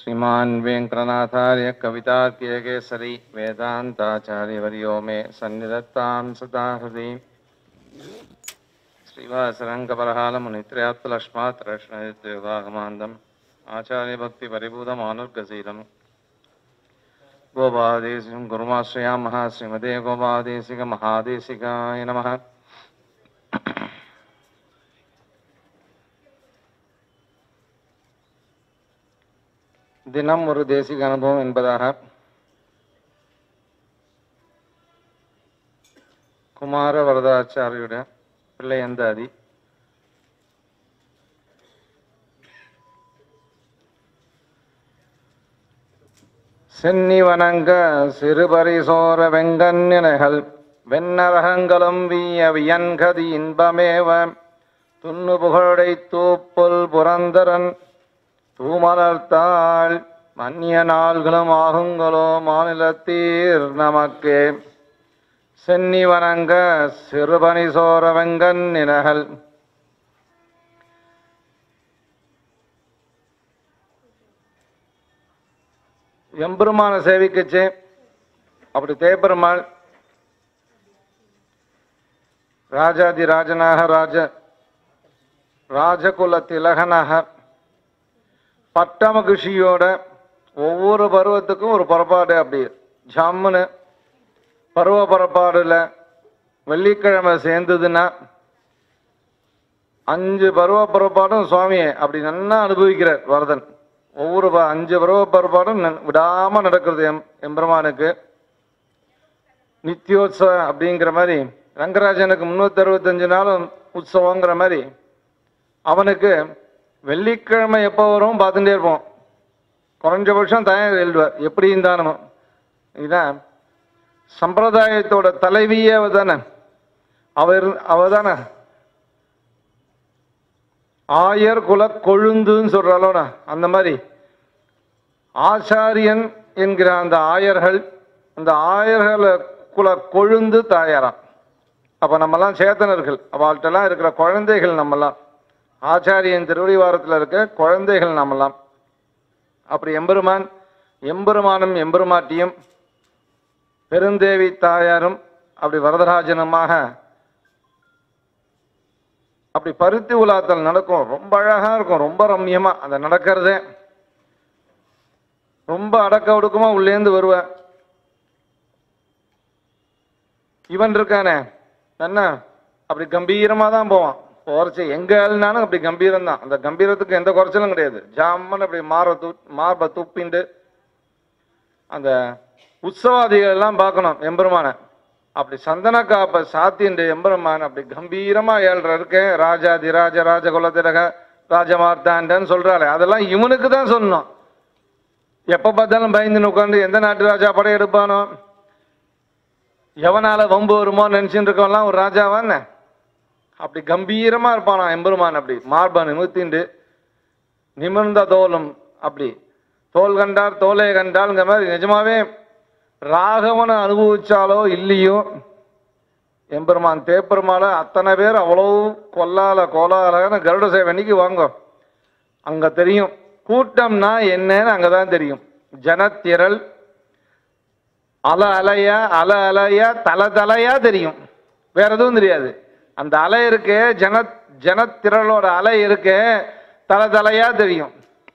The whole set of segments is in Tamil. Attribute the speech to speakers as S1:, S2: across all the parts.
S1: श्रीमान् वेङ्कटनाथार्य कवितार्कियकेसरी वेदान्ताचार्यवर्यो मे सन्निधत्तां सदा हृदि श्रीवासरङ्गपरहालमुनित्रयात्तलक्ष्मात् रक्ष्णयुक्तयोगागमान्दम् आचार्यभक्तिपरिभूतमानुर्गशीलम् गोपादेशिकं गुरुमाश्रयामः श्रीमते गोपादेशिकमहादेशिकाय नमः தினம் ஒரு தேசிக அனுபவம் என்பதாக குமார வரதாச்சாரியுடைய பிள்ளை அந்தாதி சென்னி வணங்க சிறுபரிசோர வெங்கன்னினைகள் வெண்ணரகங்களும் வீய வியன்கதி இன்பமேவ துண்ணு புகழை தூப்புல் புரந்தரன் தூமலர்த்தாள் மன்னிய நாள்களும் ஆகுங்களோ மாநிலத்தீர் நமக்கே சென்னி வணங்க சிறுபனி சோர வெங்கன் நினகள் எம்பெருமான சேவிக்கச்சு அப்படி தேப்பெருமாள் ராஜாதி ராஜனாக ராஜ ராஜகுல திலகனாக பட்டம கிருஷியோட ஒவ்வொரு பருவத்துக்கும் ஒரு புறப்பாடு அப்படி ஜம்முன்னு பருவ புறப்பாடுல வெள்ளிக்கிழமை சேர்ந்ததுன்னா அஞ்சு பருவ புறப்பாடும் சுவாமியை அப்படி நல்லா அனுபவிக்கிறார் வரதன் ஒவ்வொரு ப- அஞ்சு பருவ புறப்பாடும் ந- விடாம நடக்கிறது எம் எம்பெருமானுக்கு நித்தியோத்சவம் அப்படிங்கிற மாதிரி ரங்கராஜனுக்கு முன்னூத்தி அறுபத்தஞ்சு நாளும் உற்சவங்கிற மாதிரி அவனுக்கு வெள்ளிக்கிழமை எப்போ வரும் பார்த்துட்டே இருப்போம் குறைஞ்சபட்சம் தயார் எழுதுவார் எப்படி இருந்தாலும் இதுதான் சம்பிரதாயத்தோட தலைவியே அவ தானே அவர் அவ தானே ஆயர் குல கொழுந்துன்னு சொல்றாளோட அந்த மாதிரி ஆச்சாரியன் என்கிற அந்த ஆயர்கள் அந்த ஆயர்களை குல கொழுந்து தாயாராம் அப்ப நம்மெல்லாம் சேத்தனர்கள் அவள்கிட்டலாம் இருக்கிற குழந்தைகள் நம்மெல்லாம் ஆச்சாரியன் திருவடிவாரத்தில் இருக்க குழந்தைகள் நாமெல்லாம் அப்படி எம்பெருமான் எம்பெருமானும் எம்பெருமாட்டியும் பெருந்தேவி தாயாரும் அப்படி வரதராஜனுமாக அப்படி பருத்தி உலாத்தல் நடக்கும் ரொம்ப அழகா இருக்கும் ரொம்ப ரம்யமா அந்த நடக்கிறதே ரொம்ப அடக்க ஒடுக்கமா உள்ளேந்து வருவேன் இவன் இருக்கானே என்ன அப்படி கம்பீரமா தான் போவான் போறச்சு எங்க ஆளுனாலும் அப்படி கம்பீரம் தான் அந்த கம்பீரத்துக்கு எந்த குறைச்சலும் கிடையாது ஜாமன் அப்படி மாற தூ மார்பை துப்பிண்டு அந்த உற்சவாதிகள் எல்லாம் பார்க்கணும் எம்பெருமான அப்படி சந்தன காப்பை சாத்திண்டு எம்பெருமான் அப்படி கம்பீரமா ஏழ்ற இருக்கேன் ராஜாதி ராஜ ராஜ குலத்திரக ராஜமார்த்தாண்டன்னு சொல்றாளே அதெல்லாம் இவனுக்கு தான் சொல்லணும் எப்ப பார்த்தாலும் பயந்துன்னு உட்காந்து எந்த நாட்டு ராஜா படம் எடுப்பானோ எவனால வம்பு வருமோ நினைச்சுட்டு இருக்கவன்லாம் ஒரு ராஜாவான்னு அப்படி கம்பீரமா இருப்பானா எம்பெருமான் அப்படி மார்பா நிமித்திண்டு நிமிர்ந்த தோலும் அப்படி தோல் கண்டார் தோலை கண்டால்ங்கிற மாதிரி நிஜமாவே ராகவனை அனுபவிச்சாலோ இல்லையோ எம்பெருமான் தேப்பெருமாள அத்தனை பேர் அவ்வளோ கொல்லால கோலாலன்னு கருட சேவை அன்னைக்கு வாங்க அங்க தெரியும் கூட்டம்னா என்னன்னு அங்கதான் தெரியும் ஜனத்திரள் அல அலையா அல அலையா தலை தலையா தெரியும் வேற எதுவும் தெரியாது அந்த அலை இருக்கு ஜன ஜனத்திரளோட அலை இருக்கு தலை தலையா தெரியும்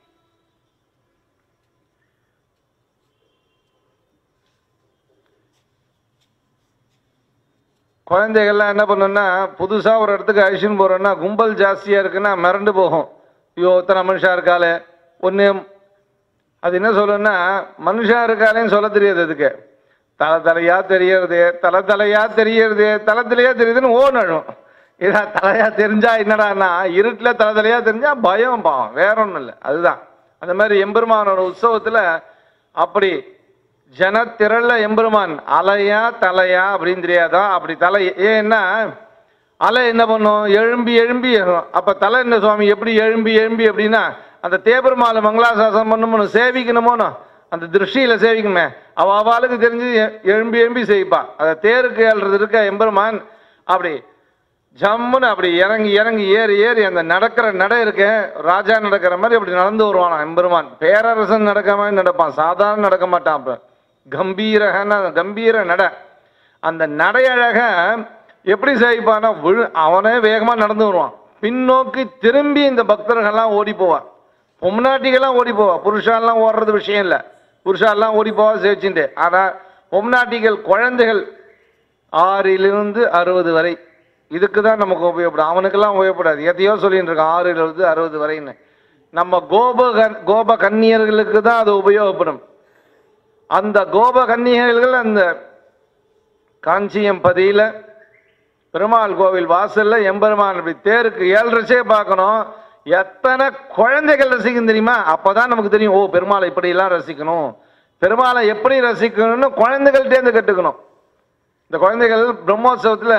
S1: குழந்தைகள்லாம் என்ன பண்ணுன்னா புதுசா ஒரு இடத்துக்கு அழிச்சுன்னு போறோம்னா கும்பல் ஜாஸ்தியா இருக்குன்னா மிரண்டு போகும் ஐயோ இத்தனை மனுஷா இருக்காளே ஒன்று அது என்ன சொல்லுன்னா மனுஷா இருக்காளேன்னு சொல்ல தெரியாது அதுக்கு தலை தலையா தெரியறது தலை தலையா தெரியறது தலை தலையா தெரியுதுன்னு ஓடணும் இதா தலையா தெரிஞ்சா என்னடான்னா இருட்டில் தலை தலையா தெரிஞ்சா பயம் பாவம் வேற ஒன்றும் இல்லை அதுதான் அந்த மாதிரி எம்பெருமானோட உற்சவத்துல அப்படி ஜனத்திரள்ல எம்பெருமான் அலையா தலையா அப்படின்னு தெரியாதா அப்படி தலை ஏன்னா அலை என்ன பண்ணும் எழும்பி எழும்பி ஏறும். அப்ப தலை என்ன சுவாமி எப்படி எழும்பி எழும்பி அப்படின்னா அந்த தேபெருமாளை மங்களாசாசனம் பண்ணணுமோ சேவிக்கணுமோனோ அந்த திருஷ்டியில சேவிக்கணுமே அவ அவளுக்கு தெரிஞ்சு எ- எழும்பி எழும்பி செய்ப்பா அதை தேருக்கு ஏழ்றது இருக்க எம்பெருமான் அப்படி ஜம்முன்னு அப்படி இறங்கி இறங்கி ஏறி ஏறி அந்த நடக்கிற நடை இருக்க ராஜா நடக்கிற மாதிரி அப்படி நடந்து வருவானாம் எம்பெருமான் பேரரசன் நடக்கிற மாதிரி நடப்பான் சாதாரண நடக்க மாட்டான் அப்ப கம்பீரகன கம்பீர நட அந்த நடையழக எப்படி செய்ப்பானா விழு அவனே வேகமா நடந்து வருவான் பின்னோக்கி திரும்பி இந்த பக்தர்கள்லாம் ஓடி போவான் பொம்நாட்டிகள்லாம் ஓடி போவா புருஷாலாம் ஓடுறது விஷயம் இல்லை புருஷாலாம் ஓடி போவா சேவிச்சுட்டு ஆனா பொம்நாட்டிகள் குழந்தைகள் ஆறிலிருந்து அறுபது வரை இதுக்கு தான் நமக்கு உபயோகப்படும் அவனுக்கெல்லாம் உபயோகப்படாது எதையோ சொல்லிட்டு இருக்கான் ஆறிலிருந்து அறுபது வரைன்னு நம்ம கோப கன்- கோப கன்னியர்களுக்கு தான் அது உபயோகப்படும் அந்த கோப கன்னியர்கள் அந்த காஞ்சியம் பதியில பெருமாள் கோவில் வாசல்ல எம்பெருமான் இப்படி தேருக்கு ஏழரைச்சே பார்க்கணும் எத்தனை குழந்தைகள் ரசிக்கும் தெரியுமா அப்பதான் நமக்கு தெரியும் ஓ பெருமாளை இப்படி எல்லாம் ரசிக்கணும் பெருமாளை எப்படி ரசிக்கணும்னு குழந்தைகள்ட்டேருந்து கட்டுக்கணும் இந்த குழந்தைகள் பிரம்மோற்சவத்துல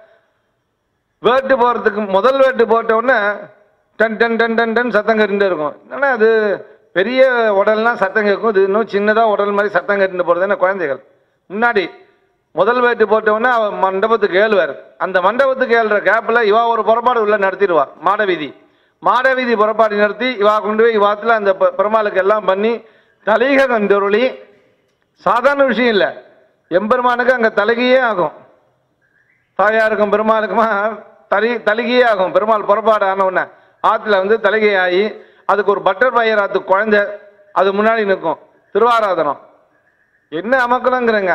S1: வேட்டு போறதுக்கு முதல் வேட்டு போட்ட உடனே டன் டன் டன் டன் டன் சத்தம் கட்டிட்டு இருக்கும் என்னன்னா அது பெரிய உடல்னா சத்தம் கேட்கும் இது இன்னும் சின்னதா உடல் மாதிரி சத்தம் கட்டிட்டு போறது என்ன குழந்தைகள் முன்னாடி முதல் வேட்டு போட்ட உடனே அவ மண்டபத்துக்கு ஏழுவார் அந்த மண்டபத்துக்கு ஏழுற கேப்ல இவா ஒரு புறப்பாடு உள்ள நடத்திடுவா மாடவீதி மாடவீதி புறப்பாடு நடத்தி இவா கொண்டு போய் இவாத்துல அந்த பெ- பெருமாளுக்கு எல்லாம் பண்ணி தலிக கந்தொருளி சாதாரண விஷயம் இல்லை எம்பெருமானுக்கு அங்க தலகையே ஆகும் தாயாருக்கும் பெருமாளுக்குமா தலி தலிகையே ஆகும் பெருமாள் புறப்பாடு ஆன உடனே ஆற்றுல வந்து தலிகை ஆகி அதுக்கு ஒரு பட்டர் பயிர் ஆத்து குழந்தை அது முன்னாடி நிற்கும் திருவாராதனம் என்ன அமக்கலங்கிறங்க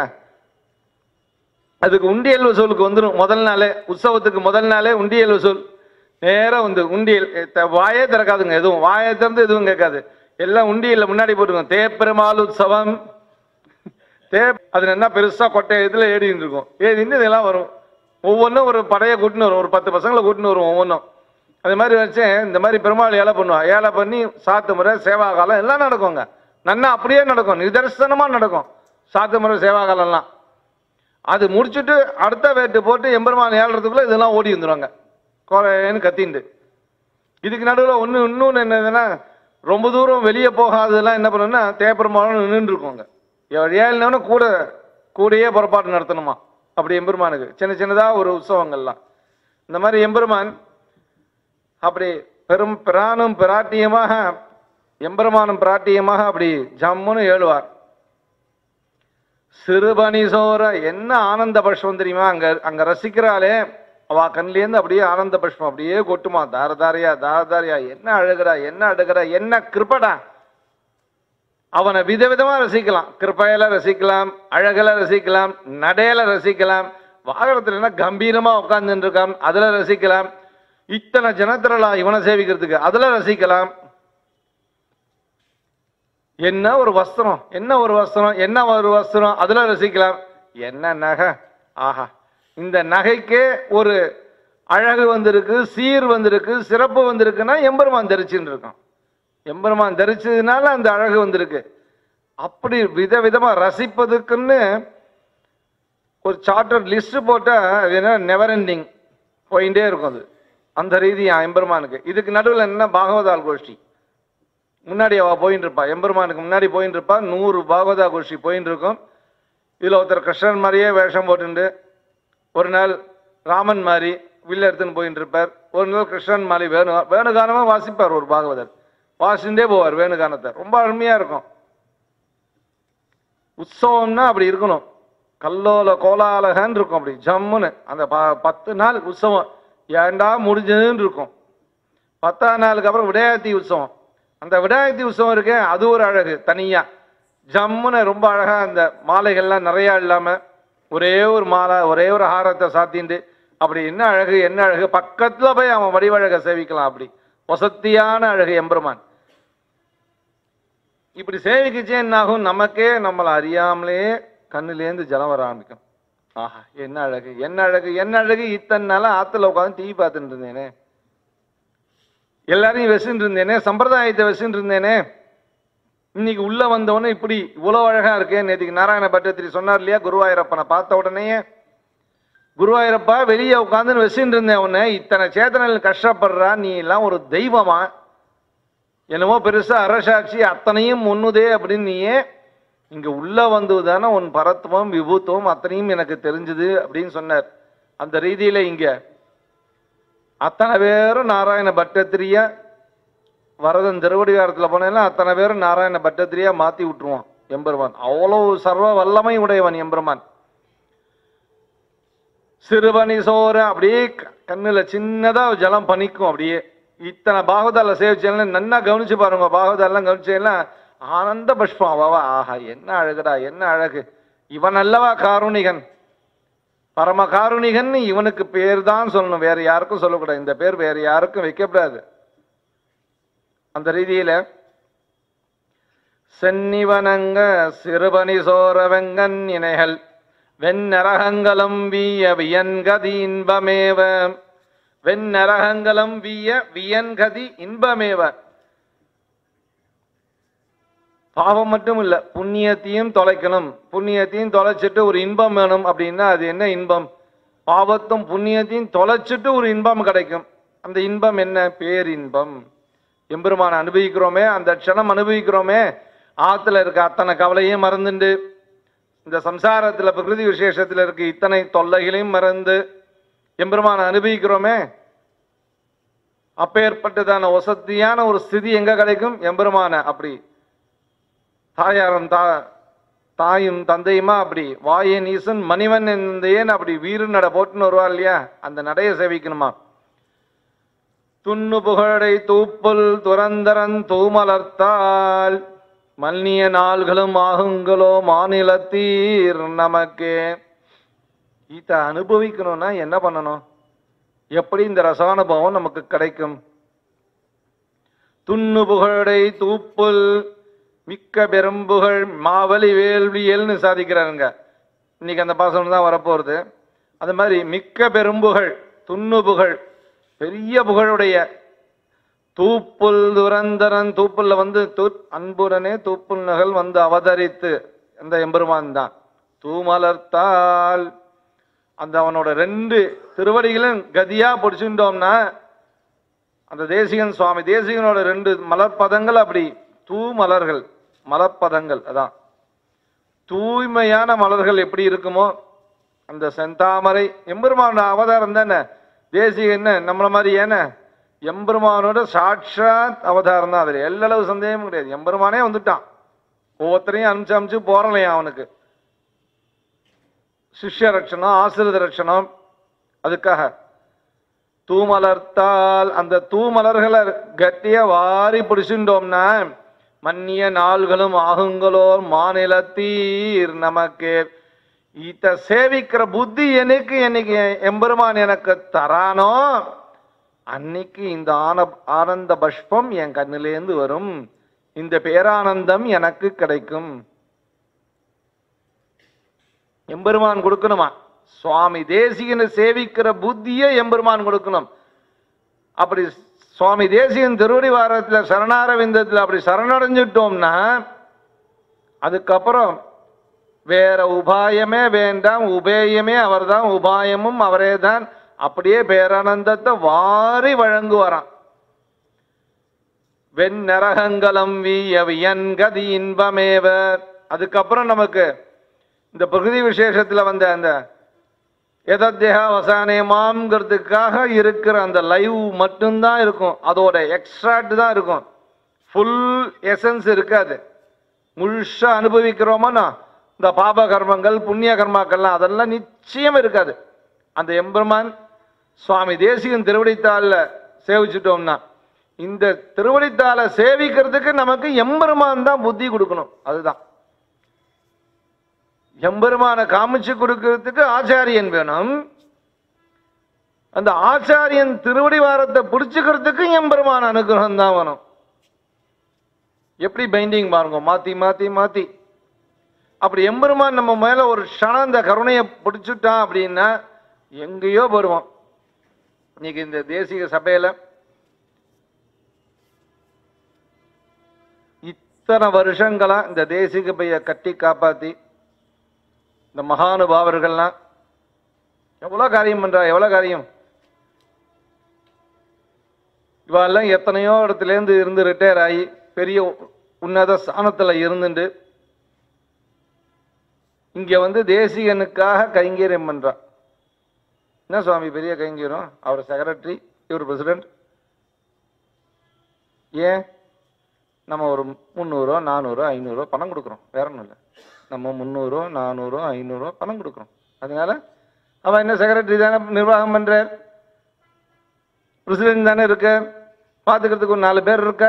S1: அதுக்கு உண்டியல் வசூலுக்கு வந்துடும் முதல் நாளே உற்சவத்துக்கு முதல் நாளே உண்டியல் வசூல் நேரா வந்து உண்டியல் எ, த- வாயே திறக்காதுங்க எதுவும் வாயை திறந்து எதுவும் கேட்காது எல்லாம் உண்டியல்ல முன்னாடி போட்டுருக்கோம் தேப்பெருமாள் உற்சவம் தே அது என்ன பெருசா கொட்டை இதுல ஏடின்னு இருக்கும் ஏடின்னு இதெல்லாம் வரும் ஒவ்வொன்றும் ஒரு படையை கூட்டின்னு வரும் ஒரு பத்து பசங்களை கூட்டின்னு வரும் ஒவ்வொன்றும் அது மாதிரி வச்சு இந்த மாதிரி பெருமாள் ஏழை பண்ணுவா ஏழை பண்ணி சாத்து முறை சேவா காலம் எல்லாம் நடக்குங்க நன்னா அப்படியே நடக்கும் நிதர்சனமா நடக்கும் சாத்து முறை சேவா காலம்லாம் அது முடிச்சுட்டு அடுத்த வேட்டு போட்டு எம்பெருமான் ஏழுறதுக்குள்ள இதெல்லாம் ஓடி வந்துருவாங்க குறைன்னு கத்திண்டு இதுக்கு நடுவில் ஒன்று இன்னொன்று என்னதுன்னா ரொம்ப தூரம் வெளியே போகாததெல்லாம் என்ன பண்ணுன்னா தேப்பெருமாளும் நின்றுட்டு இருக்கோங்க ஏழுனவன கூட கூடயே புறப்பாடு நடத்தணுமா அப்படி எம்பெருமானுக்கு சின்ன சின்னதாக ஒரு உற்சவங்கள்லாம் இந்த மாதிரி எம்பெருமான் அப்படி பெரும் பிரானும் பிராட்டியமாக எம்பெருமானும் பிராட்டியமாக அப்படி ஜம்முன்னு ஏழுவார் சிறுபனி சோர என்ன ஆனந்த பஷ்பம் தெரியுமா அங்க அங்க ரசிக்கிறாளே அவ கண்லேருந்து அப்படியே ஆனந்த பஷ்பம் அப்படியே கொட்டுமா தாரதாரியா தாரதாரியா என்ன அழுகிறா என்ன அழுகிறா என்ன கிருப்படா அவனை விதவிதமா ரசிக்கலாம் கிருப்பையில ரசிக்கலாம் அழகுல ரசிக்கலாம் நடையில ரசிக்கலாம் வாகனத்துல என்ன கம்பீரமா உட்கார்ந்துட்டு இருக்கான் அதுல ரசிக்கலாம் இத்தனை ஜனத்திரளா இவனை சேவிக்கிறதுக்கு அதுல ரசிக்கலாம் என்ன ஒரு வஸ்திரம் என்ன ஒரு வஸ்திரம் என்ன ஒரு வஸ்திரம் அதுல ரசிக்கலாம் என்ன நகை ஆஹா இந்த நகைக்கே ஒரு அழகு வந்திருக்கு சீர் வந்திருக்கு சிறப்பு வந்திருக்குன்னா எம்பெருமான் தரிச்சுன்னு இருக்கான் எம்பெருமான் தரிச்சதுனால அந்த அழகு வந்திருக்கு அப்படி விதவிதமா ரசிப்பதுக்குன்னு ஒரு சார்ட்டர் லிஸ்ட் போட்டா அது என்ன நெவர் எண்டிங் போயிட்டே இருக்கும் அது அந்த ரீதியா எம்பெருமானுக்கு இதுக்கு நடுவில் என்ன பாகவதால் கோஷ்டி முன்னாடி அவ போயின்னு இருப்பா எம்பெருமானுக்கு முன்னாடி போயின்னு இருப்பா நூறு பாகவதா கோஷ்டி போயின்னு இருக்கும் இதுல ஒருத்தர் கிருஷ்ணன் மாதிரியே வேஷம் போட்டுண்டு ஒரு நாள் ராமன் மாதிரி வில்ல எடுத்துன்னு போயின்னு இருப்பார் ஒரு நாள் கிருஷ்ணன் மாதிரி வேணு வேணுகானமா வாசிப்பார் ஒரு பாகவதர் வாசிண்டே போவார் வேணுகானத்தை ரொம்ப அருமையா இருக்கும் உற்சவம்னா அப்படி இருக்கணும் கல்லோல கோலாலகன்னு இருக்கும் அப்படி ஜம்முன்னு அந்த ப- பத்து நாள் உற்சவம் ஏண்டா முடிஞ்சதுன்னு இருக்கும் பத்தாம் நாளுக்கு அப்புறம் விடாயத்தி உற்சவம் அந்த விடாயத்தி உற்சவம் இருக்கே அது ஒரு அழகு தனியா ஜம்முன்னு ரொம்ப அழகா அந்த மாலைகள்லாம் நிறையா இல்லாம ஒரே ஒரு மாலை ஒரே ஒரு ஹாரத்தை சாத்திண்டு அப்படி என்ன அழகு என்ன அழகு பக்கத்துல போய் அவன் வடிவழகை சேவிக்கலாம் அப்படி வசத்தியான அழகு எம்பெருமான் இப்படி சேவிக்கிச்சே என்ன ஆகும் நமக்கே நம்மளை அறியாமலே கண்ணுலேருந்து ஜலம் வர ஆரம்பிக்கும் ஆஹா என்ன அழகு என்ன அழகு என்ன அழகு இத்தனை நாளா ஆத்துல உட்காந்து டிவி பார்த்துட்டு இருந்தேனே எல்லாரையும் வச்சுட்டு இருந்தேனே சம்பிரதாயத்தை வச்சுட்டு இருந்தேனே இன்னைக்கு உள்ள வந்தவொடனே இப்படி இவ்வளவு அழகா இருக்கே நேற்றுக்கு நாராயண பட்டத்திரி சொன்னார் இல்லையா குருவாயூரப்பனை பார்த்த உடனேயே குருவாயூரப்பா வெளியே உட்காந்து வச்சுட்டு இருந்தேன் உன்னை இத்தனை சேத்தனைகள் கஷ்டப்படுறா நீ எல்லாம் ஒரு தெய்வமா என்னமோ பெருசா அரசாட்சி அத்தனையும் முன்னுதே அப்படின்னு நீயே இங்க உள்ள வந்து தானே உன் பரத்துவம் விபூத்துவம் அத்தனையும் எனக்கு தெரிஞ்சுது அப்படின்னு சொன்னார் அந்த ரீதியில இங்க அத்தனை பேரும் நாராயண பட்டத்திரியா வரதன் திருவடிகாரத்தில் போனேன்னா அத்தனை பேரும் நாராயண பட்டத்திரியா மாத்தி விட்டுருவான் எம்பெருமான் அவ்வளவு சர்வ வல்லமை உடையவன் எம்பெருமான் சிறுபனி சோறு அப்படியே க- கண்ணுல சின்னதா ஜலம் பனிக்கும் அப்படியே இத்தனை பாகவதால சேவிச்சேன்னா நன்னா கவனிச்சு பாருங்க பாகவதாலாம் கவனிச்சேன்னா ஆனந்த புஷ்பம் அவவா ஆஹா என்ன அழகுடா என்ன அழகு இவன் அல்லவா காருணிகன் பரம காருணிகன் இவனுக்கு பேர் தான் சொல்லணும் வேற யாருக்கும் சொல்லக்கூடாது இந்த பேர் வேற யாருக்கும் வைக்கப்படாது அந்த ரீதியில சென்னிவனங்க சிறுபனி சோரவெங்கன் இணைகள் வெண்ணரகங்களும் வீய வியன்கதி இன்பமேவ வெண்ணரகங்களும் வீய வியன்கதி இன்பமேவ பாவம் மட்டும் இல்ல புண்ணியத்தையும் தொலைக்கணும் புண்ணியத்தையும் தொலைச்சிட்டு ஒரு இன்பம் வேணும் அப்படின்னா அது என்ன இன்பம் பாவத்தும் புண்ணியத்தையும் தொலைச்சிட்டு ஒரு இன்பம் கிடைக்கும் அந்த இன்பம் என்ன பேரின்பம் எம்பெருமான அனுபவிக்கிறோமே அந்த க்ஷணம் அனுபவிக்கிறோமே ஆத்துல இருக்க அத்தனை கவலையும் மறந்துண்டு இந்த சம்சாரத்துல பிரகிருதி விசேஷத்துல இருக்க இத்தனை தொல்லைகளையும் மறந்து எம்பெருமான அனுபவிக்கிறோமே அப்பேற்பட்டதான வசதியான ஒரு ஸ்திதி எங்க கிடைக்கும் எம்பெருமான அப்படி தாயாரும் தா தாயும் தந்தையுமா அப்படி வாயன் ஈசன் மணிவன் ஏன் அப்படி வீறு நட போட்டுன்னு வருவா இல்லையா அந்த நடைய சேவிக்கணுமா துண்ணு புகழை தூப்புல் துரந்தரன் தூமலர்த்தால் மல்லிய நாள்களும் ஆகுங்களோ மாநிலத்தீர் நமக்கே இத அனுபவிக்கணும்னா என்ன பண்ணணும் எப்படி இந்த ரசானுபவம் நமக்கு கிடைக்கும் துண்ணு புகழை தூப்புல் மிக்க பெரும்புகழ் மாவலி வேள்வியல்னு சாதிக்கிறாருங்க இன்னைக்கு அந்த பாசனம் தான் வரப்போறது அது மாதிரி மிக்க பெரும்புகழ் துண்ணு புகழ் பெரிய புகழுடைய தூப்புல் துரந்தரன் தூப்புல்ல வந்து தூ அன்புடனே தூப்புல் நகல் வந்து அவதரித்து அந்த எம்பெருமான் தான் தூமலர்த்தால் அந்த அவனோட ரெண்டு திருவடிகளும் கதியா பிடிச்சுட்டோம்னா அந்த தேசிகன் சுவாமி தேசிகனோட ரெண்டு மலர்பதங்கள் அப்படி தூ மலர்கள் மலர்பதங்கள் அதான் தூய்மையான மலர்கள் எப்படி இருக்குமோ அந்த செந்தாமரை எம்பெருமானோட அவதாரம் தானே தேசிக என்ன நம்மள மாதிரி ஏன எம்பெருமானோட சாட்சாத் அவதாரம் தான் அதுல எல்லளவு சந்தேகமும் கிடையாது எம்பெருமானே வந்துட்டான் ஒவ்வொருத்தரையும் அனுப்பிச்சு அனுப்பிச்சு போறலையா அவனுக்கு சிஷ்ய ரட்சணம் ஆசிரித ரட்சணம் அதுக்காக தூமலர்த்தால் அந்த தூமலர்களை கட்டிய வாரி பிடிச்சுட்டோம்னா மன்னிய நாள்களும் ஆகுங்களோ மாநிலத்தீர் நமக்கு இத சேவிக்கிற புத்தி எனக்கு என்னைக்கு எம்பெருமான் எனக்கு தரானோ அன்னைக்கு இந்த ஆன ஆனந்த பஷ்பம் என் கண்ணிலேந்து வரும் இந்த பேரானந்தம் எனக்கு கிடைக்கும் எம்பெருமான் கொடுக்கணுமா சுவாமி தேசிகனை சேவிக்கிற புத்தியை எம்பெருமான் கொடுக்கணும் அப்படி சுவாமி தேசிகன் திருவடி வாரத்துல சரணாரவிந்தத்துல அப்படி சரணடைஞ்சிட்டோம்னா அதுக்கப்புறம் வேற உபாயமே வேண்டாம் உபேயமே அவர்தான் உபாயமும் அவரே தான் அப்படியே பேரானந்தத்தை வாரி வழங்குவாராம் வெண்ணரகங்கலம் வீய வியன்கதி இன்பமேவர் அதுக்கப்புறம் நமக்கு இந்த பிரகிருதி விசேஷத்துல வந்த அந்த எதத்தேகா வசானேமாங்கிறதுக்காக இருக்கிற அந்த லைவ் மட்டும்தான் இருக்கும் அதோட எக்ஸ்ட்ராக்ட் தான் இருக்கும் ஃபுல் எசன்ஸ் இருக்காது முழுசா அனுபவிக்கிறோமோனா இந்த பாப கர்மங்கள் புண்ணிய கர்மாக்கள்லாம் அதெல்லாம் நிச்சயம் இருக்காது அந்த எம்பெருமான் சுவாமி தேசிகன் திருவடித்தாளில் சேவிச்சிட்டோம்னா இந்த திருவடித்தாளை சேவிக்கிறதுக்கு நமக்கு எம்பெருமான் தான் புத்தி கொடுக்கணும் அதுதான் எம்பெருமானை காமிச்சு கொடுக்கறதுக்கு ஆச்சாரியன் வேணும் அந்த ஆச்சாரியன் திருவடி வாரத்தை பிடிச்சுக்கிறதுக்கு எம்பெருமான் அனுகிரகம் தான் வேணும் எப்படி பைண்டிங் பாருங்க மாத்தி மாத்தி மாத்தி அப்படி எம்பெருமான் நம்ம மேல ஒரு க்ஷணம் இந்த கருணையை பிடிச்சுட்டான் அப்படின்னா எங்கேயோ வருவோம் இன்னைக்கு இந்த தேசிக சபையில இத்தனை வருஷங்களா இந்த தேசிக பைய கட்டி காப்பாத்தி இந்த மகானுபாவர்கள்லாம் எவ்வளோ காரியம் பண்றா எவ்வளோ காரியம் இவெல்லாம் எத்தனையோ இடத்துலேருந்து இருந்து ரிட்டையர் ஆகி பெரிய உன்னத ஸ்தானத்தில் இருந்துட்டு இங்க வந்து தேசிகனுக்காக கைங்கரியம் பண்றா என்ன சுவாமி பெரிய கைங்கரியம் அவர் செக்ரட்டரி இவர் பிரசிடென்ட் ஏன் நம்ம ஒரு முந்நூறுரூவா நானூறுரூவா ஐநூறுரூவா பணம் கொடுக்குறோம் வேற ஒன்றும் இல்லை நம்ம முந்நூறுரூவா நானூறுரூவா ஐநூறுரூவா பணம் கொடுக்குறோம் அதனால அவன் என்ன செக்ரட்டரி தானே நிர்வாகம் பண்றார் பிரசிடென்ட் தானே இருக்க பார்த்துக்கிறதுக்கு ஒரு நாலு பேர் இருக்கா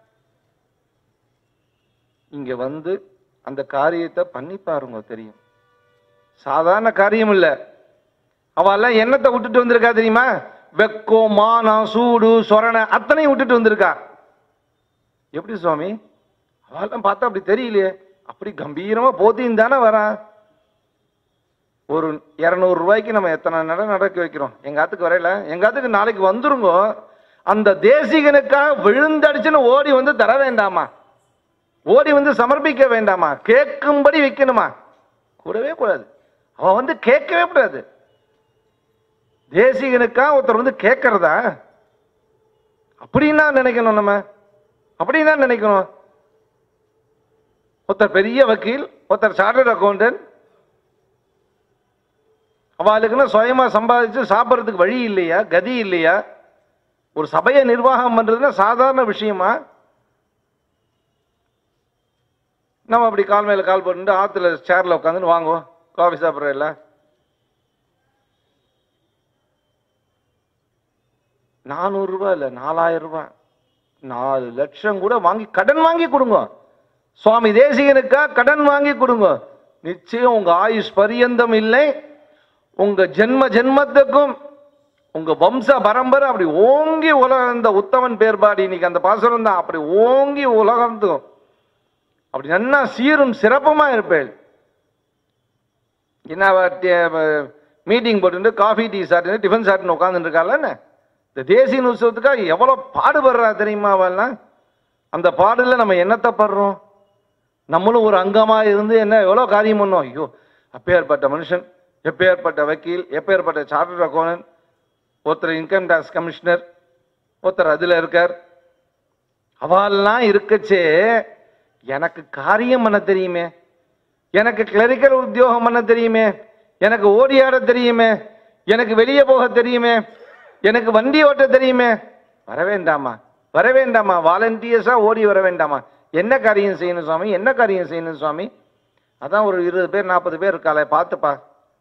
S1: இங்க வந்து அந்த காரியத்தை பண்ணி பாருங்க தெரியும் சாதாரண காரியம் இல்ல அவெல்லாம் எண்ணத்தை விட்டுட்டு வந்திருக்கா தெரியுமா வெக்கம் மானம் சூடு சொரணை அத்தனையும் விட்டுட்டு வந்திருக்கா எப்படி சுவாமி அவெல்லாம் பார்த்தா அப்படி தெரியலையே அப்படி கம்பீரமா போத்தின்னு தானே வரான் ஒரு இரநூறு ரூபாய்க்கு நம்ம எத்தனை நடம் நடக்க வைக்கிறோம் எங்க ஆத்துக்கு வரையில எங்க ஆத்துக்கு நாளைக்கு வந்துருங்க அந்த தேசிகனுக்காக விழுந்தடிச்சுன்னு ஓடி வந்து தர வேண்டாமா ஓடி வந்து சமர்ப்பிக்க வேண்டாமா கேட்கும்படி வைக்கணுமா கூடவே கூடாது அவன் வந்து கேட்கவே கூடாது தேசிகனுக்கா ஒருத்தர் வந்து கேட்கறதா அப்படின்னா நினைக்கணும் நம்ம அப்படின்னா நினைக்கணும் ஒருத்தர் பெரிய வக்கீல் ஒருத்தர் சார்ட்டர்ட் அக்கௌண்டன்ட் அவளுக்குன்னு சுயமா சம்பாதிச்சு சாப்பிட்றதுக்கு வழி இல்லையா கதி இல்லையா ஒரு சபையை நிர்வாகம் பண்றதுன்னா சாதாரண விஷயமா நம்ம அப்படி கால் மேல கால் போட்டு ஆத்துல சேர்ல உட்காந்துன்னு வாங்குவோம் காஃபி சாப்பிட்றதில்ல நானூறு ரூபாய் இல்ல நாலாயிரம் ரூபாய் நாலு லட்சம் கூட வாங்கி கடன் வாங்கி கொடுங்க சுவாமி தேசிகனுக்கா கடன் வாங்கி கொடுங்க நிச்சயம் உங்க ஆயுஷ் பரியந்தம் இல்லை உங்க ஜென்ம ஜென்மத்துக்கும் உங்க வம்ச பரம்பரை அப்படி ஓங்கி உலகந்த உத்தமன் பேர்பாடி இன்னைக்கு அந்த பாசுரம் தான் அப்படி ஓங்கி உலகத்துக்கும் அப்படி நன்னா சீரும் சிறப்புமா இருப்பேன் என்ன மீட்டிங் போட்டு காஃபி டீ சாப்பிட்டு டிஃபன் சாப்பிட்டு உட்காந்துட்டு இருக்காள் இந்த தேசிய உற்சவத்துக்காக எவ்வளவு பாடுபடுறா தெரியுமா அவெல்லாம் அந்த பாடுல நம்ம என்னத்தை படுறோம் நம்மளும் ஒரு அங்கமா இருந்து என்ன எவ்வளவு காரியம் பண்ணோம் ஐயோ அப்பேற்பட்ட மனுஷன் எப்பேற்பட்ட வக்கீல் எப்பேற்பட்ட சார்ட்டர்ட் அக்கௌண்டன்ட் ஒருத்தர் இன்கம் டேக்ஸ் கமிஷனர் ஒருத்தர் அதுல இருக்கார் அவெல்லாம் இருக்கச்சே எனக்கு காரியம் பண்ண தெரியுமே எனக்கு கிளரிக்கல் உத்தியோகம் பண்ண தெரியுமே எனக்கு ஓடியாட தெரியுமே எனக்கு வெளியே போக தெரியுமே எனக்கு வண்டி ஓட்ட தெரியுமே வர வேண்டாமா வர வேண்டாமா வாலண்டியர்ஸா ஓடி வர வேண்டாமா என்ன காரியம் செய்யணும் சுவாமி என்ன காரியம் செய்யணும் சுவாமி அதான் ஒரு இருபது பேர் நாற்பது பேர் இருக்காளே பார்த்துப்பா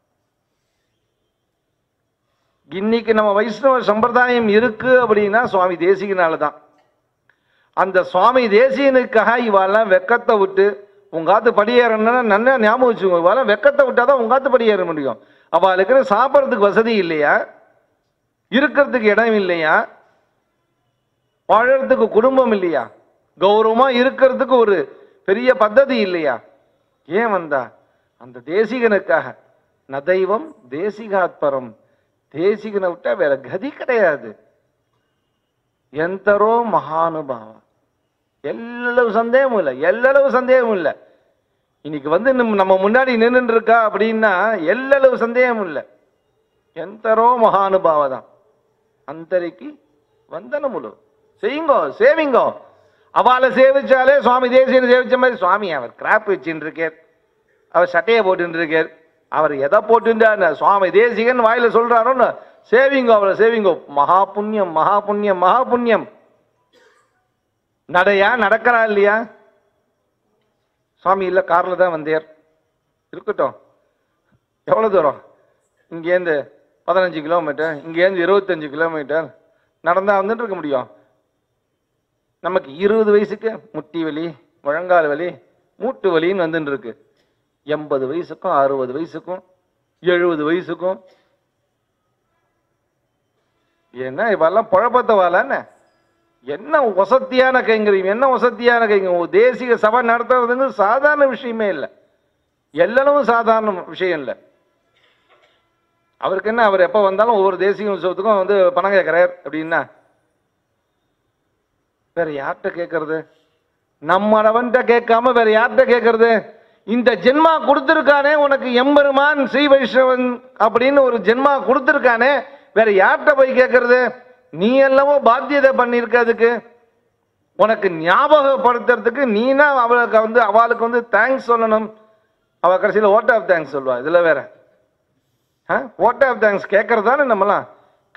S1: இன்னைக்கு நம்ம வைஷ்ணவ சம்பிரதாயம் இருக்கு அப்படின்னா சுவாமி தேசிகனால தான் அந்த சுவாமி தேசியனுக்காக இவாளெல்லாம் வெக்கத்தை விட்டு உங்காத்து படியேறணும்னா நல்லா ஞாபகம் வச்சுக்கோங்க இவாளெல்லாம் வெக்கத்தை விட்டாதான் உங்காத்து படியேற முடியும் அவளுக்கு சாப்பிட்றதுக்கு வசதி இல்லையா இருக்கிறதுக்கு இடம் இல்லையா வாழறதுக்கு குடும்பம் இல்லையா கௌரவமா இருக்கிறதுக்கு ஒரு பெரிய பద్ధதி இல்லையா ஏன் வந்தா அந்த தேசிகனுக்காக நதைவம் தேசிகாத்பரம் தேசிகனை விட்டா வேற கதி கிடையாது ఎంతరో మహానుభావ எல்லளவு சந்தேகமும் இல்லை எல்லளவு சந்தேகமும் இல்லை இன்னைக்கு வந்து நம்ம நம்ம முன்னாடி நின்றுட்டு இருக்கா அப்படின்னா எல்லளவு சந்தேகமும் இல்லை ఎంతరో మహానుభావ தான் அந்தரிக்கு வந்தனமுலு செய்யுங்கோ சேவிங்கோ அவளை சேவிச்சாலே சுவாமி தேசியனை சேவிச்ச மாதிரி சுவாமி அவர் கிராப் வச்சுட்டு இருக்கார் அவர் சட்டையை போட்டுட்டு இருக்கார் அவர் எதை போட்டுட்டார் சுவாமி தேசிகன் வாயில சொல்றாரோன்னு சேவிங்கோ அவரை சேவிங்கோ மகா புண்ணியம் மகா புண்ணியம் மகா புண்ணியம் நடையா நடக்கிறா இல்லையா சுவாமி இல்ல கார்ல தான் வந்தார் இருக்கட்டும் எவ்வளவு தூரம் இங்கேருந்து பதினஞ்சு கிலோமீட்டர் இங்கேருந்து இருபத்தஞ்சு கிலோமீட்டர் நடந்தா வந்துட்டு இருக்க முடியும் நமக்கு இருபது வயசுக்கு முட்டி வலி முழங்கால் வலி மூட்டு வலின்னு வந்துட்டு இருக்கு எண்பது வயசுக்கும் அறுபது வயசுக்கும் எழுபது வயசுக்கும் என்ன இவெல்லாம் குழப்பத்தை வாழன்னு என்ன வசத்தியான கைங்கரியம் என்ன வசத்தியான கைங்க தேசிக சபை நடத்துறதுங்க சாதாரண விஷயமே இல்லை எல்லளவும் சாதாரண விஷயம் இல்லை அவருக்கு என்ன அவர் எப்போ வந்தாலும் ஒவ்வொரு தேசிய உற்சவத்துக்கும் வந்து பணம் கேட்குறார் அப்படின்னா வேற யார்கிட்ட கேட்கறது நம்மளவன்கிட்ட கேட்காம வேற யார்கிட்ட கேட்கறது இந்த ஜென்மா கொடுத்துருக்கானே உனக்கு எம்பெருமான் ஸ்ரீ வைஷ்ணவன் அப்படின்னு ஒரு ஜென்மா கொடுத்துருக்கானே வேற யார்கிட்ட போய் கேட்கறது நீ எல்லாமோ பாத்தியதை பண்ணியிருக்க அதுக்கு உனக்கு ஞாபகப்படுத்துறதுக்கு நீனா அவளுக்கு வந்து அவளுக்கு வந்து தேங்க்ஸ் சொல்லணும் அவ கடைசியில் ஓட் ஆஃப் தேங்க்ஸ் சொல்லுவா இதுல வேற ஓட் ஆஃப் தேங்க்ஸ் கேட்கறது தானே நம்மலாம்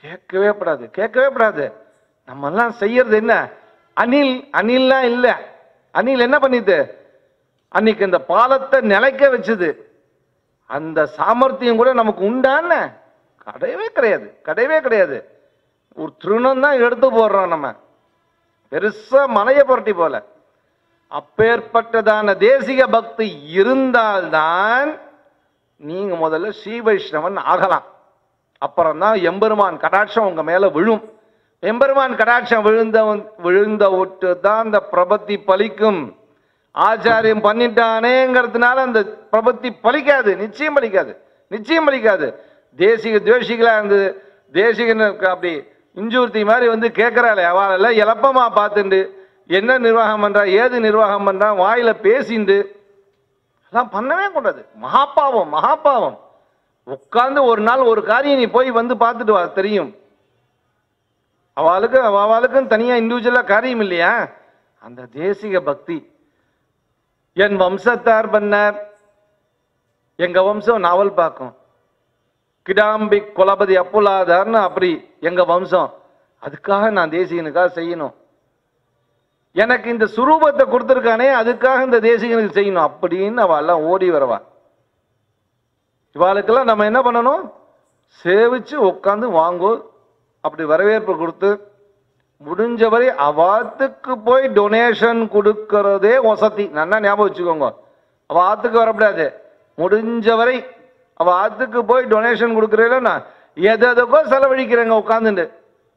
S1: கேட்கவே படாது கேட்கவே படாது நம்ம எல்லாம் செய்யறது என்ன அணில் அணில்லாம் இல்ல அணில் என்ன பண்ணிது அன்னைக்கு இந்த பாலத்தை நிலைக்க வச்சது அந்த சாமர்த்தியம் கூட நமக்கு உண்டான கிடையவே கிடையாது கிடையவே கிடையாது ஒரு திருணம் தான் எடுத்து போடுறோம் நம்ம பெருசா மலையை புரட்டி போல அப்பேற்பட்டதான தேசிக பக்தி இருந்தால்தான் நீங்க முதல்ல ஸ்ரீ வைஷ்ணவன் ஆகலாம் அப்புறம் தான் எம்பெருமான் கடாட்சம் உங்க மேல விழும் எம்பெருமான் கடாட்சம் விழுந்த விழுந்த விட்டு தான் அந்த பிரபத்தி பலிக்கும் ஆச்சாரியம் பண்ணிட்டானேங்கிறதுனால அந்த பிரபத்தி பலிக்காது நிச்சயம் பலிக்காது நிச்சயம் பலிக்காது தேசிக துவேஷிகளா இருந்து தேசிகனுக்கு அப்படி இஞ்சூர்த்தி மாதிரி வந்து கேட்கறாளே அவளெல்லாம் இலப்பமா பார்த்துண்டு என்ன நிர்வாகம் பண்றா ஏது நிர்வாகம் பண்றா வாயில பேசிண்டு அதெல்லாம் பண்ணவே கூடாது மகாபாவம் மகாபாவம் உட்கார்ந்து ஒரு நாள் ஒரு காரியம் நீ போய் வந்து பார்த்துட்டு வா தெரியும் அவளுக்கு அவளுக்கும் தனியா இண்டிவிஜுவலா காரியம் இல்லையா அந்த தேசிக பக்தி என் வம்சத்தார் பண்ணார் எங்க வம்சம் நாவல் பார்க்கும் கிடாம்பி குலபதி அப்புலாதார்னு அப்படி எங்க வம்சம் அதுக்காக நான் தேசிகனுக்காக செய்யணும் எனக்கு இந்த சுரூபத்தை கொடுத்துருக்கானே அதுக்காக இந்த தேசிகனுக்கு செய்யணும் அப்படின்னு அவ எல்லாம் ஓடி வரவா இவாளுக்கெல்லாம் நம்ம என்ன பண்ணணும் சேவிச்சு உட்காந்து வாங்கோ அப்படி வரவேற்பு கொடுத்து முடிஞ்சவரை அவாத்துக்கு போய் டொனேஷன் கொடுக்கறதே வசதி நல்லா ஞாபகம் வச்சுக்கோங்க அவ ஆத்துக்கு வரக்கூடாது முடிஞ்சவரை அவ ஆத்துக்கு போய் டொனேஷன் கொடுக்குறேன்னா எது எதுக்கோ செலவழிக்கிறேங்க உட்காந்துட்டு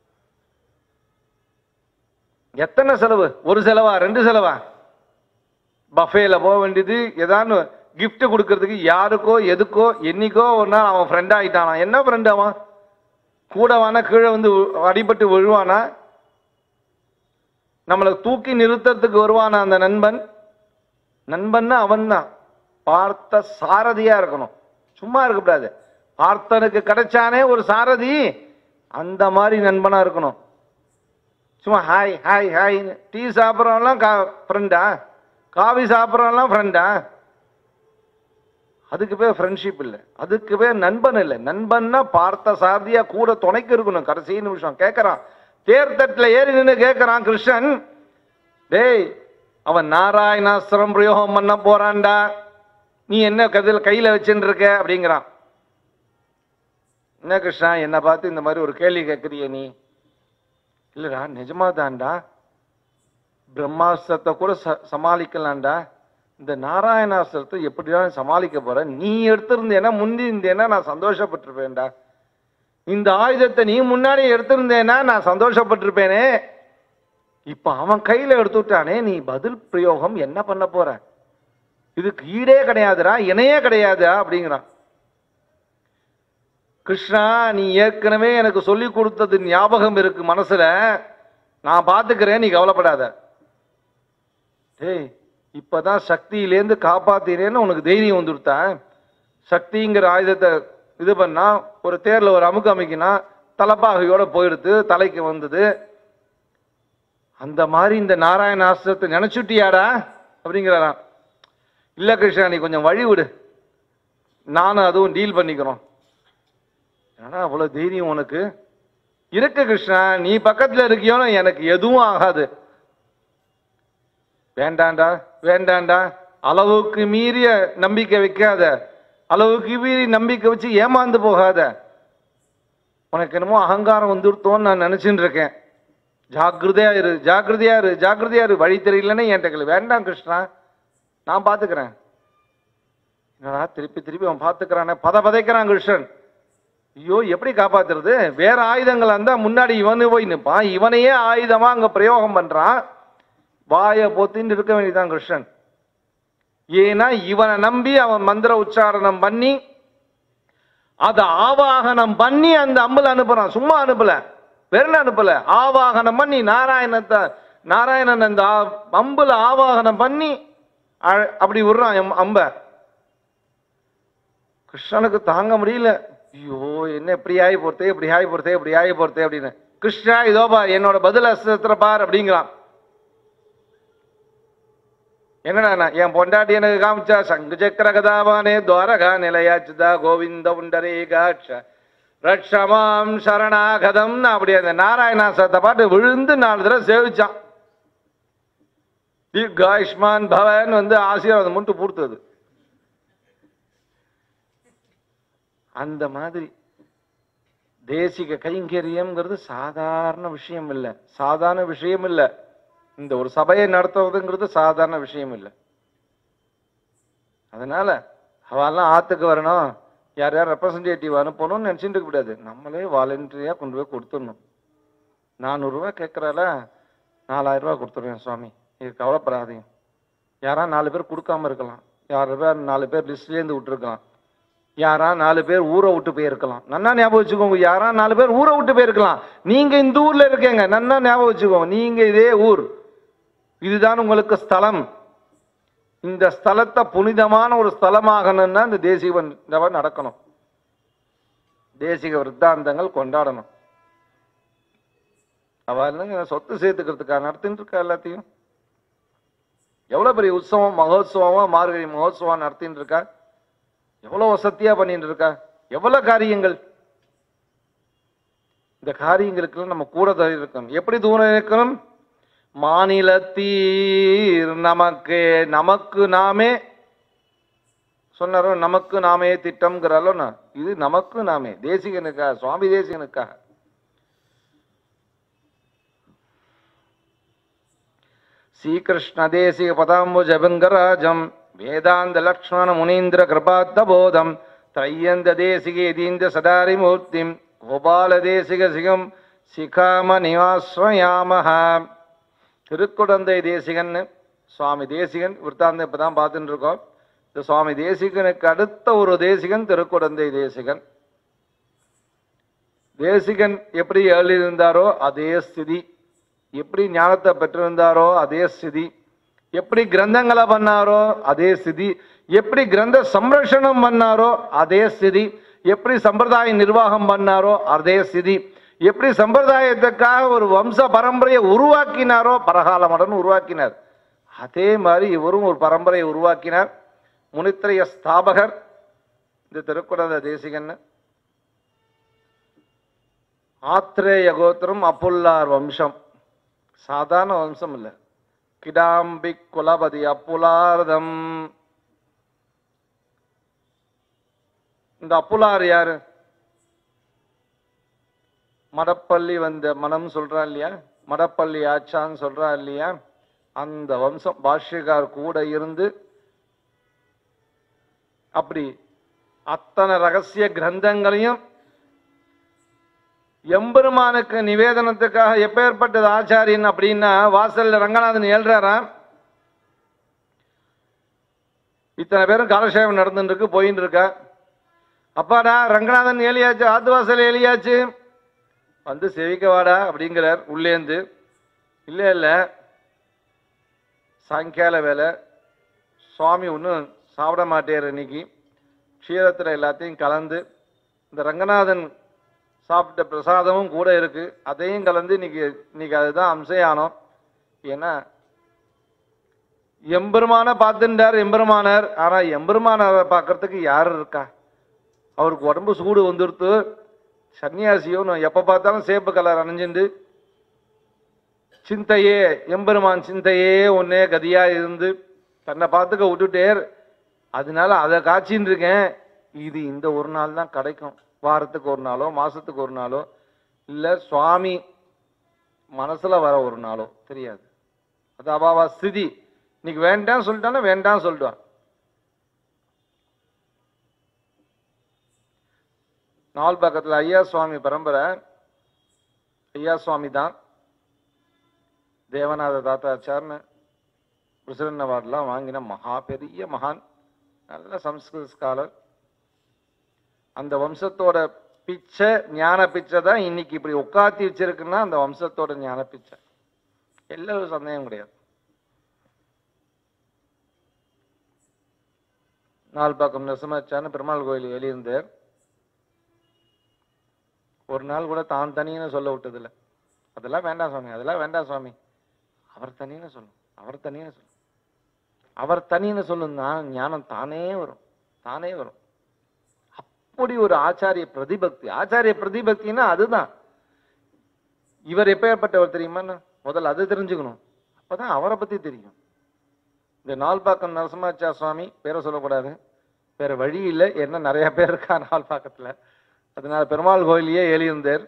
S1: எத்தனை செலவு ஒரு செலவா ரெண்டு செலவா பஃபேல போக வேண்டியது ஏதான்னு gift கொடுக்கறதுக்கு யாருக்கோ எதுக்கோ என்னைக்கோ ஒரு நாள் அவன் ஃப்ரெண்ட் ஆயிட்டானா என்ன ஃப்ரெண்ட் அவன் கூட வானா கீழே வந்து வி- அடிபட்டு விழுவானா நம்மளை தூக்கி நிறுத்தறதுக்கு வருவானா அந்த நண்பன் நண்பன்னா அவன் தான் பார்த்த சாரதியா இருக்கணும் சும்மா இருக்கக்கூடாது பார்த்தனுக்கு கிடைச்சானே ஒரு சாரதி அந்த மாதிரி நண்பனா இருக்கணும் சும்மா ஹாய் ஹாய் ஹாய் டீ சாப்பிட்றவன்லாம் கா ஃப்ரெண்டா காஃபி சாப்பிட்றவன்லாம் ஃப்ரெண்டா அதுக்கு பேர் ஃப்ரெண்ட்ஷிப் இல்லை அதுக்கு பேர் நண்பன் இல்லை நண்பன்னா பார்த்த சாரதியா கூட துணைக்கு இருக்கணும் கடைசி நிமிஷம் கேட்கறான் தேர்தட்டில் ஏறி நின்று கேட்கறான் கிருஷ்ணன் டேய் அவன் நாராயணாஸ்திரம் பிரயோகம் பண்ண போறான்டா நீ என்ன கதில் கையில வச்சுட்டு இருக்க அப்படிங்கிறான் என்ன கிருஷ்ணா என்னை பார்த்து இந்த மாதிரி ஒரு கேள்வி கேட்குறிய நீ இல்லடா நிஜமா தான்டா பிரம்மாஸ்திரத்தை கூட ச- சமாளிக்கலாம்டா இந்த நாராயணாஸ்திரத்தை எப்படிதான் சமாளிக்க போற நீ எடுத்திருந்தேன்னா முந்தி இருந்தேன்னா நான் சந்தோஷப்பட்டிருப்பேன்டா இந்த ஆயுதத்தை நீ முன்னாடி எடுத்திருந்தேன்னா நான் சந்தோஷப்பட்டிருப்பேனே இப்ப அவன் கையில எடுத்து விட்டானே நீ பதில் பிரயோகம் என்ன பண்ண போற இதுக்கு ஈடே கிடையாதுடா இணையே கிடையாதா அப்படிங்கிறான் கிருஷ்ணா நீ ஏற்கனவே எனக்கு சொல்லி கொடுத்தது ஞாபகம் இருக்கு மனசுல நான் பார்த்துக்கிறேன் நீ கவலைப்படாத டேய் இப்பதான் சக்தியிலேருந்து காப்பாத்தினேன்னு உனக்கு தைரியம் வந்துடுத்தா சக்திங்கிற ஆயுதத்தை இது பண்ணா ஒரு தேர்ல ஒரு அமுக்கு அமைக்கினா தலைப்பாகையோட போயிடுது தலைக்கு வந்தது அந்த மாதிரி இந்த நாராயண ஆசிரத்தை நினைச்சுட்டியாடா அப்படிங்கிறாராம் இல்ல கிருஷ்ணா நீ கொஞ்சம் வழி விடு நானும் அதுவும் டீல் பண்ணிக்கிறோம் ஏன்னா அவ்வளவு தைரியம் உனக்கு இருக்கு கிருஷ்ணா நீ பக்கத்துல இருக்கியோன்னு எனக்கு எதுவும் ஆகாது வேண்டாண்டா வேண்டாண்டா அளவுக்கு மீறிய நம்பிக்கை வைக்காத அளவுக்கு மீறி நம்பிக்கை வச்சு ஏமாந்து போகாத உனக்கு என்னமோ அகங்காரம் வந்துருத்தோன்னு நான் நினைச்சுட்டு இருக்கேன் ஜாக்கிரதையா இரு ஜாக்கிரதையா இரு ஜாக்கிரதையா இரு வழி தெரியலன்னு என்கிட்ட கேளு வேண்டாம் கிருஷ்ணா நான் பாத்துக்கிறேன் என்னடா திருப்பி திருப்பி அவன் பாத்துக்கிறானே பத பதைக்கிறான் கிருஷ்ணன் ஐயோ எப்படி காப்பாத்துறது வேற ஆயுதங்கள் இருந்தா முன்னாடி இவனு போய் நிற்பான் இவனையே ஆயுதமா அங்க பிரயோகம் பண்றான் வாயை பொத்தின்னு இருக்க வேண்டியதான் கிருஷ்ணன் ஏன்னா இவனை நம்பி அவன் மந்திர உச்சாரணம் பண்ணி அதை ஆவாகனம் பண்ணி அந்த அம்புல அனுப்புறான் சும்மா அனுப்பல வெறும் அனுப்பல ஆவாகனம் பண்ணி நாராயணத்தை நாராயணன் அந்த ஆ- அம்புல ஆவாகனம் பண்ணி அ- அப்படி விடுறான் எம் அம்ப கிருஷ்ணனுக்கு தாங்க முடியல ஐயோ என்ன இப்படி ஆகி போறதே இப்படி ஆகி போறதே இப்படி ஆகி போறதே அப்படின்னு கிருஷ்ணா இதோபா என்னோட பதில் அஸ்திர பார் அப்படிங்கிறான் என்னடா நான் என் பொண்டாட்டி எனக்கு காமிச்சா சங்கு சக்கர கதாபானே துவாரகா நிலையாச்சுதா கோவிந்த உண்டரே காட்ச ரட்சமாம் சரணாகதம்னு அப்படி அந்த நாராயணாசத்தை பாட்டு விழுந்து நாலு தடவை சேவிச்சான் தீர்காயுஷ்மான் பவன் வந்து ஆசீர்வாதம் மட்டும் பூர்த்தது அந்த மாதிரி தேசிக கைங்கரியம்ங்கிறது சாதாரண விஷயம் இல்லை சாதாரண விஷயம் இல்லை இந்த ஒரு சபையை நடத்துவதுங்கிறது சாதாரண விஷயம் இல்லை அதனால அவெல்லாம் ஆத்துக்கு வரணும் யார் யார் ரெப்ரசன்டேட்டிவ் அனுப்பணும்னு நினச்சிட்டு இருக்க கூடாது நம்மளே வாலண்டரியா கொண்டு போய் கொடுத்துடணும் நானூறுரூவா கேட்குறால நாலாயிரம் ரூபாய் கொடுத்துருவேன் சுவாமி இது கவலைப்படாதீங்க யாரா நாலு பேர் கொடுக்காம இருக்கலாம் யாரு பேர் நாலு பேர் லிஸ்ட்லேருந்து விட்டுருக்கலாம் யாரா நாலு பேர் ஊரை விட்டு போயிருக்கலாம் நன்னா ஞாபகம் வச்சுக்கோங்க யாரா நாலு பேர் ஊரை விட்டு போயிருக்கலாம் நீங்க இந்த ஊர்ல இருக்கீங்க நன்னா ஞாபகம் வச்சுக்கோங்க நீங்க இதே ஊர் இதுதான் உங்களுக்கு ஸ்தலம் இந்த ஸ்தலத்தை புனிதமான ஒரு ஸ்தலமாகணும்னா இந்த தேசிக வ- நடக்கணும் தேசிக விருத்தாந்தங்கள் கொண்டாடணும் அவ இல்லைங்க சொத்து சேர்த்துக்கிறதுக்காக நடத்திட்டு இருக்கா எல்லாத்தையும் எவ்வளவு பெரிய உற்சவம் மகோத்சவமா மார்கழி மகோத்சவம் நடத்திட்டு இருக்கா எவ்வளவு வசதியா பண்ணிட்டு இருக்கா எவ்வளவு காரியங்கள் இந்த காரியங்களுக்கெல்லாம் நம்ம கூட தான் இருக்கணும் எப்படி தூரம் இருக்கணும் மாநிலத்தீர் நமக்கு நமக்கு நாமே சொன்னாரோ நமக்கு நாமே திட்டம்ங்கிறாலோ நான் இது நமக்கு நாமே தேசிகனுக்கா சுவாமி தேசிகனுக்கா ஸ்ரீகிருஷ்ண தேசிக பதாம்புஜபங்கராஜம் வேதாந்த லக்ஷ்மண முனீந்திர கிருபாத்த போதம் தையந்த தேசிக எதீந்த சதாரி மூர்த்திம் கோபால தேசிக சிகம் சிகாம நிவாஸ்ரயாமஹ திருக்குடந்தை தேசிகன்னு சுவாமி தேசிகன் விற்த்தாந்தம் இப்போ தான் பார்த்துட்டு இருக்கோம் இந்த சுவாமி தேசிகனுக்கு அடுத்த ஒரு தேசிகன் திருக்குடந்தை தேசிகன் தேசிகன் எப்படி எழுதியிருந்தாரோ அதே ஸ்திதி எப்படி ஞானத்தை பெற்றிருந்தாரோ அதே ஸ்திதி எப்படி கிரந்தங்களை பண்ணாரோ அதே ஸ்திதி எப்படி கிரந்த சம்ரட்சணம் பண்ணாரோ அதே ஸ்திதி எப்படி சம்பிரதாய நிர்வாகம் பண்ணாரோ அதே ஸ்திதி எப்படி சம்பிரதாயத்துக்காக ஒரு வம்ச பரம்பரையை உருவாக்கினாரோ பரகாலமடன் உருவாக்கினார் அதே மாதிரி இவரும் ஒரு பரம்பரையை உருவாக்கினார் முனித்திரைய ஸ்தாபகர் இந்த திருக்குறந்த தேசிகன்னு ஆத்ரேய கோத்திரம் அப்புல்லார் வம்சம் சாதாரண வம்சம் இல்லை கிடாம்பி குலபதி அப்புலார்தம் இந்த அப்புலார் யாரு மடப்பள்ளி வந்த மனம் சொல்றா இல்லையா மடப்பள்ளி ஆச்சான்னு சொல்றா இல்லையா அந்த வம்சம் பாஷ்யக்கார் கூட இருந்து அப்படி அத்தனை ரகசிய கிரந்தங்களையும் எம்பெருமானுக்கு நிவேதனத்துக்காக எப்பேற்பட்டது ஆச்சாரியன் அப்படின்னா வாசல்ல ரங்கநாதன் ஏழ்றாராம் இத்தனை பேரும் காலக்ஷேபம் நடந்துட்டு இருக்கு போயின்னு இருக்கா அப்பாடா ரங்கநாதன் ஏலியாச்சு ஆத்து வாசல் ஏலியாச்சு வந்து செவிக்க வாடா அப்படிங்கிறார் உள்ளேந்து இல்லை இல்லை சாயங்கால வேலை சுவாமி ஒன்றும் சாப்பிட மாட்டேர் இன்னைக்கு க்ஷீரத்தில் எல்லாத்தையும் கலந்து இந்த ரங்கநாதன் சாப்பிட்ட பிரசாதமும் கூட இருக்கு அதையும் கலந்து இன்னைக்கு இன்னைக்கு அதுதான் அம்சயானம் ஏன்னா எம்பெருமான பார்த்துட்டார் எம்பெருமானார் ஆனா எம்பெருமானாரை பார்க்கறதுக்கு யார் இருக்கா அவருக்கு உடம்பு சூடு வந்துடுத்து சன்னியாசியோ நான் எப்ப பார்த்தாலும் சேப்பு கலர் அணிஞ்சுண்டு சிந்தையே எம்பெருமான் சிந்தையே ஒன்னே கதியா இருந்து தன்னை பார்த்துக்க விட்டுட்டேர் அதனால அதை காய்ச்சின்னு இருக்கேன் இது இந்த ஒரு நாள் தான் கிடைக்கும் வாரத்துக்கு ஒரு நாளோ மாசத்துக்கு ஒரு நாளோ இல்ல சுவாமி மனசுல வர ஒரு நாளோ தெரியாது அது அபாவா ஸ்திதி இன்னைக்கு வேண்டாம் சொல்லிட்டானா வேண்டாம் சொல்லிட்டான் நாள் பக்கத்துல ஐயா சுவாமி பரம்பரை ஐயா சுவாமி தான் தேவநாத தாத்தாச்சார்னு பிரசிடன்ட் அவார்ட்லாம் வாங்கின மகா பெரிய மகான் நல்ல சம்ஸ்கிருத ஸ்காலர் அந்த வம்சத்தோட பிச்சை ஞான பிச்சை தான் இன்னைக்கு இப்படி உட்காத்தி வச்சிருக்குன்னா அந்த வம்சத்தோட ஞான பிச்சை எல்லாரும் சந்தேகம் கிடையாது நாள் பக்கம் நெசமாச்சான்னு பெருமாள் கோயில் வெளியிருந்தார் ஒரு நாள் கூட தான் தனின்னு சொல்ல விட்டதில்ல அதெல்லாம் வேண்டாம் சுவாமி அதெல்லாம் வேண்டாம் சுவாமி அவர் தனின்னு சொல்லும் அவர் தனின்னு சொல்லும் அவர் தனின்னு சொல்லும் நான் ஞானம் தானே வரும் தானே வரும் அப்படி ஒரு ஆச்சாரிய பிரதிபக்தி ஆச்சாரிய பிரதிபக்தின்னா அதுதான் இவர் எப்பேற்பட்டவர் தெரியுமா முதல்ல அது தெரிஞ்சுக்கணும் அப்பதான் அவரை பத்தி தெரியும் இந்த நால்பாக்கம் நரசிம்மாச்சா சுவாமி பேரை சொல்லக்கூடாது வேற வழி இல்லை என்ன நிறைய பேர் இருக்கா நால்பாக்கத்துல அதனால பெருமாள் கோயிலையே எழுந்தார்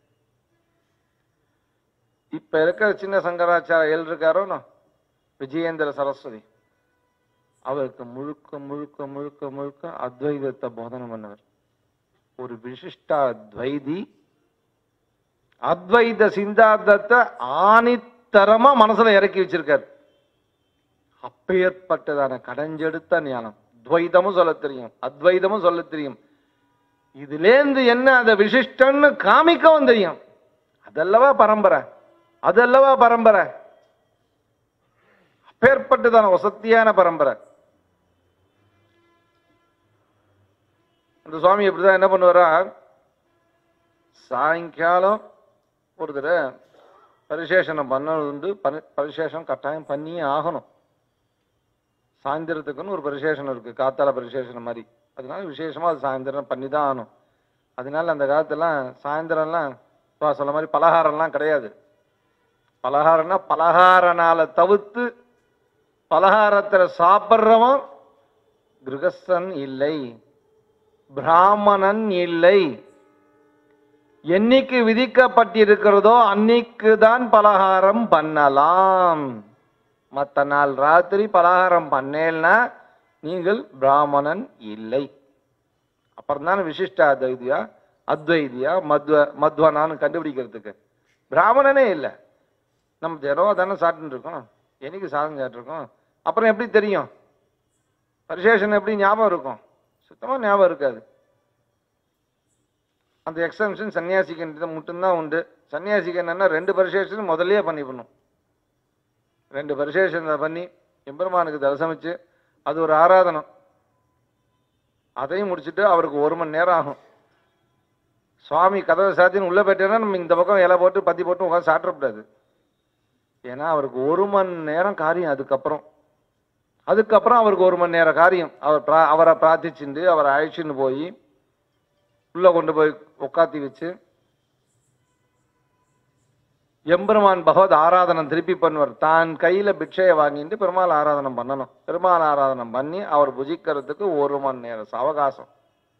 S1: இப்ப இருக்கிற சின்ன சங்கராச்சார எழு இருக்காரோனோ விஜயேந்திர சரஸ்வதி அவருக்கு முழுக்க முழுக்க முழுக்க முழுக்க அத்வைதத்தை போதனை பண்ணவர் ஒரு விசிஷ்டா துவைதி அத்வைத சிந்தாந்தத்தை ஆணித்தரமா மனசுல இறக்கி வச்சிருக்காரு அப்பேற்பட்டதான கடைஞ்செடுத்த ஞானம் துவைதமும் சொல்ல தெரியும் அத்வைதமும் சொல்ல தெரியும் இதுலேருந்து என்ன அதை விசிஷ்டன்னு காமிக்கவும் தெரியும் அதல்லவா பரம்பரை அதல்லவா பரம்பரை அப்பேற்பட்டதான வசத்தியான பரம்பரை அந்த சுவாமி இப்படிதான் என்ன பண்ணுவாரா சாயங்காலம் ஒரு தடவை பரிசேஷனம் பண்ணது உண்டு பரி- பரிசேஷனம் கட்டாயம் பண்ணியே ஆகணும் சாயந்தரத்துக்குன்னு ஒரு பரிசேஷனம் இருக்கு காத்தால பரிசேஷனம் மாதிரி அதனால விசேஷமா அது சாயந்தரம் பண்ணி தான் ஆகணும் அதனால அந்த காலத்துலாம் சாயந்தரம்லாம் இப்ப சொல்ல மாதிரி பலகாரம்லாம் கிடையாது பலகாரம்னா பலகாரனால தவிர்த்து பலகாரத்துல சாப்பிட்றவன் கிரகஸ்தன் இல்லை பிராமணன் இல்லை என்னைக்கு விதிக்கப்பட்டிருக்கிறதோ அன்னைக்கு தான் பலகாரம் பண்ணலாம் மற்ற நாள் ராத்திரி பலகாரம் பண்ணேன்னா நீங்கள் பிராமணன் இல்லை அப்புறம் தான் விசிஷ்ட அத்வைதியா அத்வைதியா மத்வ மத்வனான்னு கண்டுபிடிக்கிறதுக்கு பிராமணனே இல்லை நம்ம தினம் தானே சாப்பிட்டுட்டு இருக்கோம் என்னைக்கு சாதம் சாப்பிட்ருக்கோம் அப்புறம் எப்படி தெரியும் பரிசேஷன் எப்படி ஞாபகம் இருக்கும் சுத்தமாக ஞாபகம் இருக்காது அந்த எக்ஸம்ஷன் சன்னியாசிக்கு மட்டும்தான் உண்டு சன்னியாசிக்கு என்னன்னா ரெண்டு பரிசேஷன் முதல்லயே பண்ணிக்கணும் ரெண்டு பரிசேஷன் பண்ணி எம்பெருமானுக்கு தரிசமிச்சு அது ஒரு ஆராதனம் அதையும் முடிச்சுட்டு அவருக்கு ஒரு மணி நேரம் ஆகும் சுவாமி கதவை சாத்தின்னு உள்ள போயிட்டேன்னா நம்ம இந்த பக்கம் இலை போட்டு பத்தி போட்டு உட்காந்து சாப்பிடக்கூடாது ஏன்னா அவருக்கு ஒரு மணி நேரம் காரியம் அதுக்கப்புறம் அதுக்கப்புறம் அவருக்கு ஒரு மணி நேரம் காரியம் அவர் பிரா- அவரை பிரார்த்திச்சுண்டு அவரை அழைச்சின்னு போய் உள்ள கொண்டு போய் உட்காத்தி வச்சு எம்பெருமான் பகவத் ஆராதனம் திருப்பி பண்ணுவார் தான் கையில பிட்சையை வாங்கிட்டு பெருமாள் ஆராதனம் பண்ணணும் பெருமாள் ஆராதனம் பண்ணி அவர் புஜிக்கிறதுக்கு ஒரு மணி நேரம் அவகாசம்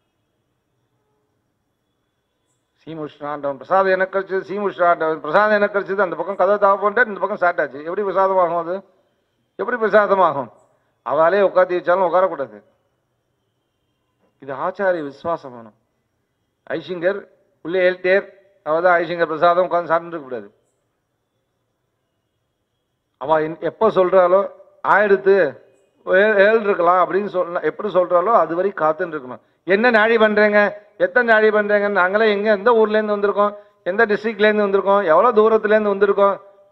S1: சீமுஷ்ணாண்டவன் பிரசாதம் எனக்கு கிடைச்சது சீமுஷ்ணாண்டவன் பிரசாதம் எனக்கு கிடைச்சது அந்த பக்கம் கதை தாவ பண்ணிட்டு இந்த பக்கம் ஸ்டார்ட் ஆச்சு எப்படி பிரசாதமாகும் அது எப்படி பிரசாதமாகும் அவளே உட்காந்து வச்சாலும் உட்காரக்கூடாது இது ஆச்சாரிய விசுவாசம் வேணும் ஐசிங்கர் உள்ளே ஏழ்டேர் அவ தான் ஐசிங்கர் பிரசாதம் உட்காந்து சாப்பிட்டு கூடாது அவ இன்- எப்போ சொல்றாளோ ஆயிடுத்து ஏழு ஏழு இருக்கலாம் அப்படின்னு சொல்ல எப்படி சொல்றாளோ அது வரை காத்துன்னு இருக்கணும் என்ன நாழி பண்றீங்க எத்தனை நாழி பண்றீங்க நாங்களே எங்க எந்த ஊர்ல இருந்து வந்திருக்கோம் எந்த டிஸ்ட்ரிக்ட்ல இருந்து வந்திருக்கோம் எவ்வளவு தூரத்துல இருந்து வந்திருக்கோம்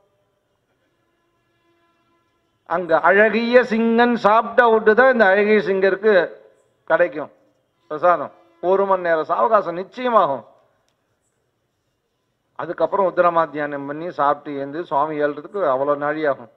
S1: அங்க அழகிய சிங்கன் சாப்பிட்ட விட்டு தான் இந்த அழகிய சிங்கருக்கு கிடைக்கும் பிரசாதம் ஒரு மணி நேரம் சாவகாசம் நிச்சயமாகும் அதுக்கப்புறம் உத்தரமா தியானம் பண்ணி சாப்பிட்டு ஏந்து சுவாமி ஏழுறதுக்கு அவ்வளோ நாழி ஆகும்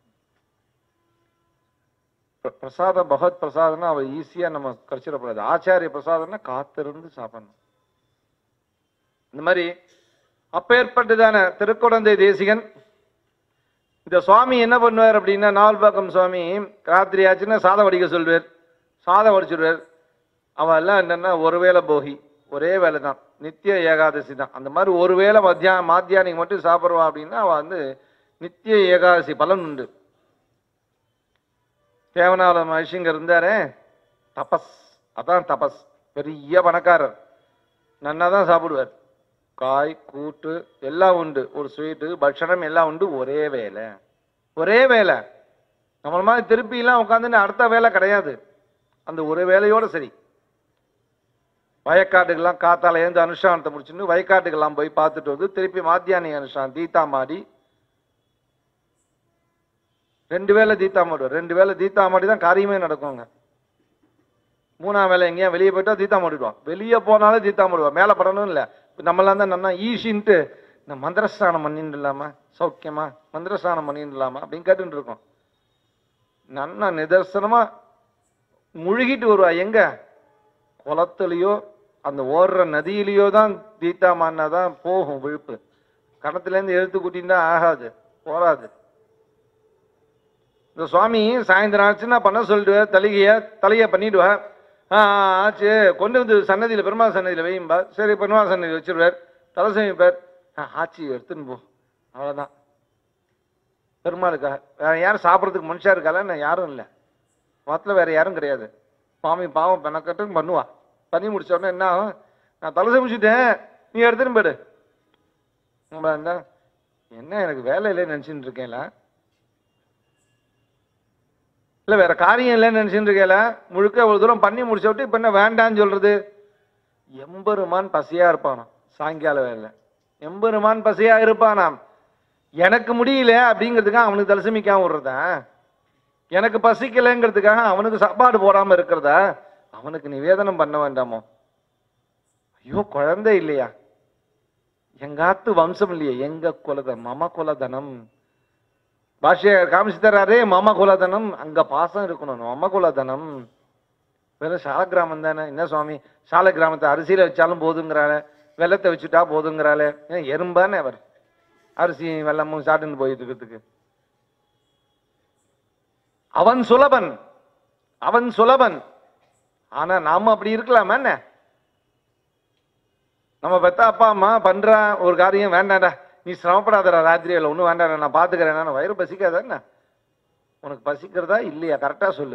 S1: பிர- பிரசாதம் பகவத் பிரசாதம்னா அவ ஈஸியா நம்ம கிடைச்சிடக்கூடாது ஆச்சாரிய பிரசாதம்னா காத்திருந்து சாப்பிடணும் இந்த மாதிரி அப்பேற்பட்டதான திருக்குழந்தை தேசிகன் இந்த சுவாமி என்ன பண்ணுவார் அப்படின்னா நாவல்பாக்கம் சுவாமி ராத்திரி ஆச்சுன்னா சாதம் வடிக்க சொல்வார் சாதம் வடிச்சிடுவார் அவன் எல்லாம் என்னன்னா ஒருவேளை போகி ஒரே வேலை தான் நித்திய ஏகாதசி தான் அந்த மாதிரி ஒருவேளை மத்தியா மாத்தியானிக்கு மட்டும் சாப்பிடுவான் அப்படின்னா அவன் வந்து நித்திய ஏகாதசி பலன் உண்டு தேவனால மனுஷங்க இருந்தாரே தபஸ் அதான் தபஸ் பெரிய பணக்காரர் நன்னா தான் சாப்பிடுவார் காய் கூட்டு எல்லாம் உண்டு ஒரு ஸ்வீட்டு பட்சணம் எல்லாம் உண்டு ஒரே வேலை ஒரே வேலை நம்மள மாதிரி திருப்பிலாம் உட்காந்துன்னு அடுத்த வேலை கிடையாது அந்த ஒரு வேலையோட சரி வயக்காட்டுக்கெல்லாம் காத்தால எழுந்து அனுஷ்டானத்தை முடிச்சுட்டு வயக்காட்டுக்கெல்லாம் போய் பார்த்துட்டு வந்து திருப்பி மாத்தியானி அனுஷ்டானம் தீத்தா மாடி ரெண்டு வேளை தீத்தா மாடுவார் ரெண்டு வேளை தீத்தா மாடி தான் காரியமே நடக்குங்க மூணாம் வேலை எங்கேயா வெளியே போயிட்டா தீத்தா மாடிடுவான் வெளியே போனாலும் தீத்தா மாடுவான் மேலே படணும் இல்லை நம்மளாம் தான் நன்னா ஈஷின்ட்டு இந்த மந்திரஸ்தானம் பண்ணிட்டு இல்லாமா சௌக்கியமா மந்திரஸ்தானம் பண்ணிட்டு இல்லாமா அப்படின்னு கேட்டுட்டு இருக்கோம் நன்னா நிதர்சனமா முழுகிட்டு வருவா எங்க குளத்துலயோ அந்த ஓடுற நதியிலேயோ தான் தீட்டாமான்னா தான் போகும் விழுப்பு கணத்துலேருந்து எழுத்து கூட்டின்னா ஆகாது போராது இந்த சுவாமி சாயந்தரம் ஆச்சுன்னா பண்ண சொல்லிடுவேன் தலிகைய தலையை பண்ணிடுவேன் ஆ ஆ, ஆச்சு கொண்டு வந்து சன்னதியில் பெருமாள் சன்னதியில் வையும்பா சரி பெருமாள் சன்னதியில் வச்சிருவார் தலை சமைப்பார் ஆ ஆச்சு எடுத்துன்னு போ அவ்வளோதான் பெருமாளுக்காக வேற யாரும் சாப்பிட்றதுக்கு மனுஷா இருக்கால நான் யாரும் இல்லை மொத்தத்தில் வேற யாரும் கிடையாது சுவாமி பாவம் பெனக்கட்டுன்னு பண்ணுவா பண்ணி முடிச்ச உடனே என்ன ஆகும் நான் தலை சமைச்சிட்டேன் நீ எடுத்துன்னு போயிடு நம்ம என்ன என்ன எனக்கு வேலை இல்லைன்னு நினச்சிட்டு இருக்கேன்ல இல்லை வேற காரியம் இல்லைன்னு நினச்சிட்டு இருக்கேல முழுக்க இவ்வளோ தூரம் பண்ணி முடிச்ச விட்டு இப்போ என்ன வேண்டான்னு சொல்றது எம்பெருமான் பசியா இருப்பானாம் சாயங்கால வேலை எம்பெருமான் பசியா இருப்பானாம் எனக்கு முடியல அப்படிங்கிறதுக்காக அவனுக்கு தலசமிக்காம விடுறதா எனக்கு பசிக்கலைங்கிறதுக்காக அவனுக்கு சாப்பாடு போடாம இருக்கிறதா அவனுக்கு நிவேதனம் பண்ண வேண்டாமோ ஐயோ குழந்தை இல்லையா எங்காத்து வம்சம் இல்லையே எங்க குலத மம குலதனம் பாஷ்ய காமிச்சு தர்றாரே மம குலதனம் அங்க பாசம் இருக்கணும் மம குலதனம் வெறும் சால கிராமம் தானே என்ன சுவாமி சால கிராமத்தை அரிசியில வச்சாலும் போதுங்கிறாளே வெள்ளத்தை வச்சுட்டா போதுங்கிறாளே ஏன் எறும்பானே அவர் அரிசி வெள்ளமும் சாட்டுன்னு போயிட்டு இருக்கிறதுக்கு அவன் சுலபன் அவன் சுலபன் ஆனா நாம அப்படி இருக்கலாமா என்ன நம்ம பெத்த அப்பா அம்மா பண்றா ஒரு காரியம் வேண்டாம்டா நீ சிரமப்படாதடா ராத்திரியில் ஒன்றும் வேண்டாம்டா நான் பார்த்துக்கிறேன் நான் வயிறு பசிக்காதா என்ன உனக்கு பசிக்கிறதா இல்லையா கரெக்டா சொல்லு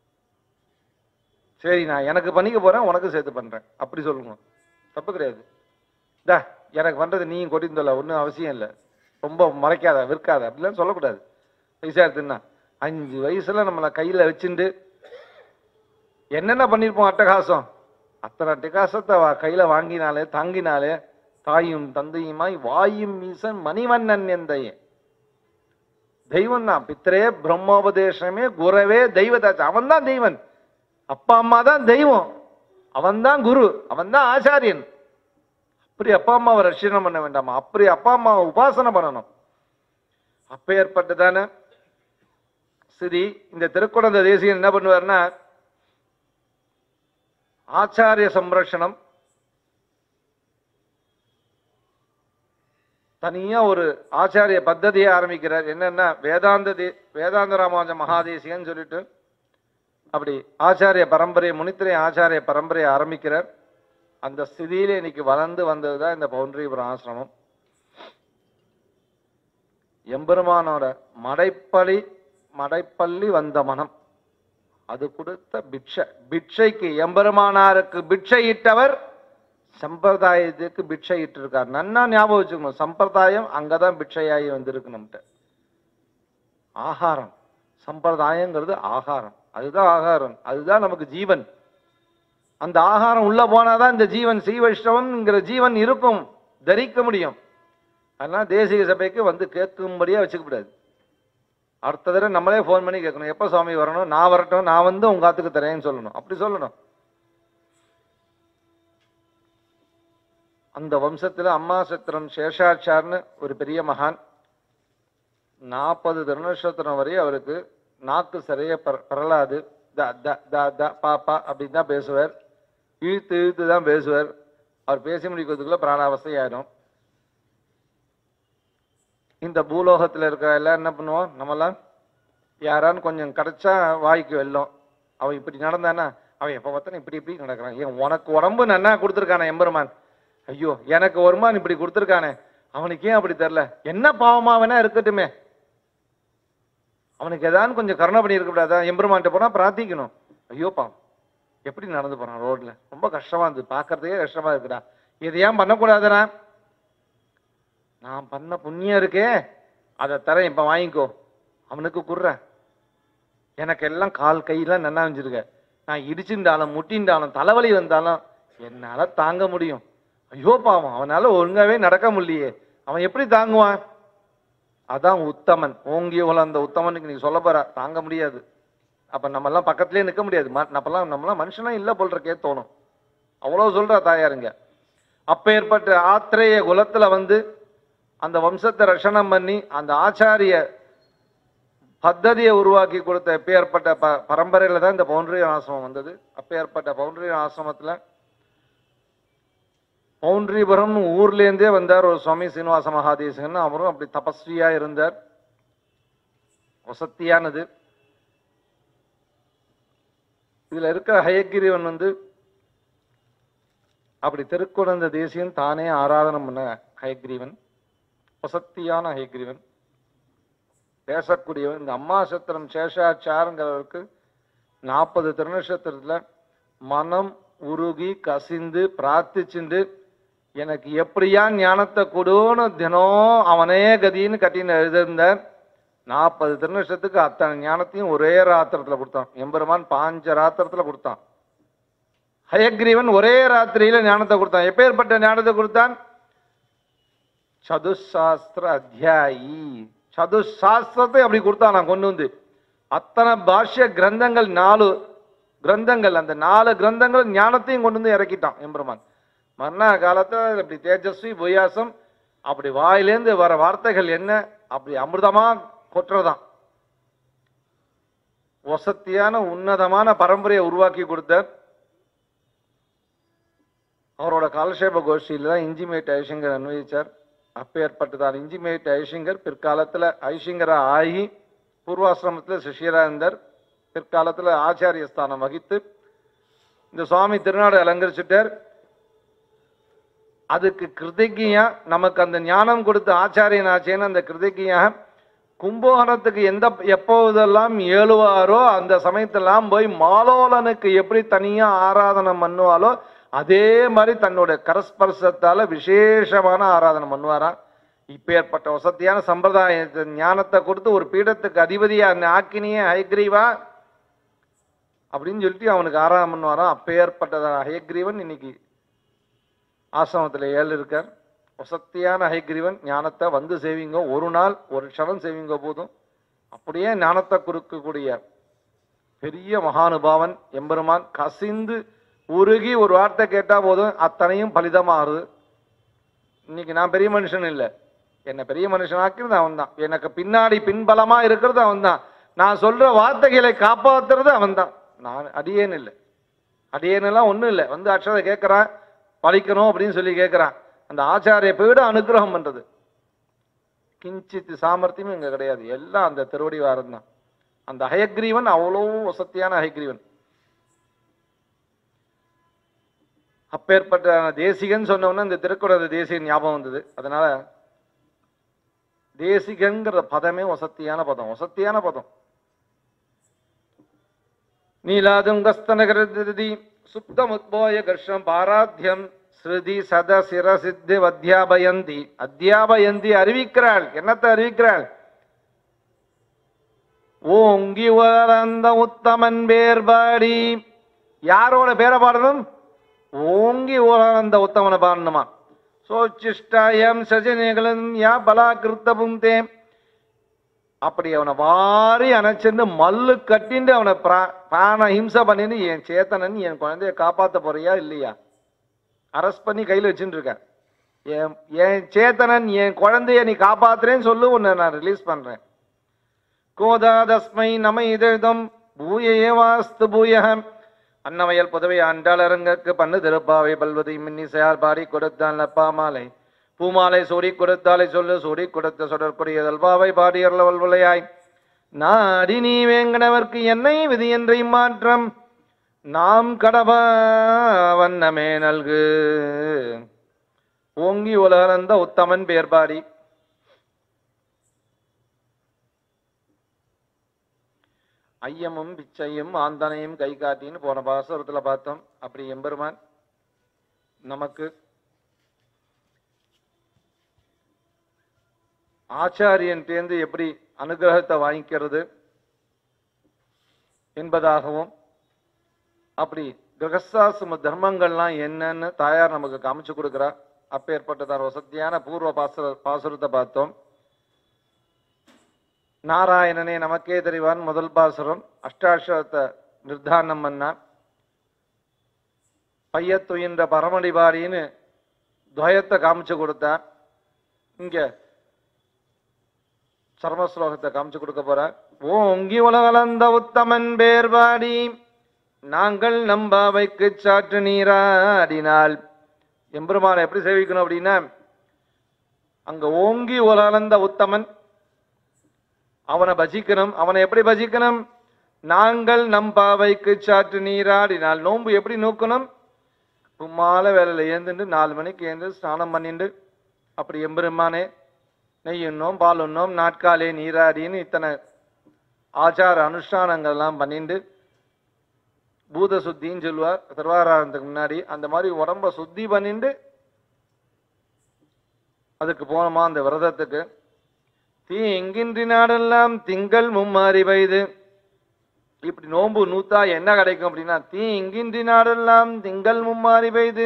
S1: சரி நான் எனக்கு பண்ணிக்க போறேன் உனக்கு சேர்த்து பண்றேன் அப்படி சொல்லுங்க தப்பு கிடையாது டா எனக்கு பண்றது நீயும் கொட்டிந்தல ஒன்றும் அவசியம் இல்லை ரொம்ப மறைக்காத விற்காத அப்படிலாம் சொல்லக்கூடாது வயசா எடுத்துன்னா அஞ்சு வயசுல நம்மளை கையில வச்சுண்டு என்னென்ன பண்ணியிருப்போம் அட்டகாசம் அத்தனை அட்டகாசத்தை வா- கையில வாங்கினாலே தாங்கினாலே தாயும் தந்தையுமாய் வாயும் மீசன் மணிவண்ணன் எந்தையே தெய்வம் தான் பித்தரே பிரம்மோபதேசமே குரவே தெய்வதாச்சு அவன் தான் தெய்வன் அப்பா அம்மா தான் தெய்வம் அவன் தான் குரு அவன் தான் ஆச்சாரியன் அப்படி அப்பா அம்மாவை ரட்சணம் பண்ண வேண்டாமா அப்படி அப்பா அம்மாவை உபாசனை பண்ணணும் அப்பேற்பட்டதான சரி இந்த திருக்குழந்தை தேசியன் என்ன பண்ணுவார்னா ஆச்சாரிய சம்ரட்சணம் தனியா ஒரு ஆச்சாரிய பத்ததியை ஆரம்பிக்கிறார் என்னன்னா வேதாந்த தே- வேதாந்த ராமானுஜ மகாதேசிகன்னு சொல்லிட்டு அப்படி ஆச்சாரிய பரம்பரை முனித்திரை ஆச்சாரிய பரம்பரையை ஆரம்பிக்கிறார் அந்த ஸ்திதியில இன்னைக்கு வளர்ந்து வந்ததுதான் இந்த பவுண்டரிபுரம் ஆசிரமம் எம்பெருமானோட மடைப்பள்ளி மடைப்பள்ளி வந்த மனம் அது கொடுத்த பிட்சை பிட்சைக்கு எம்பெருமானாருக்கு பிட்சையிட்டவர் சம்பிரதாயத்துக்கு பிட்சை இட்டிருக்கார் நன்னா ஞாபகம் வச்சுக்கணும் சம்பிரதாயம் அங்கதான் பிட்சையாகி வந்திருக்கு நம்மகிட்ட ஆகாரம் சம்பிரதாயங்கிறது ஆகாரம் அதுதான் ஆகாரம் அதுதான் நமக்கு ஜீவன் அந்த ஆகாரம் உள்ள போனாதான் இந்த ஜீவன் ஸ்ரீ வைஷ்ணவன்ங்கிற ஜீவன் இருக்கும் தரிக்க முடியும் அதனால தேசிக சபைக்கு வந்து கேட்கும்படியா வச்சுக்க கூடாது அடுத்த தடவை நம்மளே ஃபோன் பண்ணி கேட்கணும் எப்போ சுவாமி வரணும் நான் வரட்டும் நான் வந்து உங்க ஆத்துக்கு தரேன்னு சொல்லணும் அப்படி சொல்லணும் அந்த வம்சத்துல அம்மா சத்திரம் சேஷாச்சார்னு ஒரு பெரிய மகான் நாற்பது திருநட்சத்திரம் வரை அவருக்கு நாக்கு சரியா பர- பரலாது த த த த பா பா அப்படின்னு தான் பேசுவார் இழுத்து இழுத்து தான் பேசுவார் அவர் பேசி முடிக்கிறதுக்குள்ள பிராணாவஸ்தை ஆயிடும் இந்த பூலோகத்துல இருக்கிற எல்லாம் என்ன பண்ணுவோம் நம்மலாம் யாரான்னு கொஞ்சம் கிடைச்சா வாய்க்கு வெல்லும் அவன் இப்படி நடந்தானா அவன் எப்போ பார்த்தாலும் இப்படி இப்படி நடக்கிறான் ஏன் உனக்கு உடம்பு நன்னா கொடுத்துருக்கானே எம்பெருமான் ஐயோ எனக்கு ஒருமான் இப்படி கொடுத்துருக்கானே அவனுக்கு ஏன் அப்படி தெரில என்ன பாவமா வேணா இருக்கட்டுமே அவனுக்கு ஏதாவது கொஞ்சம் கருணை பண்ணி இருக்கக்கூடாதா எம்பெருமான்ட்ட போனா பிரார்த்திக்கணும் ஐயோ பாவம் எப்படி நடந்து போறான் ரோட்ல ரொம்ப கஷ்டமா இருந்தது பார்க்கறதுக்கே கஷ்டமா இருக்குடா இது ஏன் பண்ணக்கூடாதுடா நான் பண்ண புண்ணியம் இருக்கே அதை தரேன் இப்ப வாங்கிக்கோ அவனுக்கு குடுற எனக்கு எல்லாம் கால் கையெல்லாம் நன்னா வச்சிருக்க நான் இடிச்சுட்டாலும் முட்டின்றாலும் தலைவலி வந்தாலும் என்னால தாங்க முடியும் ஐயோ பாவம் அவனால ஒழுங்காவே நடக்க முடியலையே அவன் எப்படி தாங்குவான் அதான் உத்தமன் ஓங்கிய அந்த உத்தமனுக்கு நீங்க சொல்ல போற தாங்க முடியாது அப்ப நம்ம எல்லாம் பக்கத்துலயே நிக்க முடியாது ம- நம்மலாம் நம்மலாம் மனுஷனா இல்ல போல் இருக்கே தோணும் அவ்வளவு சொல்றா தாயாருங்க அப்ப ஏற்பட்ட ஆத்திரேய குலத்துல வந்து அந்த வம்சத்தை ரஷணம் பண்ணி அந்த ஆச்சாரிய பத்ததியை உருவாக்கி கொடுத்த எப்பேற்பட்ட ப பரம்பரையில தான் இந்த பவுண்டரி ஆசிரமம் வந்தது அப்பேற்பட்ட பவுண்டரி ஆசிரமத்துல பவுண்டரிபுரம் ஊர்லேருந்தே வந்தார் ஒரு சுவாமி சீனிவாச மகாதேசன் அவரும் அப்படி தபஸ்வியா இருந்தார் வசத்தியானது இதுல இருக்க ஹயக்கிரிவன் வந்து அப்படி திருக்குழந்த தேசியன் தானே ஆராதனம் பண்ண ஹயக்ரீவன் வசத்தியான ஹயக்ரீவன் பேசக்கூடியவன் இந்த அம்மாசத்திரம் சேஷாச்சாரங்கிறவருக்கு நாற்பது திருநட்சத்திரத்துல மனம் உருகி கசிந்து பிரார்த்திச்சுண்டு எனக்கு எப்படியா ஞானத்தை கொடுன்னு தினம் அவனே கதின்னு கட்டின்னு எழுதியிருந்தார் நாற்பது திருநட்சத்துக்கு அத்தனை ஞானத்தையும் ஒரே ராத்திரத்துல கொடுத்தான் எம்பெருமான் பாஞ்ச ராத்திரத்துல கொடுத்தான் ஹயக்ரீவன் ஒரே ராத்திரியில ஞானத்தை கொடுத்தான் எப்பேற்பட்ட ஞானத்தை கொடுத்தான் சதுசாஸ்திர அத்தியாயி சதுசாஸ்திரத்தை அப்படி கொடுத்தான் நான் கொண்டு வந்து அத்தனை பாஷ்ய கிரந்தங்கள் நாலு கிரந்தங்கள் அந்த நாலு கிரந்தங்கள் ஞானத்தையும் கொண்டு வந்து இறக்கிட்டான் எம்பெருமான் மரண காலத்துல இப்படி தேஜஸ்வி பொய்யாசம் அப்படி வாயிலேந்து வர வார்த்தைகள் என்ன அப்படி அமிர்தமா கொட்டுறதான் வசத்தியான உன்னதமான பரம்பரையை உருவாக்கி கொடுத்தார் அவரோட காலசேப கோஷ்டியில தான் இஞ்சிமேட் ஐசிங்கர் அன்வயிச்சார் அப்பேற்பட்டதான் இஞ்சிமேட் ஐசிங்கர் பிற்காலத்துல ஐசிங்கரா ஆகி பூர்வாசிரமத்துல சிஷ்யரா இருந்தார் பிற்காலத்துல ஆச்சாரிய ஸ்தானம் வகித்து இந்த சுவாமி திருநாடு அலங்கரிச்சுட்டார் அதுக்கு கிருதிகியா நமக்கு அந்த ஞானம் கொடுத்த ஆச்சாரியன் ஆச்சேன்னு அந்த கிருதிகியா கும்பகோணத்துக்கு எந்த எப்போதெல்லாம் ஏழுவாரோ அந்த சமயத்தெல்லாம் போய் மாலோலனுக்கு எப்படி தனியா ஆராதனை பண்ணுவாலோ அதே மாதிரி தன்னோட கரஸ்பர்சத்தால விசேஷமான ஆராதனை பண்ணுவாராம் இப்பேற்பட்ட வசதியான சம்பிரதாய ஞானத்தை கொடுத்து ஒரு பீடத்துக்கு அதிபதியா ஆக்கினியே ஹயக்ரீவா அப்படின்னு சொல்லிட்டு அவனுக்கு ஆராதனை பண்ணுவாராம் அப்பேற்பட்ட ஹயக்ரீவன் இன்னைக்கு ஆசிரமத்தில் ஏழு இருக்கார் வசத்தியான ஹைகிரீவன் ஞானத்தை வந்து சேவிங்க ஒரு நாள் ஒரு க்ஷணம் சேவிங்க போதும் அப்படியே ஞானத்தை கொடுக்கக்கூடிய பெரிய மகானுபாவன் எம்பெருமான் கசிந்து உருகி ஒரு வார்த்தை கேட்டா போதும் அத்தனையும் பலிதமாகுது இன்னைக்கு நான் பெரிய மனுஷன் இல்லை என்னை பெரிய மனுஷனாக்கிறது அவன் தான் எனக்கு பின்னாடி பின்பலமா இருக்கிறது அவன் தான் நான் சொல்ற வார்த்தைகளை காப்பாத்துறது அவன் தான் நான் அடியேன் இல்லை அடியேனெல்லாம் ஒன்றும் இல்லை வந்து அக்ஷதை கேட்குறான் பழிக்கணும் அப்படின்னு சொல்லி கேட்குறான் அந்த ஆச்சாரிய பீட அனுகிரகம் பண்றது கிஞ்சித் சாமர்த்தியமும் இங்க கிடையாது எல்லாம் அந்த திருவடி வாரம் தான் அந்த ஹயக்ரீவன் அவ்வளோ வசத்தியான ஹயக்ரீவன் அப்பேற்பட்ட தேசிகன் சொன்னோன்னா இந்த திருக்குறள் தேசிகன் ஞாபகம் வந்தது அதனால தேசிகங்கிற பதமே வசத்தியான பதம் வசத்தியான பதம் நீலாதுங்கஸ்தனகரதி சுப்தமுத்போய கர்ஷம் பாராத்தியம் ஸ்ருதி சத சிரசித்தி அத்தியாபயந்தி அத்தியாபயந்தி அறிவிக்கிறாள் என்னத்தை அறிவிக்கிறாள் ஓங்கி வளர்ந்த உத்தமன் பேர்பாடி யாரோட பேரை பாடணும் ஓங்கி வளர்ந்த உத்தமனை பாடணுமா சோச்சிஷ்டாயம் சஜனிகளும் யா பலாகிருத்த புந்தே அப்படி அவனை வாரி அணைச்சிருந்து மல்லு கட்டிண்டு அவனை பிரா- பிராண ஹிம்சை பண்ணிட்டு என் சேத்தனன் என் குழந்தைய காப்பாத்த போறியா இல்லையா அரெஸ்ட் பண்ணி கையில் வச்சுட்டு இருக்கேன் என் என் சேத்தனன் என் குழந்தைய நீ காப்பாத்துறேன்னு சொல்லு உன்னை நான் ரிலீஸ் பண்றேன் கோதாதஸ்மை நம இதழ்தம் பூயையே வாஸ்து பூயகம் அன்னவயல் புதவை ஆண்டாளரங்கற்கு பண்ணு திருப்பாவை பல்வதை மின்னிசையால் பாடி கொடுத்தான் லப்பாமாலை பூமாலை சூடி கொடுத்தாலை சொல்லு சூடி கொடுத்த சுடற்குரிய பாவை பாடியர்ல வல்வலையாய் நாடி நீ வேங்கடவர்க்கு என்னை விதி என்று மாற்றம் நாம் கடவா வண்ணமே நல்கு ஓங்கி உலகளந்த உத்தமன் பேர்பாடி ஐயமும் பிச்சையும் ஆந்தனையும் கை காட்டின்னு போன பாசுரத்துல பார்த்தோம் அப்படி எம்பெருமான் நமக்கு ஆச்சாரியன்டேந்து எப்படி அனுகிரகத்தை வாங்கிக்கிறது என்பதாகவும் அப்படி கிரகஸ்தாசிரம தர்மங்கள்லாம் என்னன்னு தாயார் நமக்கு காமிச்சு கொடுக்குறா அப்பேற்பட்டதான வசதியான பூர்வ பாசுர பாசுரத்தை பார்த்தோம் நாராயணனே நமக்கே தெரிவான் முதல் பாசுரம் அஷ்டாட்சரத்தை நிர்தாரணம் பண்ணா பையத்துயின்ற பரமடிபாடின்னு துவயத்தை காமிச்சு கொடுத்தா இங்க சர்மஸ்லோகத்தை காமிச்சு கொடுக்க போறார் ஓங்கி உலகளந்த உத்தமன் பேர்பாடி நாங்கள் நம்பாவைக்கு சாற்று நீராடினால் எம்பெருமானை எப்படி சேவிக்கணும் அப்படின்னா அங்க ஓங்கி உலர்ந்த உத்தமன் அவனை பஜிக்கணும் அவனை எப்படி பஜிக்கணும் நாங்கள் நம் பாவைக்கு சாற்று நீராடினால் நோன்பு எப்படி நோக்கணும் மாலை வேலையில் ஏந்துட்டு நாலு மணிக்கு ஏந்து ஸ்நானம் பண்ணிட்டு அப்படி எம்பெருமானே நெய் உண்ணோம் பால் உண்ணோம் நாட்காலே நீராடின்னு இத்தனை ஆச்சார அனுஷ்டானங்கள்லாம் பண்ணிட்டு பூத சுத்தின்னு சொல்லுவார் திருவாராயணத்துக்கு முன்னாடி அந்த மாதிரி உடம்ப சுத்தி பண்ணிட்டு அதுக்கு போனோமா அந்த விரதத்துக்கு தீ எங்கின்றி நாடெல்லாம் திங்கள் மும்மாறி பெய்து இப்படி நோன்பு நூத்தா என்ன கிடைக்கும் அப்படின்னா தீ இங்கின்றி நாடெல்லாம் திங்கள் மும்மாறி பெய்து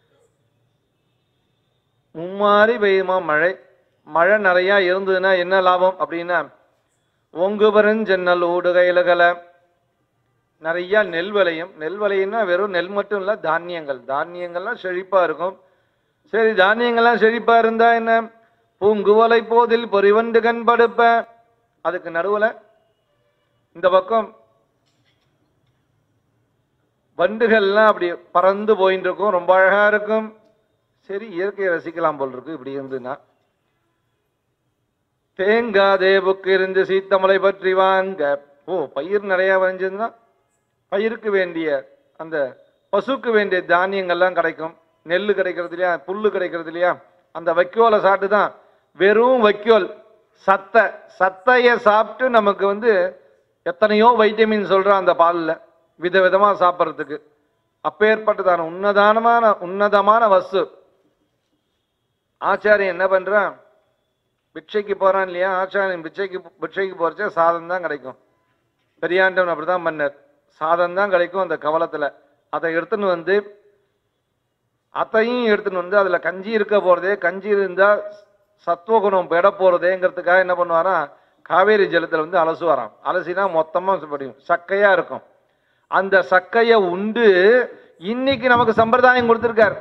S1: மும்மாறி பெய்யுமா மழை மழை நிறைய இருந்ததுன்னா என்ன லாபம் அப்படின்னா ஒங்கு பெருஞ்சென்னல் ஊடுகையிலகல நிறைய நெல் விளையும் நெல் விளையும்னா வெறும் நெல் மட்டும் இல்ல தானியங்கள் தானியங்கள்லாம் செழிப்பா இருக்கும் சரி தானியங்கள்லாம் செழிப்பா இருந்தா என்ன பூங்குவலை போதில் பொறிவண்டு கண் படுப்ப அதுக்கு நடுவுல இந்த பக்கம் வண்டுகள்லாம் அப்படி பறந்து போயிட்டு இருக்கும் ரொம்ப அழகா இருக்கும் சரி இயற்கையை ரசிக்கலாம் போல் இருக்கு இப்படி இருந்துன்னா தேங்காதே புக்கு இருந்து சீத்தமலை பற்றி வாங்க ஓ பயிர் நிறைய வரைஞ்சதுன்னா பயிருக்கு வேண்டிய அந்த பசுக்கு வேண்டிய தானியங்கள்லாம் கிடைக்கும் நெல் கிடைக்கிறது இல்லையா புல்லு கிடைக்கிறது இல்லையா அந்த வைக்கோலை சாப்பிட்டு தான் வெறும் வைக்கோல் சத்தை சத்தையை சாப்பிட்டு நமக்கு வந்து எத்தனையோ வைட்டமின் சொல்றான் அந்த பாலில் விதவிதமா சாப்பிட்றதுக்கு அப்பேற்பட்டதான உன்னதானமான உன்னதமான வஸ்து ஆச்சாரியன் என்ன பண்றான் பிட்சைக்கு போறான் இல்லையா ஆச்சாரியன் பிச்சைக்கு பிட்சைக்கு போறச்சே சாதம் தான் கிடைக்கும் பெரியாண்டவன் அப்படிதான் பண்ணார் சாதம் தான் கிடைக்கும் அந்த கவலத்துல அதை எடுத்துன்னு வந்து அத்தையும் எடுத்துன்னு வந்து அதுல கஞ்சி இருக்க போறதே கஞ்சி இருந்தா சத்துவகுணம் பெட போறதேங்கிறதுக்காக என்ன பண்ணுவாரா காவேரி ஜலத்துல வந்து அலசுவாராம் அலசினா மொத்தமா படியும் சக்கையா இருக்கும் அந்த சக்கையை உண்டு இன்னைக்கு நமக்கு சம்பிரதாயம் கொடுத்திருக்கார்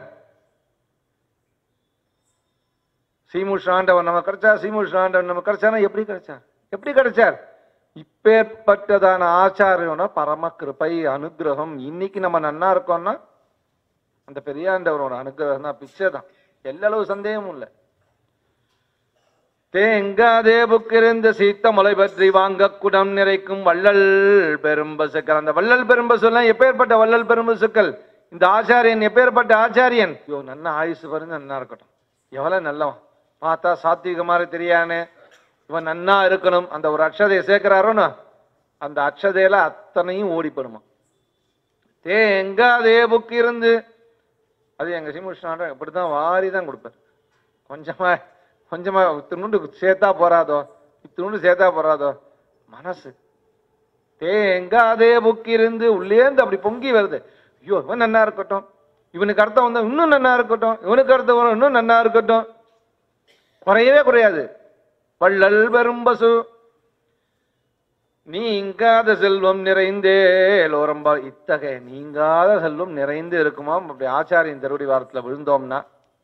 S1: சீமுஷாண்டவன் நமக்கு கிடைச்சா சீமுஷாண்டவன் நமக்கு கிடைச்சானா எப்படி கிடைச்சார் எப்படி கிடைச்சார் இப்பேற்பட்டதான ஆச்சாரியோட பரம கிருபை அனுகிரகம் இன்னைக்கு நம்ம நன்னா இருக்கோம்னா அந்த பெரியாண்டவரோட அனுகிரகம் தான் பிச்சை தான் எல்லளவு சந்தேகமும் இல்லை தேங்காதே புக்கிருந்த சீத்த மலை பற்றி வாங்க குடம் நிறைக்கும் வள்ளல் பெரும்பசுக்கள் அந்த வள்ளல் பெரும்பசுலாம் எப்பேற்பட்ட வள்ளல் பெரும்பசுக்கள் இந்த ஆச்சாரியன் எப்பேற்பட்ட ஆச்சாரியன் ஐயோ நன்னா ஆயுசு பாருங்க நன்னா இருக்கட்டும் எவ்வளவு நல்லவன் பார்த்தா சாத்விக மாதிரி தெரியானே இவன் நன்னா இருக்கணும் அந்த ஒரு அக்ஷதையை சேர்க்கிறாரோன்னு அந்த அக்ஷதையில அத்தனையும் ஓடி போடுமா தேங்காதே புக்கு இருந்து அது எங்க சீமுஷ்ணாண்ட இப்படிதான் வாரி தான் கொடுப்பார் கொஞ்சமா கொஞ்சமா இத்தினுண்டு சேர்த்தா போறாதோ இத்தினுண்டு சேர்த்தா போறாதோ மனசு தேங்காதே புக்கு இருந்து உள்ளேந்து அப்படி பொங்கி வருது ஐயோ இவன் நன்னா இருக்கட்டும் இவனுக்கு அர்த்தம் வந்தா இன்னும் நன்னா இருக்கட்டும் இவனுக்கு அர்த்தம் வரும் இன்னும் நன்னா இருக்கட்டும் குறையவே குறையாது வள்ளல் பெரும்பசு நீங்காத செல்வம் நிறைந்தே லோரம்பா இத்தகைய நீங்காத செல்வம் நிறைந்து இருக்குமாம் அப்படி ஆச்சாரியின் திருவடி வாரத்துல விழுந்தோம்னா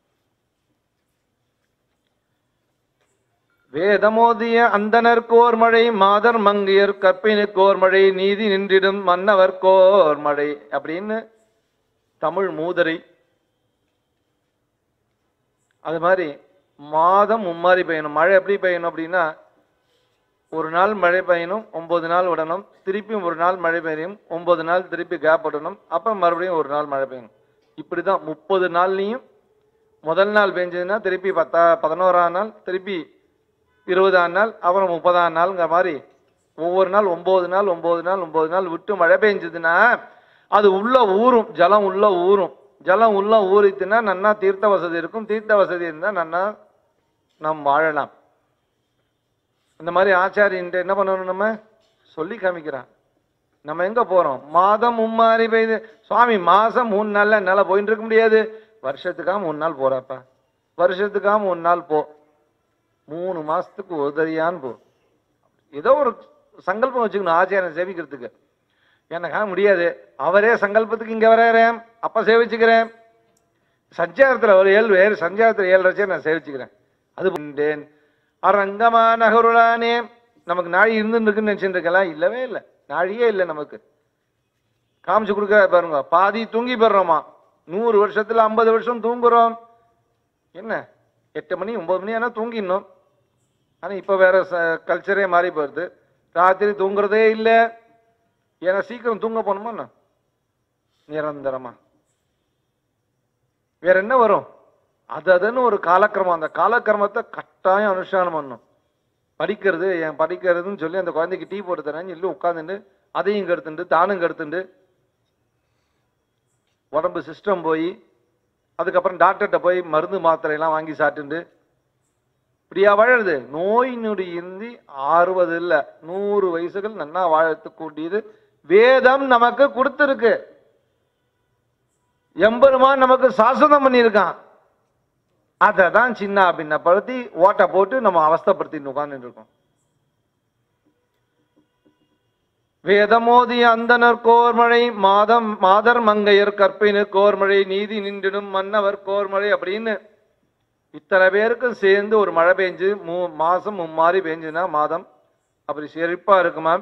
S1: வேதமோதிய அந்தனர்கோர் மழை மாதர் மங்கையர் கற்பினுக்கோர் மழை நீதி நின்றிடும் மன்னவர்கோர் மழை அப்படின்னு தமிழ் மூதரை அது மாதிரி மாதம் மும்மாரி பெய்யணும் மழை எப்படி பெய்யணும் அப்படின்னா ஒரு நாள் மழை பெய்யணும் ஒன்பது நாள் விடணும் திருப்பியும் ஒரு நாள் மழை பெய்யும் ஒன்பது நாள் திருப்பி கேப் விடணும் அப்புறம் மறுபடியும் ஒரு நாள் மழை பெய்யணும் இப்படி தான் முப்பது நாள்லையும் முதல் நாள் பெஞ்சதுன்னா திருப்பி பத்தா பதினோராம் நாள் திருப்பி இருபதாம் நாள் அப்புறம் முப்பதாம் நாள்ங்கிற மாதிரி ஒவ்வொரு நாள் ஒம்பது நாள் ஒம்பது நாள் ஒம்பது நாள் விட்டு மழை பெஞ்சதுன்னா அது உள்ள ஊறும் ஜலம் உள்ள ஊறும் ஜலம் உள்ள ஊறித்துனா நன்னா தீர்த்த வசதி இருக்கும் தீர்த்த வசதி இருந்தால் நன்னா நாம் வாழலாம் இந்த மாதிரி ஆச்சாரியன்ட்டு என்ன பண்ணணும் நம்ம சொல்லி காமிக்கிறான் நம்ம எங்க போறோம் மாதம் மும்மாறி பெய்யுது சுவாமி மாசம் மூணு நாள்ல என்னால போயிட்டு இருக்க முடியாது வருஷத்துக்கா மூணு நாள் போறப்ப வருஷத்துக்கா மூணு நாள் போ மூணு மாசத்துக்கு உதறியான்னு போ ஏதோ ஒரு சங்கல்பம் வச்சுக்கணும் ஆச்சாரியன் சேவிக்கிறதுக்கு எனக்கா முடியாது அவரே சங்கல்பத்துக்கு இங்க வர்றேன் அப்ப சேவிச்சுக்கிறேன் சஞ்சாரத்துல ஒரு ஏழு வேறு சஞ்சாரத்துல ஏழு வச்சே நான் சேவிச்சுக்கிறேன் அது பண்ணேன் அரங்கமா நகருளானே நமக்கு நாழி இருந்துன்னு இருக்குன்னு நினைச்சுட்டு இருக்கலாம் இல்லவே இல்லை நாழியே இல்லை நமக்கு காமிச்சு கொடுக்க பாருங்க பாதி தூங்கி போடுறோமா நூறு வருஷத்துல ஐம்பது வருஷம் தூங்குறோம் என்ன எட்டு மணி ஒன்பது மணி ஆனால் தூங்கிடணும் ஆனா இப்ப வேற கல்ச்சரே மாறி போயிடுது ராத்திரி தூங்குறதே இல்லை ஏன்னா சீக்கிரம் தூங்க போகணுமா என்ன? நிரந்தரமா வேற என்ன வரும் அது அதுன்னு ஒரு காலக்கிரமம் அந்த காலக்கிரமத்தை கட்டாயம் அனுஷ்டானம் பண்ணணும் படிக்கிறது என் படிக்கிறதுன்னு சொல்லி அந்த குழந்தைக்கு டீ போட்டு தரேன்னு சொல்லி உட்காந்துட்டு அதையும் கெடுத்துண்டு தானும் கெடுத்துண்டு உடம்பு சிஸ்டம் போய் அதுக்கப்புறம் டாக்டர்கிட்ட போய் மருந்து மாத்திரை எல்லாம் வாங்கி சாப்பிட்டுண்டு இப்படியா வாழறது நோய் நொடி இந்தி அறுபது இல்ல நூறு வயசுகள் நன்னா வாழத்துக்கூடியது வேதம் நமக்கு கொடுத்திருக்கு எம்பெருமான் நமக்கு சாசனம் பண்ணியிருக்கான் அதை தான் சின்ன பின்னப்படுத்தி ஓட்டை போட்டு நம்ம அவஸ்தைப்படுத்திட்டு உட்கார்ந்துட்டு இருக்கோம் வேதமோதி அந்தனர் கோர்மழை மாதம் மாதர் மங்கையர் கற்பினு கோர்மழை நீதி நின்றிடும் மன்னவர் கோர்மழை அப்படின்னு இத்தனை பேருக்கும் சேர்ந்து ஒரு மழை பெஞ்சு மூ மாசம் மும்மாறி பெஞ்சுனா மாதம் அப்படி செழிப்பா இருக்குமா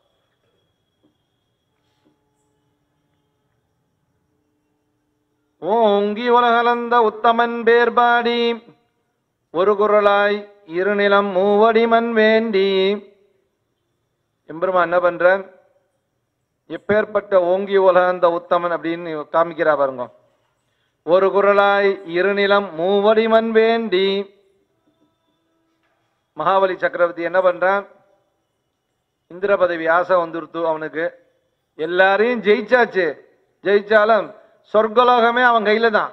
S1: ஓங்கி உலகலந்த உத்தமன் பேர்பாடி ஒரு குரலாய் இருநிலம் மூவடி மண் வேண்டி எம்பெருமா என்ன பண்ற எப்பேற்பட்ட ஓங்கி உலகந்த உத்தமன் அப்படின்னு காமிக்கிறா பாருங்க ஒரு குரலாய் இருநிலம் மூவடி மண் வேண்டி மகாபலி சக்கரவர்த்தி என்ன பண்றான் இந்திர பதவி ஆசை வந்துருத்து அவனுக்கு எல்லாரையும் ஜெயிச்சாச்சு ஜெயிச்சாலும் சொர்க்கலோகமே அவன் கையில தான்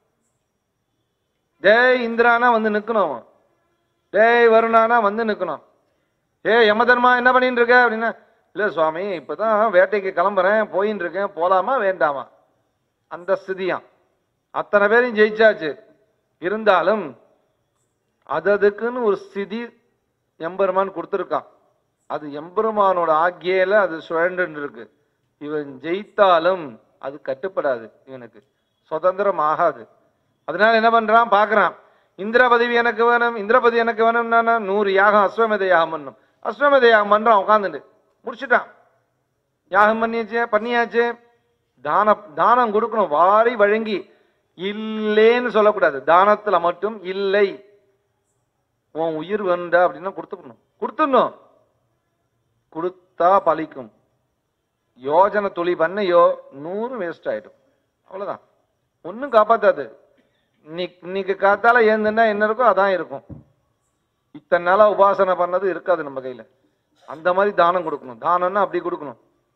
S1: டேய் இந்திரானா வந்து நிக்கணும் அவன் டேய் வருணானா வந்து நிக்கணும் ஏய் யமதர்மா என்ன பண்ணிட்டு இருக்க அப்படின்னா இல்ல சுவாமி இப்பதான் வேட்டைக்கு கிளம்புறேன் போயின்னு இருக்கேன் போலாமா வேண்டாமா அந்த ஸ்திதியாம் அத்தனை பேரையும் ஜெயிச்சாச்சு இருந்தாலும் அது அதுக்குன்னு ஒரு ஸ்திதி எம்பெருமான் கொடுத்துருக்கான் அது எம்பெருமானோட ஆக்கியில அது சுழண்டு இருக்கு இவன் ஜெயித்தாலும் அது கட்டுப்படாது இவனுக்கு சுதந்திரம் ஆகாது அதனால என்ன பண்றான் பார்க்கறான் இந்திர பதவி எனக்கு வேணும் இந்திர பதவி எனக்கு வேணும்னா நூறு யாகம் அஸ்வமேத யாகம் பண்ணும் அஸ்வமேத யாகம் பண்றான் உட்காந்துட்டு முடிச்சுட்டான் யாகம் பண்ணியாச்சு பண்ணியாச்சு தானம் தானம் கொடுக்கணும் வாரி வழங்கி இல்லேன்னு சொல்லக்கூடாது தானத்துல மட்டும் இல்லை உன் உயிர் வேண்டா அப்படின்னா கொடுத்துக்கணும் கொடுத்துடணும் கொடுத்தா பலிக்கும் யோஜனை துளி பண்ணையோ நூறு வேஸ்ட் ஆயிடும் அவ்வளவுதான் ஒன்றும் காப்பாத்தாது இன்னைக்கு இன்னைக்கு காத்தால ஏந்துன்னா என்ன இருக்கோ அதான் இருக்கும் இத்தனை நாளா உபாசனை பண்ணது இருக்காது நம்ம கையில அந்த மாதிரி தானம் கொடுக்கணும் தானம்னா அப்படி கொடுக்கணும்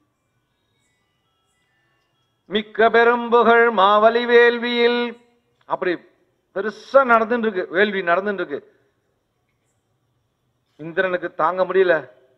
S1: மிக்க பெரும்புகழ் மாவலி வேள்வியில் அப்படி பெருசா நடந்துட்டு இருக்கு வேள்வி நடந்துட்டு இருக்கு இந்திரனுக்கு தாங்க முடியல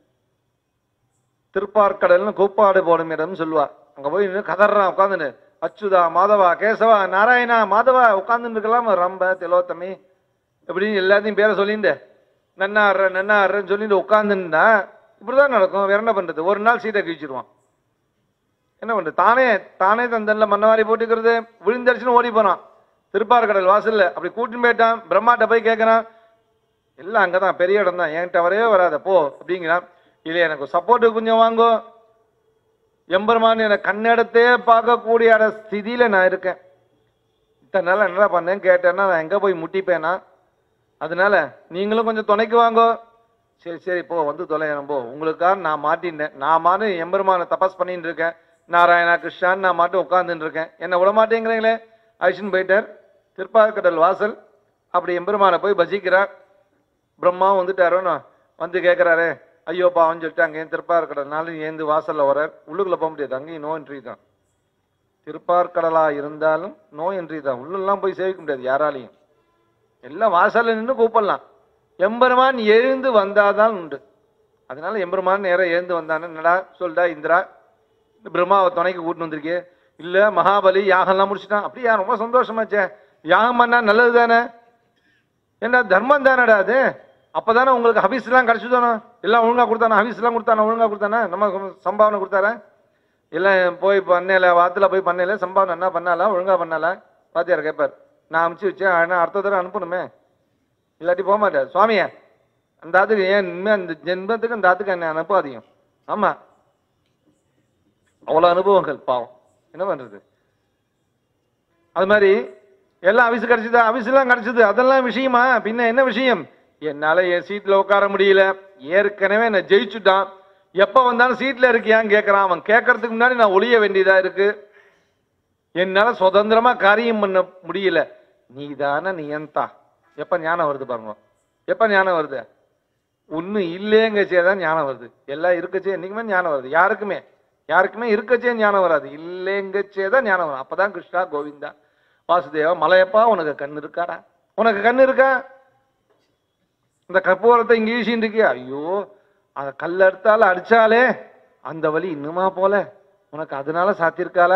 S1: திருப்பார்கடல்னு கூப்பாடு போடும் இடம் சொல்லுவா அங்க போய் நின்னு கதறான் உட்காந்துன்னு அச்சுதா மாதவா கேசவா நாராயணா மாதவா உட்காந்துட்டு இருக்கலாம் ரம்ப திலோத்தமி இப்படின்னு எல்லாத்தையும் பேரை சொல்லிட்டு நன்னா ஆடுற நன்னா ஆடுறேன்னு சொல்லிட்டு உட்காந்துன்னா இப்படிதான் நடக்கும் வேற என்ன பண்றது ஒரு நாள் சீட்டை கிழிச்சிருவான் என்ன பண்றது தானே தானே தந்தன்ல மண்ணவாரி போட்டுக்கிறது விழுந்தடிச்சுன்னு ஓடி போனான் திருப்பார்கடல் வாசல்ல அப்படி கூட்டின்னு போயிட்டான் பிரம்மாட்ட போய் கேட்கறான் எல்லாம் அங்கதான் பெரிய இடம் தான் என்கிட்ட வரவே வராத போ அப்படிங்கிறான் இல்லை எனக்கு சப்போர்ட்டு கொஞ்சம் வாங்கோ எம்பெருமான் எனக்கு கண்ணெடுத்தே பார்க்கக்கூடிய ஸ்திதியில நான் இருக்கேன் இத்தனை நாள் என்னடா பண்ணேன் கேட்டேன்னா நான் எங்க போய் முட்டிப்பேனா அதனால நீங்களும் கொஞ்சம் துணைக்கு வாங்கோ சரி சரி போ வந்து தொலையணும் போ உங்களுக்காக நான் மாட்டினேன் நான் மாட்டு எம்பெருமான தபஸ் பண்ணிட்டு இருக்கேன் நாராயணா கிருஷ்ணான்னு நான் மாட்டு உட்காந்துட்டு இருக்கேன் என்ன விட மாட்டேங்கிறீங்களே அழிச்சுன்னு போயிட்டார் திருப்பாக்கடல் வாசல் அப்படி எம்பெருமானை போய் பஜிக்கிறார் பிரம்மாவும் வந்துட்டாரோன்னு வந்து கேட்குறாரு ஐயோ பாவம் சொல்லிட்டு அங்கேயும் திருப்பார்கடல்னாலும் ஏந்து வாசல்ல வரார் உள்ளுக்குள்ள போக முடியாது அங்கேயும் நோ என்ட்ரி தான் திருப்பார்கடலா இருந்தாலும் நோ என்ட்ரி தான் உள்ளெல்லாம் போய் சேவிக்க முடியாது யாராலையும் எல்லாம் வாசல்ல நின்று கூப்பிடலாம் எம்பெருமான் எழுந்து வந்தாதான் உண்டு அதனால எம்பெருமான் நேரம் எழுந்து வந்தானே என்னடா சொல்டா இந்திரா இந்த பிரம்மாவை துணைக்கு கூட்டின்னு வந்திருக்கே இல்ல மகாபலி யாகம்லாம் முடிச்சிட்டான் அப்படியா ரொம்ப சந்தோஷமாச்சே யாகம் பண்ணா நல்லது தானே ஏண்டா தர்மம் தானடா அது அப்பதானே உங்களுக்கு ஹபீஸ் எல்லாம் கிடைச்சுதானோ எல்லாம் ஒழுங்கா கொடுத்தானா ஹபீஸ் எல்லாம் கொடுத்தானா ஒழுங்கா கொடுத்தானா நம்ம சம்பாவனை கொடுத்தாரா எல்லாம் போய் பண்ணையில வாத்துல போய் பண்ணையில சம்பாவனை என்ன பண்ணாலாம் ஒழுங்கா பண்ணாலா பாத்தியார் கேட்பார் நான் அனுப்பிச்சு வச்சேன் ஆனா அடுத்த தடவை அனுப்பணுமே இல்லாட்டி போக மாட்டார் சுவாமியே அந்த ஆத்துக்கு ஏன் இனிமே அந்த ஜென்மத்துக்கு அந்த ஆத்துக்கு என்ன அனுப்பாதீங்க ஆமா அவ்வளவு அனுபவங்கள் பாவம் என்ன பண்றது அது மாதிரி எல்லாம் அவிசு கிடைச்சதா அவிசுலாம் கிடைச்சது அதெல்லாம் விஷயமா பின்ன என்ன விஷயம் என்னால என் சீட்ல உட்கார முடியல ஏற்கனவே நான் ஜெயிச்சுட்டான் எப்ப வந்தாலும் சீட்ல இருக்கியான்னு கேட்கறான் அவன் கேட்கறதுக்கு முன்னாடி நான் ஒளிய வேண்டியதா இருக்கு என்னால சுதந்திரமா காரியம் பண்ண முடியல நீதான நியந்தா எப்ப ஞானம் வருது பாருங்க எப்ப ஞானம் வருது ஒண்ணு இல்லைங்கச்சே தான் ஞானம் வருது எல்லாம் இருக்கச்சே என்னைக்குமே ஞானம் வருது யாருக்குமே யாருக்குமே இருக்கச்சே ஞானம் வராது இல்லைங்கச்சே தான் ஞானம் வரும் அப்பதான் கிருஷ்ணா கோவிந்தா வாசுதேவா மலையப்பா உனக்கு கண் இருக்காடா உனக்கு கண் இருக்கா இந்த கற்பூரத்தை இங்க வீசின்னு இருக்கியா ஐயோ அத கல்ல எடுத்தால அடிச்சாலே அந்த வலி இன்னுமா போல உனக்கு அதனால சாத்திருக்கால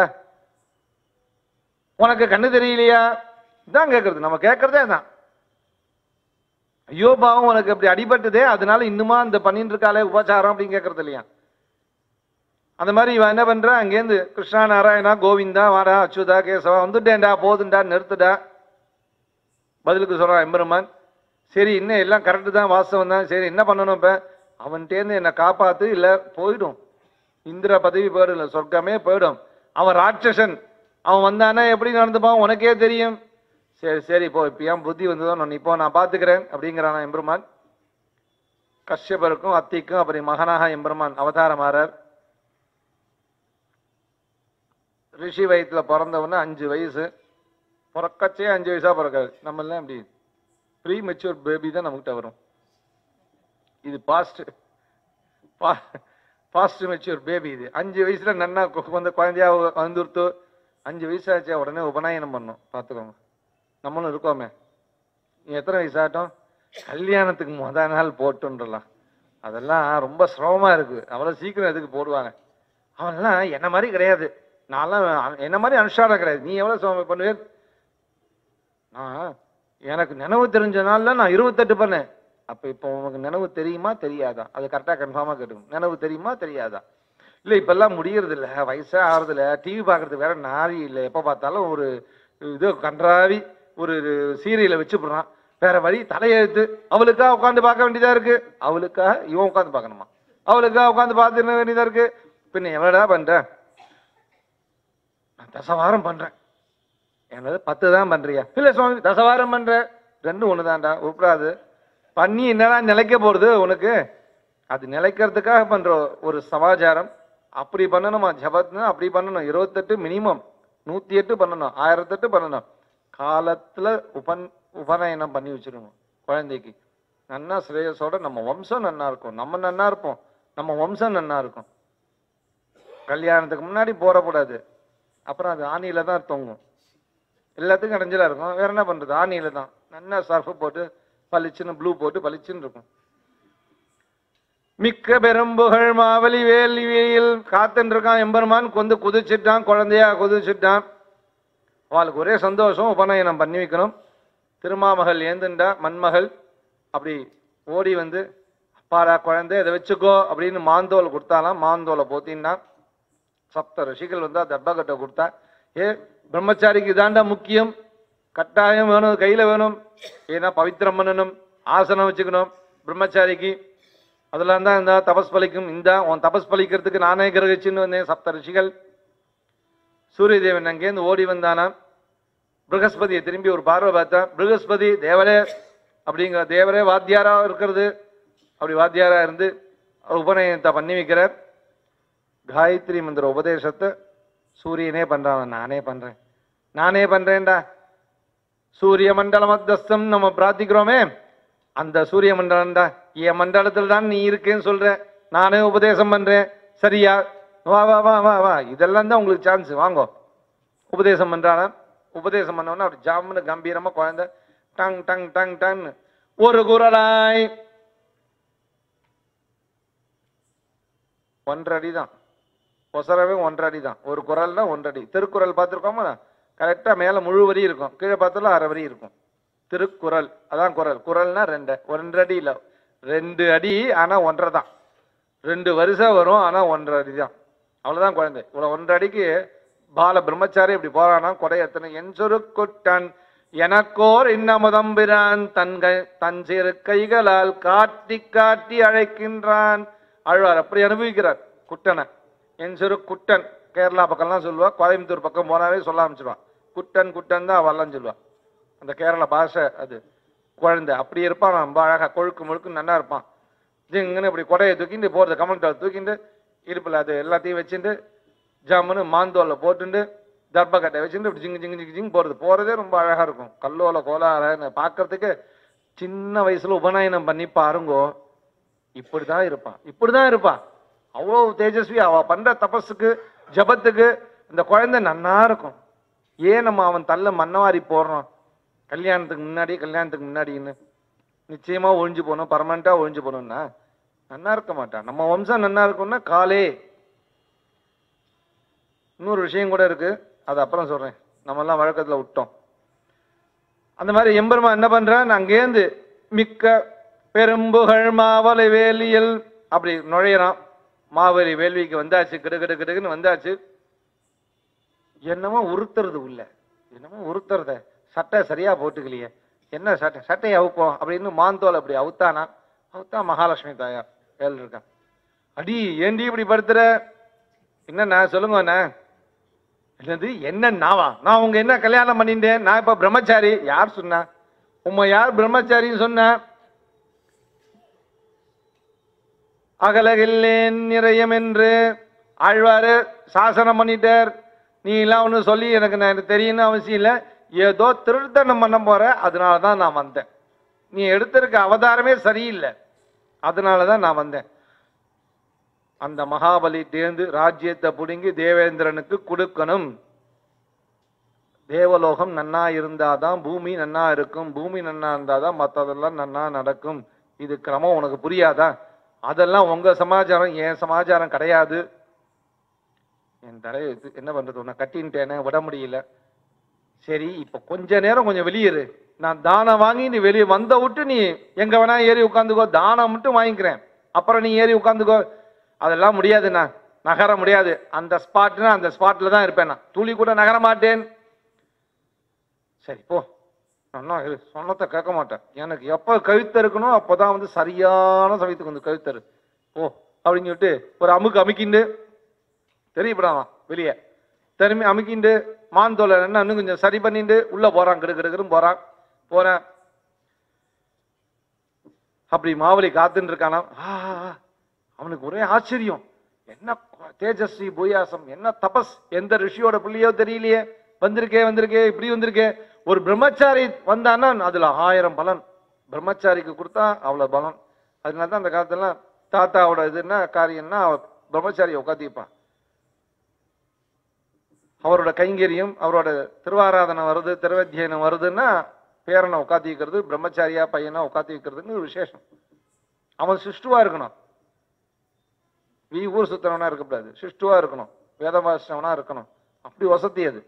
S1: உனக்கு கண்ணு தெரியலையா இதான் கேட்கறது நம்ம கேட்கறதே தான் ஐயோ பாவம் உனக்கு அப்படி அடிபட்டுதே அதனால இன்னுமா இந்த பண்ணிட்டு இருக்காளே உபச்சாரம் அப்படின்னு கேட்கறது இல்லையா அந்த மாதிரி இவன் என்ன பண்றான் அங்கேருந்து கிருஷ்ணா நாராயணா கோவிந்தா வாடா அச்சுதா கேசவா வந்துட்டேன்டா போதுண்டா நிறுத்துடா பதிலுக்கு சொல்றான் எம்பெருமான் சரி இன்னும் எல்லாம் கரெக்டு தான் வாசம் தான் சரி என்ன பண்ணணும் இப்ப அவன்கிட்டேருந்து என்னை காப்பாத்து இல்ல போயிடும் இந்திர பதவி போயிடும் இல்ல சொர்க்கமே போயிடும் அவன் ராட்சசன் அவன் வந்தானே எப்படி நடந்துப்பான் உனக்கே தெரியும் சரி சரி இப்போ இப்போ ஏன் புத்தி வந்ததோ நான் இப்போ நான் பார்த்துக்கிறேன் அப்படிங்கிறான் எம்பெருமான் கஷ்யபருக்கும் அத்திக்கும் அப்படி மகனாக எம்பெருமான் அவதாரமாறார் ரிஷி வயிற்றுல பிறந்தவன அஞ்சு வயசு பிறக்கச்சே அஞ்சு வயசா பிறக்காது நம்ம எல்லாம் இப்படி ப்ரீ மெச்சூர் பேபி தான் நம்மகிட்ட வரும் இது பாஸ்ட் ஃபாஸ்ட் மெச்சூர் பேபி இது அஞ்சு வயசுல நன்னா கு- வந்து குழந்தையா வந்துருத்து அஞ்சு வயசாச்சா உடனே உபநயனம் பண்ணும் பார்த்துக்கோங்க நம்மளும் இருக்கோமே நீ எத்தனை வயசாகட்டும் கல்யாணத்துக்கு முத நாள் போட்டுன்றலாம் அதெல்லாம் ரொம்ப சிரமமா இருக்கு அவ்வளோ சீக்கிரம் எதுக்கு போடுவாங்க அவன்லாம் என்ன மாதிரி கிடையாது நான்லாம் அவ- என்ன மாதிரி அனுஷ்டானம் கிடையாது நீ எவ்வளோ சிரமம் பண்ணுவேன் நான் எனக்கு நினைவு தெரிஞ்ச நாள்ல நான் இருபத்தெட்டு பண்ணேன் அப்ப இப்போ உனக்கு நினைவு தெரியுமா தெரியாதா அது கரெக்டாக கன்ஃபார்மாக கேட்டுக்கணும் நினைவு தெரியுமா தெரியாதா இல்லை இப்பெல்லாம் முடியறது இல்ல வயசே ஆறுது இல்ல டிவி பார்க்கறதுக்கு வேற நாரி இல்லை எப்போ பார்த்தாலும் ஒரு இது கன்றாவி ஒரு சீரியலை வச்சுப்படுறான் வேற வழி தலையெழுத்து அவளுக்கா உட்காந்து பார்க்க வேண்டியதா இருக்கு அவளுக்கா இவன் உட்காந்து பார்க்கணுமா அவளுக்கா உட்காந்து பார்த்து என்ன வேண்டியதா இருக்கு பின்ன எவ்வளோடா பண்ற நான் தசவாரம் பண்றேன் என்னது பத்து தான் பண்றியா இல்ல சுவாமி தசவாரம் பண்ற ரெண்டும் ஒண்ணுதான்டா உருப்படாது பண்ணி என்னடா நிலைக்க போறது உனக்கு அது நிலைக்கிறதுக்காக பண்ற ஒரு சமாச்சாரம் அப்படி பண்ணணுமா ஜபத்னா அப்படி பண்ணணும் இருபத்தெட்டு மினிமம் நூத்தி எட்டு பண்ணணும் ஆயிரத்தெட்டு பண்ணணும் காலத்துல உபன் உபநயனம் பண்ணி வச்சிருவோம் குழந்தைக்கு நன்னா ஸ்ரேயஸோட நம்ம வம்சம் நன்னா இருக்கும் நம்ம நன்னா இருப்போம் நம்ம வம்சம் நன்னா இருக்கும் கல்யாணத்துக்கு முன்னாடி போடக்கூடாது அப்புறம் அது ஆணியில தான் தொங்கும் எல்லாத்துக்கும் இடைஞ்சலா இருக்கும் வேற என்ன பண்றது ஆணியில தான் நல்லா சர்ஃப் போட்டு பளிச்சுன்னு ப்ளூ போட்டு பளிச்சுன்னு இருக்கும் மிக்க பெரும்புகழ் மாவலி வேலியில் காத்துன்னு இருக்கான் எம்பெருமான் கொந்து குதிச்சிட்டான் குழந்தையா குதிச்சிட்டான் அவளுக்கு ஒரே சந்தோஷம் உபநயனம் பண்ணி வைக்கணும் திருமாமகள் ஏந்துண்டா மண்மகள் அப்படி ஓடி வந்து அப்பாடா குழந்தை இதை வச்சுக்கோ அப்படின்னு மாந்தோல் கொடுத்தாலாம் மாந்தோலை போத்தின்னா சப்த ரிஷிகள் வந்தா தர்பகட்டை கொடுத்தா ஏ பிரம்மச்சாரிக்கு இதாண்டா முக்கியம் கட்டாயம் வேணும் கையில வேணும் ஏன்னா பவித்திரம் பண்ணணும் ஆசனம் வச்சுக்கணும் பிரம்மச்சாரிக்கு அதெல்லாம் தான் இந்த தபஸ் பலிக்கும் இந்த உன் தபஸ் பலிக்கிறதுக்கு நானே கிரகிச்சுன்னு வந்தேன் சப்த ரிஷிகள் சூரிய தேவன் அங்கேருந்து ஓடி வந்தானா ப்ரகஸ்பதியை திரும்பி ஒரு பார்வை பார்த்தா ப்ரகஸ்பதி தேவரே அப்படிங்கிற தேவரே வாத்தியாரா இருக்கிறது அப்படி வாத்தியாரா இருந்து அவர் உபநயனத்தை பண்ணி வைக்கிறார் காயத்ரி மந்திர உபதேசத்தை சூரியனே பண்றான் நானே பண்றேன் நானே பண்றேன்டா சூரிய மண்டல மத்தஸ்தம் நம்ம பிரார்த்திக்கிறோமே அந்த சூரிய மண்டலம்டா என் மண்டலத்துல தான் நீ இருக்கேன்னு சொல்ற நானே உபதேசம் பண்றேன் சரியா வா வா வா வா வா இதெல்லாம் தான் உங்களுக்கு சான்ஸ் வாங்கோ உபதேசம் பண்றானா உபதேசம் பண்ணவொன்னே அப்படி ஜாமுன்னு கம்பீரமா குழந்தை டங் டங் டங் டங் ஒரு குரலாய் ஒன்றரை அடி தான் ஒசரவே ஒன்றரை அடி தான் ஒரு குரல்னா ஒன்றரை அடி திருக்குறள் பார்த்துருக்கோமா கரெக்டாக மேலே முழு வரி இருக்கும் கீழே பார்த்தாலும் அரை வரி இருக்கும் திருக்குறள் அதான் குரல் குரல்னா ரெண்டு ஒன்றரை அடி இல்லை ரெண்டு அடி ஆனால் ஒன்றரை தான் ரெண்டு வருஷம் வரும் ஆனால் ஒன்றரை அடி தான் அவ்வளோதான் குழந்தை இவ்வளோ ஒன்றரை அடிக்கு பால பிரம்மச்சாரி இப்படி போறானா கொடை எத்தனை என் சுருக்குட்டன் எனக்கோர் இன்னமுதம்பிரான் தன்கை தன் சிறு கைகளால் காட்டி காட்டி அழைக்கின்றான் ஆழ்வார் அப்படி அனுபவிக்கிறார் குட்டனை என் சிறு குட்டன் கேரளா பக்கம்லாம் சொல்லுவா கோயம்புத்தூர் பக்கம் போனாவே சொல்ல ஆரம்பிச்சிருவான் குட்டன் குட்டன் தான் அவெல்லாம் சொல்லுவான் அந்த கேரள பாஷை அது குழந்தை அப்படி இருப்பான் ரொம்ப அழகா கொழுக்கு முழுக்கு நல்லா இருப்பான் ஜிங்குன்னு இப்படி கொடையை தூக்கிட்டு போறது கமல்டால் தூக்கிட்டு இடுப்புல அது எல்லாத்தையும் வச்சுட்டு ஜம்முன்னு மாந்தோல்ல போட்டுண்டு தர்பக்கட்டை வச்சுட்டு இப்படி ஜிங்கு ஜிங்கு ஜிங்கு ஜிங்கு போறது போறதே ரொம்ப அழகா இருக்கும் கல்லோல கோலார பார்க்கறதுக்கு சின்ன வயசுல உபநயனம் பண்ணி பாருங்கோ இப்படிதான் இருப்பான் இப்படிதான் இருப்பான் அவ்வளோ தேஜஸ்வி அவ பண்ற தபஸுக்கு ஜபத்துக்கு இந்த குழந்தை நன்னா இருக்கும் ஏன் நம்ம அவன் தள்ள மண்ணவாரி போடுறோம் கல்யாணத்துக்கு முன்னாடி கல்யாணத்துக்கு முன்னாடின்னு நிச்சயமா ஒழிஞ்சு போகணும் பர்மனண்டா ஒழிஞ்சு போகணும்னா நன்னா இருக்க மாட்டான் நம்ம வம்சம் நன்னா இருக்கும்னா காலே இன்னொரு விஷயம் கூட இருக்கு அது அப்புறம் சொல்றேன் நம்ம எல்லாம் வழக்கத்துல விட்டோம் அந்த மாதிரி எம்பெருமா என்ன பண்றான் அங்கேருந்து மிக்க பெரும்புகழ் மாவலை வேலியல் அப்படி நுழையிறான் மாவலி வேள்விக்கு வந்தாச்சு கிடு கிடு கிடுன்னு வந்தாச்சு என்னமோ உறுத்துறது உள்ள என்னமோ உறுத்துறத சட்டை சரியா போட்டுக்கலையே என்ன சட்டை சட்டையை அவுப்போம் அப்படின்னு மாந்தோல் அப்படி அவுத்தானா அவுத்தா மகாலட்சுமி தாயார் ஏழு இருக்கான் அடி ஏண்டி இப்படி படுத்துற என்னண்ணா சொல்லுங்க அண்ணா என்னது என்ன நாவா நான் உங்க என்ன கல்யாணம் பண்ணிட்டேன் நான் இப்ப பிரம்மச்சாரி யார் சொன்னா உம்மை யார் பிரம்மச்சாரின்னு சொன்ன அகலகில்லேன் நிறையம் என்று ஆழ்வாரு சாசனம் பண்ணிட்டார் நீ எல்லாம் ஒன்று சொல்லி எனக்கு நான் எனக்கு தெரியணும்னு அவசியம் இல்லை ஏதோ திருத்தனம் பண்ண போற அதனால தான் நான் வந்தேன் நீ எடுத்திருக்க அவதாரமே சரியில்லை அதனால தான் நான் வந்தேன் அந்த மகாபலி தேர்ந்து ராஜ்யத்தை புடுங்கி தேவேந்திரனுக்கு கொடுக்கணும் தேவலோகம் நன்னா இருந்தாதான் பூமி நன்னா இருக்கும் பூமி நன்னா இருந்தாதான் மற்றதெல்லாம் நன்னா நடக்கும் இது கிரமம் உனக்கு புரியாதா அதெல்லாம் உங்க சமாச்சாரம் என் சமாச்சாரம் கிடையாது என் தலையை எடுத்து என்ன பண்றது உன்னை கட்டின்ட்டேனே விட முடியல சரி இப்ப கொஞ்ச நேரம் கொஞ்சம் வெளியேறு நான் தானம் வாங்கி நீ வெளியே வந்த விட்டு நீ எங்க வேணா ஏறி உட்காந்துக்கோ தானம் மட்டும் வாங்கிக்கிறேன் அப்புறம் நீ ஏறி உட்காந்துக்கோ அதெல்லாம் முடியாதுண்ணா நகர முடியாது அந்த ஸ்பாட்னா அந்த ஸ்பாட்ல தான் இருப்பேன் நான் துளி கூட நகர மாட்டேன் சரி போ சொன்னா இரு, சொன்னதை கேட்க மாட்டேன் எனக்கு எப்போ கழுத்தறுக்கணும் அப்போதான் வந்து சரியான சமயத்துக்கு வந்து கழுத்தரு போ அப்படின்னு சொல்லிட்டு ஒரு அமுக்கு அமுக்கிண்டு தெரியப்படாமா வெளியே திரும்பி அமுக்கிண்டு மான் தோலை என்ன இன்னும் கொஞ்சம் சரி பண்ணிட்டு உள்ள போறான் கிடு கிடுன்னு போறான் போறேன் அப்படி மாவலி காத்துன்னு இருக்கானா ஆ, ஆ, ஆ. அவனுக்கு ஒரே ஆச்சரியம் என்ன கொ- தேஜஸ்வி பூயாசம் என்ன தபஸ் எந்த ரிஷியோட பிள்ளையோ தெரியலையே வந்திருக்கே வந்திருக்கே இப்படி வந்திருக்கே ஒரு பிரம்மச்சாரி வந்தான்னா அதுல ஆயிரம் பலன் பிரம்மச்சாரிக்கு கொடுத்தா அவ்வளவு பலன் அதனால தான் அந்த காலத்துல தாத்தாவோட இதுன்னா காரியம்னா அவ பிரம்மச்சாரியை உட்காத்திப்பான் அவரோட கைங்கரியம் அவரோட திருவாராதனை வருது திருவத்தியனம் வருதுன்னா பேரனை உட்காத்தி வைக்கிறது பிரம்மச்சாரியா பையனா உட்காத்தி வைக்கிறதுன்னு ஒரு விசேஷம் அவன் சிஷ்டுவா இருக்கணும் வீ ஊர் சுத்தவனா இருக்கக்கூடாது சிஷ்டுவா இருக்கணும் வேதபாஷவனா இருக்கணும் அப்படி வசதி அது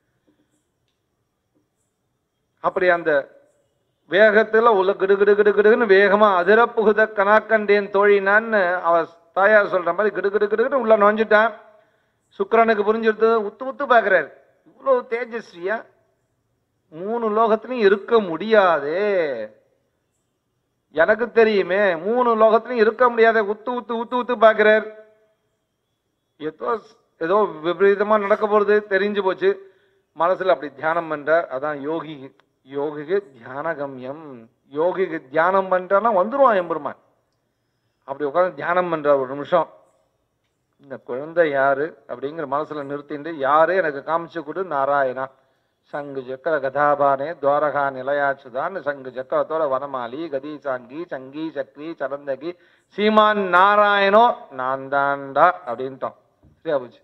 S1: அப்படி அந்த வேகத்துல உள்ள கிடு கிடு கிடு கிடுன்னு வேகமா அதிர புகுத கனாக்கண்டேன் தோழினான்னு அவ தாயார் சொல்ற மாதிரி கிடு கிடு கிடுன்னு உள்ள நுழைஞ்சிட்டான் சுக்கிரனுக்கு புரிஞ்சிருது உத்து உத்து பாக்குறாரு இவ்வளவு தேஜஸ்வியா மூணு லோகத்திலையும் இருக்க முடியாதே எனக்கு தெரியுமே மூணு லோகத்திலையும் இருக்க முடியாத உத்து உத்து உத்து உத்து பாக்குறார் ஏதோ ஏதோ விபரீதமா நடக்க போறது தெரிஞ்சு போச்சு மனசுல அப்படி தியானம் பண்றார் அதான் யோகி யோகிக்கு தியானகம்யம் யோகிக்கு தியானம் பண்றான்னா வந்துருவான் எம்பெருமான் அப்படி உட்கார்ந்து தியானம் பண்றார் ஒரு நிமிஷம் இந்த குழந்தை யாரு அப்படிங்கிற மனசுல நிறுத்திட்டு யாரு எனக்கு காமிச்சு கொடு நாராயணா சங்கு சக்கர கதாபானே துவாரகா நிலையாச்சுதான் சங்கு சக்கரத்தோட வனமாலி கதி சாங்கி சங்கி சக்ரி சரந்தகி சீமான் நாராயணோ நான் தான்டா அப்படின்ட்டோம் சரியா போச்சு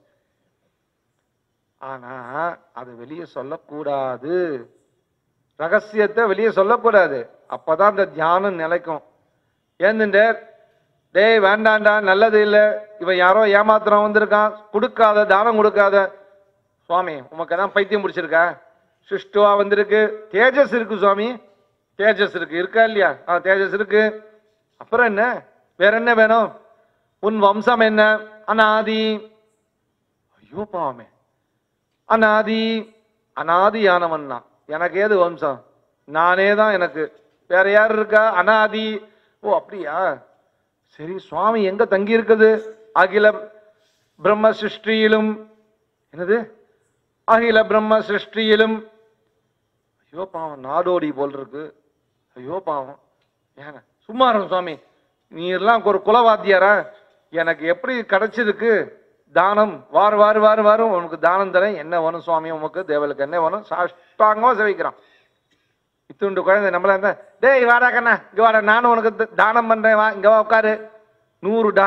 S1: ஆனா அது வெளியே சொல்லக்கூடாது ரகசியத்தை வெளியே சொல்லக்கூடாது அப்பதான் இந்த தியானம் நிலைக்கும் ஏந்துட்டார் டேய் வேண்டாண்டா நல்லது இல்லை இவன் யாரோ ஏமாத்திரம் வந்திருக்கான் கொடுக்காத தானம் கொடுக்காத சுவாமி உமக்கு தான் பைத்தியம் பிடிச்சிருக்கா சிஷ்டுவா வந்திருக்கு தேஜஸ் இருக்கு சுவாமி தேஜஸ் இருக்கு இருக்கா இல்லையா ஆ தேஜஸ் இருக்கு அப்புறம் என்ன வேற என்ன வேணும் உன் வம்சம் என்ன அனாதி ஐயோ பாவமே அனாதி அனாதியானவன் நான் எனக்கு ஏது வம்சம் நானே தான் எனக்கு வேற யார் இருக்கா அனாதி ஓ அப்படியா சரி சுவாமி எங்க தங்கி இருக்குது அகில பிரம்ம சிருஷ்டியிலும் என்னது அகில பிரம்ம சிருஷ்டியிலும் ஐயோ பாவம் நாடோடி போல் இருக்கு ஐயோ பாவம் ஏங்க சும்மா இருக்கும் சுவாமி நீ எல்லாம் ஒரு குலவாத்தியாரா எனக்கு எப்படி கிடைச்சிருக்கு தானம் வாரு வாரு வாரு வாரும் உனக்கு தானம் தரேன் என்ன வேணும் சுவாமி உனக்கு தேவலுக்கு என்ன வேணும் சாஷ்டாங்கமா சேவிக்கிறான் இத்துண்டு குழந்தை நம்மள இருந்தா டேய் வாடா கண்ணா இங்க வாடா நானும் உனக்கு த- தானம் பண்றேன் வா இங்க வா உட்காரு நூறு டா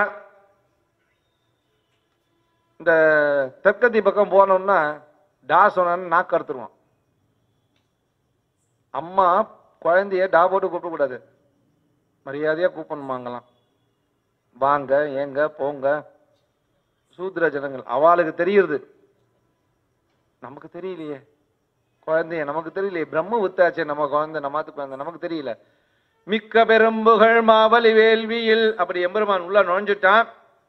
S1: இந்த தெற்கத்தி பக்கம் போனோம்னா டா சொன்னான்னு நாக்கு அறுத்துருவான் அம்மா குழந்தைய டா போட்டு கூப்பிடக்கூடாது மரியாதையா கூப்பிடணுமாங்களாம் வாங்க ஏங்க போங்க சூத்திர ஜனங்கள் அவளுக்கு தெரியுது நமக்கு தெரியலையே குழந்தைய நமக்கு தெரியலையே பிரம்ம வித்தாச்சே நம்ம குழந்தை நம்மாத்து குழந்தை நமக்கு தெரியல மிக்க பெரும்புகழ் மாவலி வேள்வியில் அப்படி எம்பெருமான் உள்ள நுழைஞ்சுட்டான்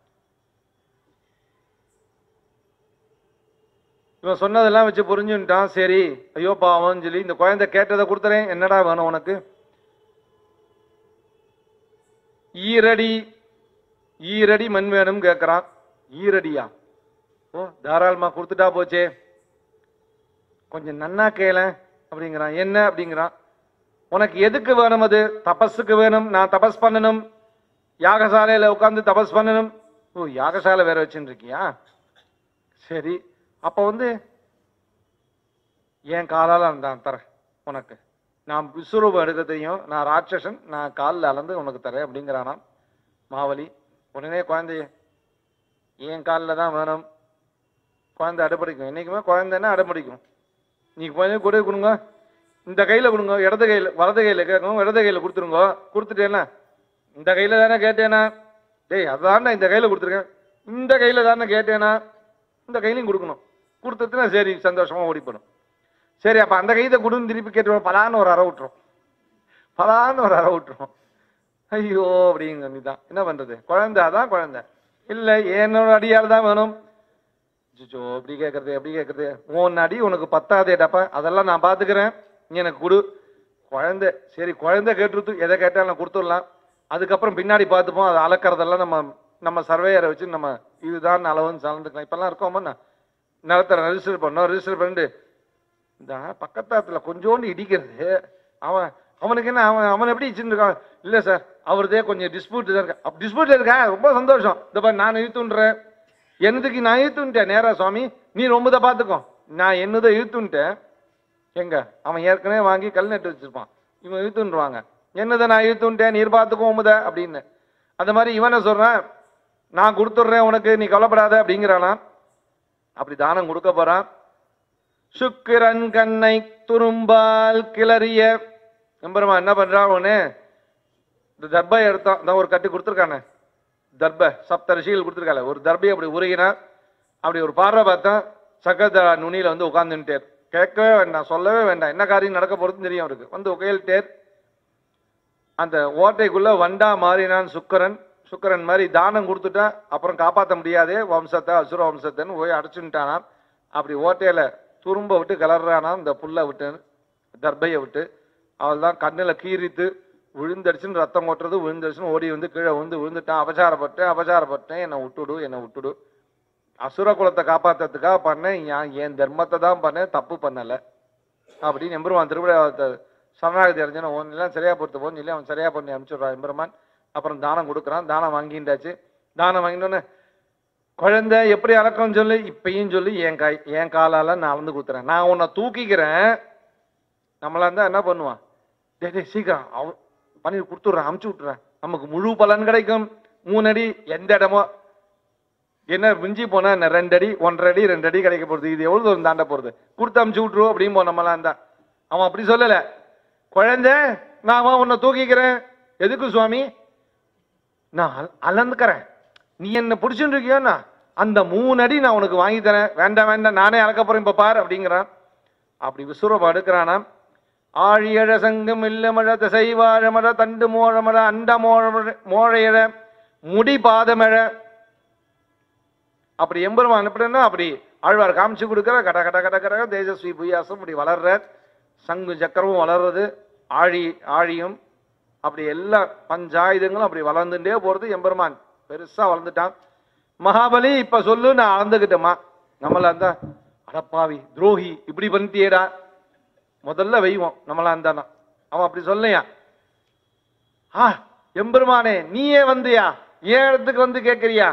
S1: இவன் சொன்னதெல்லாம் வச்சு புரிஞ்சுட்டான் சரி ஐயோ பாவம்னு சொல்லி இந்த குழந்தை கேட்டதை கொடுத்துறேன் என்னடா வேணும் உனக்கு ஈரடி ஈரடி மண் வேணும் கேட்கறான் ஈரடியா ஓ தாராளமா கொடுத்துட்டா போச்சே கொஞ்சம் நன்னா கேள அப்படிங்கிறான் என்ன அப்படிங்கிறான் உனக்கு எதுக்கு வேணும் அது தபஸுக்கு வேணும் நான் தபஸ் பண்ணணும் யாகசாலையில உட்கார்ந்து தபஸ் பண்ணணும் ஓ யாகசாலை வேற வச்சுட்டு இருக்கியா சரி அப்ப வந்து என் காலால நான் தரேன் உனக்கு நான் விஸ்வரூபம் எடுக்க தெரியும் நான் ராட்சசன் நான் காலில் அளந்து உனக்கு தரேன் அப்படிங்கிறானாம் மாவலி உடனே குழந்தைய என் காலில் தான் வேணும் குழந்தை அடைப்பிடிக்கும் என்னைக்குமே குழந்தைன்னா அடைப்பிடிக்கும் நீ கொஞ்சம் கூட கொடுங்க இந்த கையில் கொடுங்க இடது கையில் வலது கையில் கேட்கும் இடது கையில் கொடுத்துருங்க கொடுத்துட்டேன்னா இந்த கையில் தானே கேட்டேனா டேய் அதான்டா இந்த கையில் கொடுத்துருக்கேன் இந்த கையில் தானே கேட்டேனா இந்த கையிலையும் கொடுக்கணும் கொடுத்ததுன்னா சரி சந்தோஷமா ஓடிப்படும் சரி அப்போ அந்த கையை கொடுன்னு திருப்பி கேட்டுருவோம் பலான்னு ஒரு அறை விட்டுரும் பலான்னு ஒரு அறை விட்டுரும் ஐயோ அப்படிங்க நீ தான் என்ன பண்றது குழந்தை அதான் குழந்தை இல்லை என்னோட அடியால் தான் வேணும் ஜிஜோ எப்படி கேட்கறது எப்படி கேட்கறது உன் அடி உனக்கு பத்தாதேடாப்பா அதெல்லாம் நான் பார்த்துக்கிறேன் நீ எனக்கு கொடு குழந்தை சரி குழந்தை கேட்டுருத்து எதை கேட்டாலும் நான் கொடுத்துடலாம் அதுக்கப்புறம் பின்னாடி பார்த்துப்போம் அதை அளக்கறதெல்லாம் நம்ம நம்ம சர்வேயரை வச்சு நம்ம இதுதான் அளவுன்னு சார்ந்துக்கலாம் இப்பெல்லாம் இருக்கோமா நிலத்தை ரெஜிஸ்டர் பண்ணோம் ரெஜிஸ்டர் பண்ணிட்டு இந்த பக்கத்தாத்துல கொஞ்சோண்டு இடிக்கிறது அவன் அவனுக்கு என்ன அவன் அவன் எப்படி வச்சுருக்கான் இல்லை சார் அவர்தே கொஞ்சம் டிஸ்பியூட் தான் இருக்கா அப்போ டிஸ்பியூட் இருக்கா ரொம்ப சந்தோஷம் இந்த பாரு நான் இழுத்துன்றேன் என்னதுக்கு நான் இழுத்துன்ட்டேன் நேரா சுவாமி நீ ரொம்பதை பார்த்துக்கோ நான் என்னதை இழுத்துன்ட்டேன் எங்க அவன் ஏற்கனவே வாங்கி கல் நட்டு வச்சிருப்பான் இவன் இழுத்துன்றுவாங்க என்னதை நான் இழுத்துன்ட்டேன் நீர் பார்த்துக்கோ உமுத அப்படின்னு அந்த மாதிரி இவனை சொல்றான் நான் கொடுத்துட்றேன் உனக்கு நீ கவலைப்படாத அப்படிங்கிறானா அப்படி தானம் கொடுக்க போறான் சுக்கிரன் கண்ணை துரும்பால் கிளறிய எம்பெருமா என்ன பண்றான் உடனே இந்த தர்பை எடுத்தான் தான் ஒரு கட்டி கொடுத்துருக்கானே தர்ப சப்த ரிஷிகள் கொடுத்துருக்கால ஒரு தர்பை அப்படி உருகினார் அப்படி ஒரு பார்வை பார்த்தா சக்கர நுனியில வந்து உட்காந்துட்டார் கேட்கவே வேண்டாம் சொல்லவே வேண்டாம் என்ன காரியம் நடக்க போறதுன்னு தெரியும் அவருக்கு வந்து உகையில்ட்டேர் அந்த ஓட்டைக்குள்ள வண்டா மாறினான் சுக்கரன் சுக்கரன் மாதிரி தானம் கொடுத்துட்டா அப்புறம் காப்பாற்ற முடியாதே வம்சத்தை அசுர வம்சத்தைன்னு போய் அடைச்சுட்டானாம் அப்படி ஓட்டையில துரும்ப விட்டு கிளறானாம் இந்த புல்லை விட்டு தர்பையை விட்டு அவள் தான் கண்ணில் கீறித்து விழுந்தடிச்சுன்னு ரத்தம் ஓட்டுறது விழுந்தடிச்சுன்னு ஓடி வந்து கீழே விழுந்து விழுந்துட்டான் அபசாரப்பட்டேன் அபசாரப்பட்டேன் என்னை விட்டுடு என்னை விட்டுடு அசுர குலத்தை காப்பாத்துறதுக்காக பண்ணேன் யா- என் தர்மத்தை தான் பண்ணேன் தப்பு பண்ணலை அப்படின்னு எம்பெருமான் திருவிழா சரணாகதி அடைஞ்சன ஒன் எல்லாம் சரியா பொறுத்து போன்னு சொல்லி அவன் சரியா பண்ணி அனுப்பிச்சுடுறான் எம்பெருமான் அப்புறம் தானம் கொடுக்குறான் தானம் வாங்கிண்டாச்சு தானம் வாங்கினோன்னு குழந்தை எப்படி அளக்கம் சொல்லு இப்பயும் சொல்லி என் கை என் காலால நான் அளந்து கொடுத்துறேன் நான் உன்னை தூக்கிக்கிறேன் நம்மளா இருந்தா என்ன பண்ணுவான் டேய் டேய் சீக்கிரம் அவ பண்ணி கொடுத்துட்றேன் அமுச்சு விட்டுறேன் நமக்கு முழு பலன் கிடைக்கும் மூணு அடி எந்த இடமோ என்ன மிஞ்சி போனா என்ன ரெண்டு அடி ஒன்றரை அடி ரெண்டு அடி கிடைக்க போறது இது எவ்வளவு தூரம் தாண்ட போறது கொடுத்து அமுச்சு விட்டுருவோம் அப்படின்னு போன நம்மளாம் தான் அவன் அப்படி சொல்லல குழந்தை நான் உன்னை தூக்கிக்கிறேன் எதுக்கு சுவாமி நான் அல- அளந்துக்கிறேன் நீ என்ன பிடிச்சுட்டு இருக்கியோன்னா அந்த மூணு அடி நான் உனக்கு வாங்கி தரேன் வேண்டாம் வேண்டாம் நானே அளக்க போறேன் இப்ப பார் அப்படிங்கிறான் அப்படி விசுரூபம் எடுக்கிறானாம் ஆழியழ சங்கம் இல்லமழ திசைவாழமழ தண்டு மோழமழ அண்ட மோழ மோழையழ முடி பாதமழ அப்படி எம்பெருமான் எப்படின்னா அப்படி ஆழ்வார் காமிச்சு கொடுக்குற கட கட கட கட தேஜஸ்வி புயாசம் இப்படி வளர்ற சங்கு சக்கரமும் வளர்றது ஆழி ஆழியும் அப்படி எல்லா பஞ்சாயுதங்களும் அப்படி வளர்ந்துட்டே போறது எம்பெருமான் பெருசா வளர்ந்துட்டான் மகாபலி இப்ப சொல்லு நான் அளந்துக்கிட்டேம்மா நம்மள அந்த அட அடப்பாவி துரோகி இப்படி பண்ணிட்டியேடா முதல்ல வைவோம் நம்மளாம் தானா அவன் அப்படி சொல்லையா ஆ எம்பெருமானே நீயே வந்தியா ஏன் இடத்துக்கு வந்து கேட்கறியா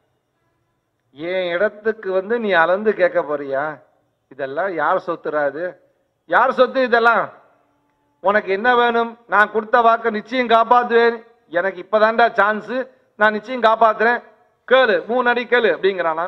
S1: என் இடத்துக்கு வந்து நீ அளந்து கேட்க போறியா இதெல்லாம் யார் சொத்துறாது யார் சொத்து இதெல்லாம் உனக்கு என்ன வேணும் நான் கொடுத்த வாக்க நிச்சயம் காப்பாத்துவேன் எனக்கு இப்பதான்டா சான்ஸ் நான் நிச்சயம் காப்பாத்துறேன் கேளு மூணு அடி கேளு அப்படிங்கிறானா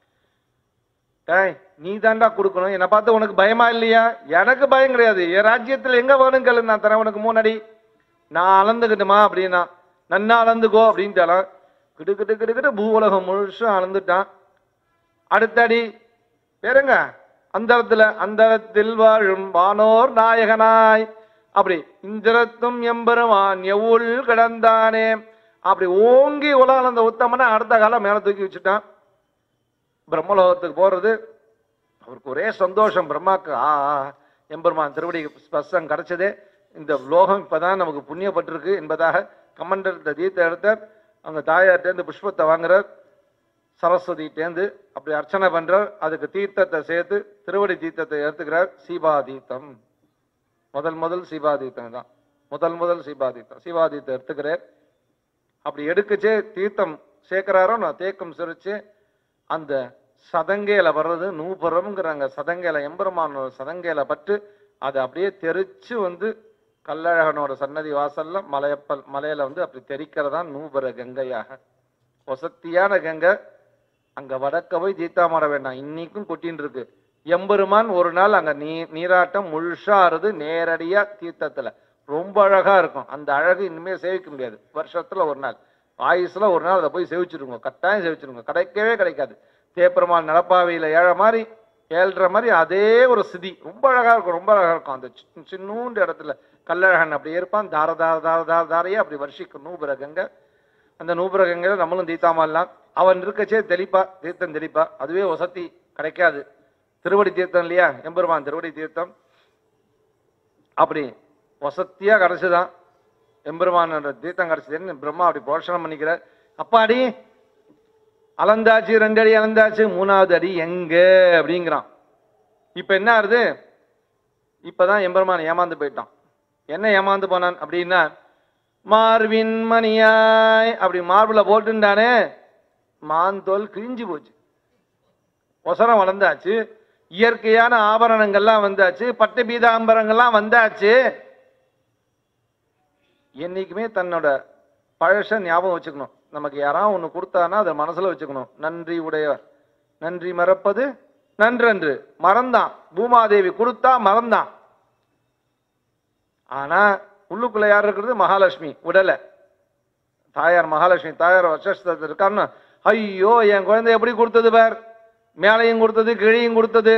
S1: டேய் நீ தாண்டா கொடுக்கணும் என்னை பார்த்து உனக்கு பயமா இல்லையா எனக்கு பயம் கிடையாது என் ராஜ்யத்தில் எங்க வேணும் கேளு நான் தரேன் உனக்கு மூணு அடி நான் அளந்துக்கிட்டுமா அப்படின்னா நன்னா அளந்துக்கோ அப்படின்ட்டாலாம் கிடு கிடு கிடு கிடு பூ உலகம் முழுசும் அளந்துட்டான் அடுத்த அடி பேருங்க அந்தரத்துல அந்தரத்தில் வாழும் வானோர் நாயகனாய் அப்படி இந்திரத்தும் எம்பெருமான் எவ்வுள் கிடந்தானே அப்படி ஓங்கி உலகம் அந்த உத்தமனை அடுத்த காலம் மேல தூக்கி வச்சுட்டான் பிரம்மலோகத்துக்கு போறது அவருக்கு ஒரே சந்தோஷம் பிரம்மாக்கு ஆ ஆ, எம்பெருமான் திருவடி ஸ்பர்சம் கிடைச்சதே இந்த லோகம் இப்பதான் நமக்கு புண்ணியப்பட்டிருக்கு என்பதாக கமண்டல் இந்த தீர்த்த எடுத்தார் அங்க தாயார்ட்டேருந்து புஷ்பத்தை வாங்குறார் சரஸ்வதிட்டேந்து அப்படி அர்ச்சனை பண்றார் அதுக்கு தீர்த்தத்தை சேர்த்து திருவடி தீர்த்தத்தை ஏத்துக்கிறார் சீபாதீர்த்தம் முதல் முதல் சீபாதீர்த்தம் தான் முதல் முதல் சீபாதீர்த்தம் சீபாதீர்த்தம் எடுத்துக்கிறார் அப்படி எடுக்கச்சே தீர்த்தம் சேர்க்கிறாரோ நான் தேக்கம் சிரிச்சு அந்த சதங்கையில வர்றது நூபுரம்ங்கிறாங்க சதங்கையில எம்பெருமானோட சதங்கையில பட்டு அது அப்படியே தெரிச்சு வந்து கல்லழகனோட சன்னதி வாசல்ல மலையப்பல் மலையில வந்து அப்படி தெரிக்கிறதா நூபுர கங்கையாக வசத்தியான கங்கை அங்க வடக்க போய் தீர்த்தாமாட வேண்டாம் இன்னைக்கும் கொட்டின்னு இருக்கு எம்பெருமான் ஒரு நாள் அங்க நீ நீராட்டம் முழுசா ஆறுது நேரடியா தீர்த்தத்துல ரொம்ப அழகா இருக்கும் அந்த அழகு இனிமே சேவிக்க முடியாது வருஷத்துல ஒரு நாள் ஆயுசுல ஒரு நாள் அதை போய் சேவிச்சிருங்க கட்டாயம் சேவிச்சிருங்க கிடைக்கவே கிடைக்காது தேப்பெருமாள் நடப்பாவையில ஏழை மாதிரி ஏழ்ற மாதிரி அதே ஒரு சிதி ரொம்ப அழகா இருக்கும் ரொம்ப அழகா இருக்கும் அந்த சின்ன- சின்னூண்டு இடத்துல கல்லழகன் அப்படியே இருப்பான் தார தார தார தார தாரையே அப்படி வருஷிக்கும் நூபுர கங்கை அந்த நூபுர கங்கையில நம்மளும் தீத்தாமல்லாம் அவன் இருக்கச்சே தெளிப்பா தீர்த்தம் தெளிப்பா அதுவே வசதி கிடைக்காது திருவடி தீர்த்தம் இல்லையா எம்பெருமான் திருவடி தீர்த்தம் அப்படி வசத்தியா கிடைச்சுதான் எம்பெருமானோட தீர்த்தம் கிடைச்சதுன்னு பிரம்மா அப்படி போஷணம் பண்ணிக்கிறார் அப்பாடி அளந்தாச்சு ரெண்டு அடி அளந்தாச்சு மூணாவது அடி எங்க அப்படிங்கிறான் இப்ப என்ன ஆகுது இப்பதான் எம்பெருமான் ஏமாந்து போயிட்டான் என்ன ஏமாந்து போனான் அப்படின்னா மார்பின் மணியாய் அப்படி மார்பிள போட்டுண்டானே மாந்தோல் கிழிஞ்சு போச்சு ஒசரம் வளர்ந்தாச்சு இயற்கையான ஆபரணங்கள்லாம் வந்தாச்சு பட்டு பீதாம்பரங்கள்லாம் வந்தாச்சு என்னைக்குமே தன்னோட பழச ஞாபகம் வச்சுக்கணும் நமக்கு யாராவது ஒன்று கொடுத்தானா அதை மனசுல வச்சுக்கணும் நன்றி உடையவர் நன்றி மறப்பது நன்றன்று மறந்தான் பூமாதேவி கொடுத்தா மறந்தான் ஆனா உள்ளுக்குள்ள யார் இருக்கிறது மகாலட்சுமி உடல தாயார் மகாலட்சுமி தாயார் வசஸ்தத்தில் இருக்கான்னு ஐயோ என் குழந்தை எப்படி கொடுத்தது பார் மேலையும் கொடுத்தது கீழையும் கொடுத்தது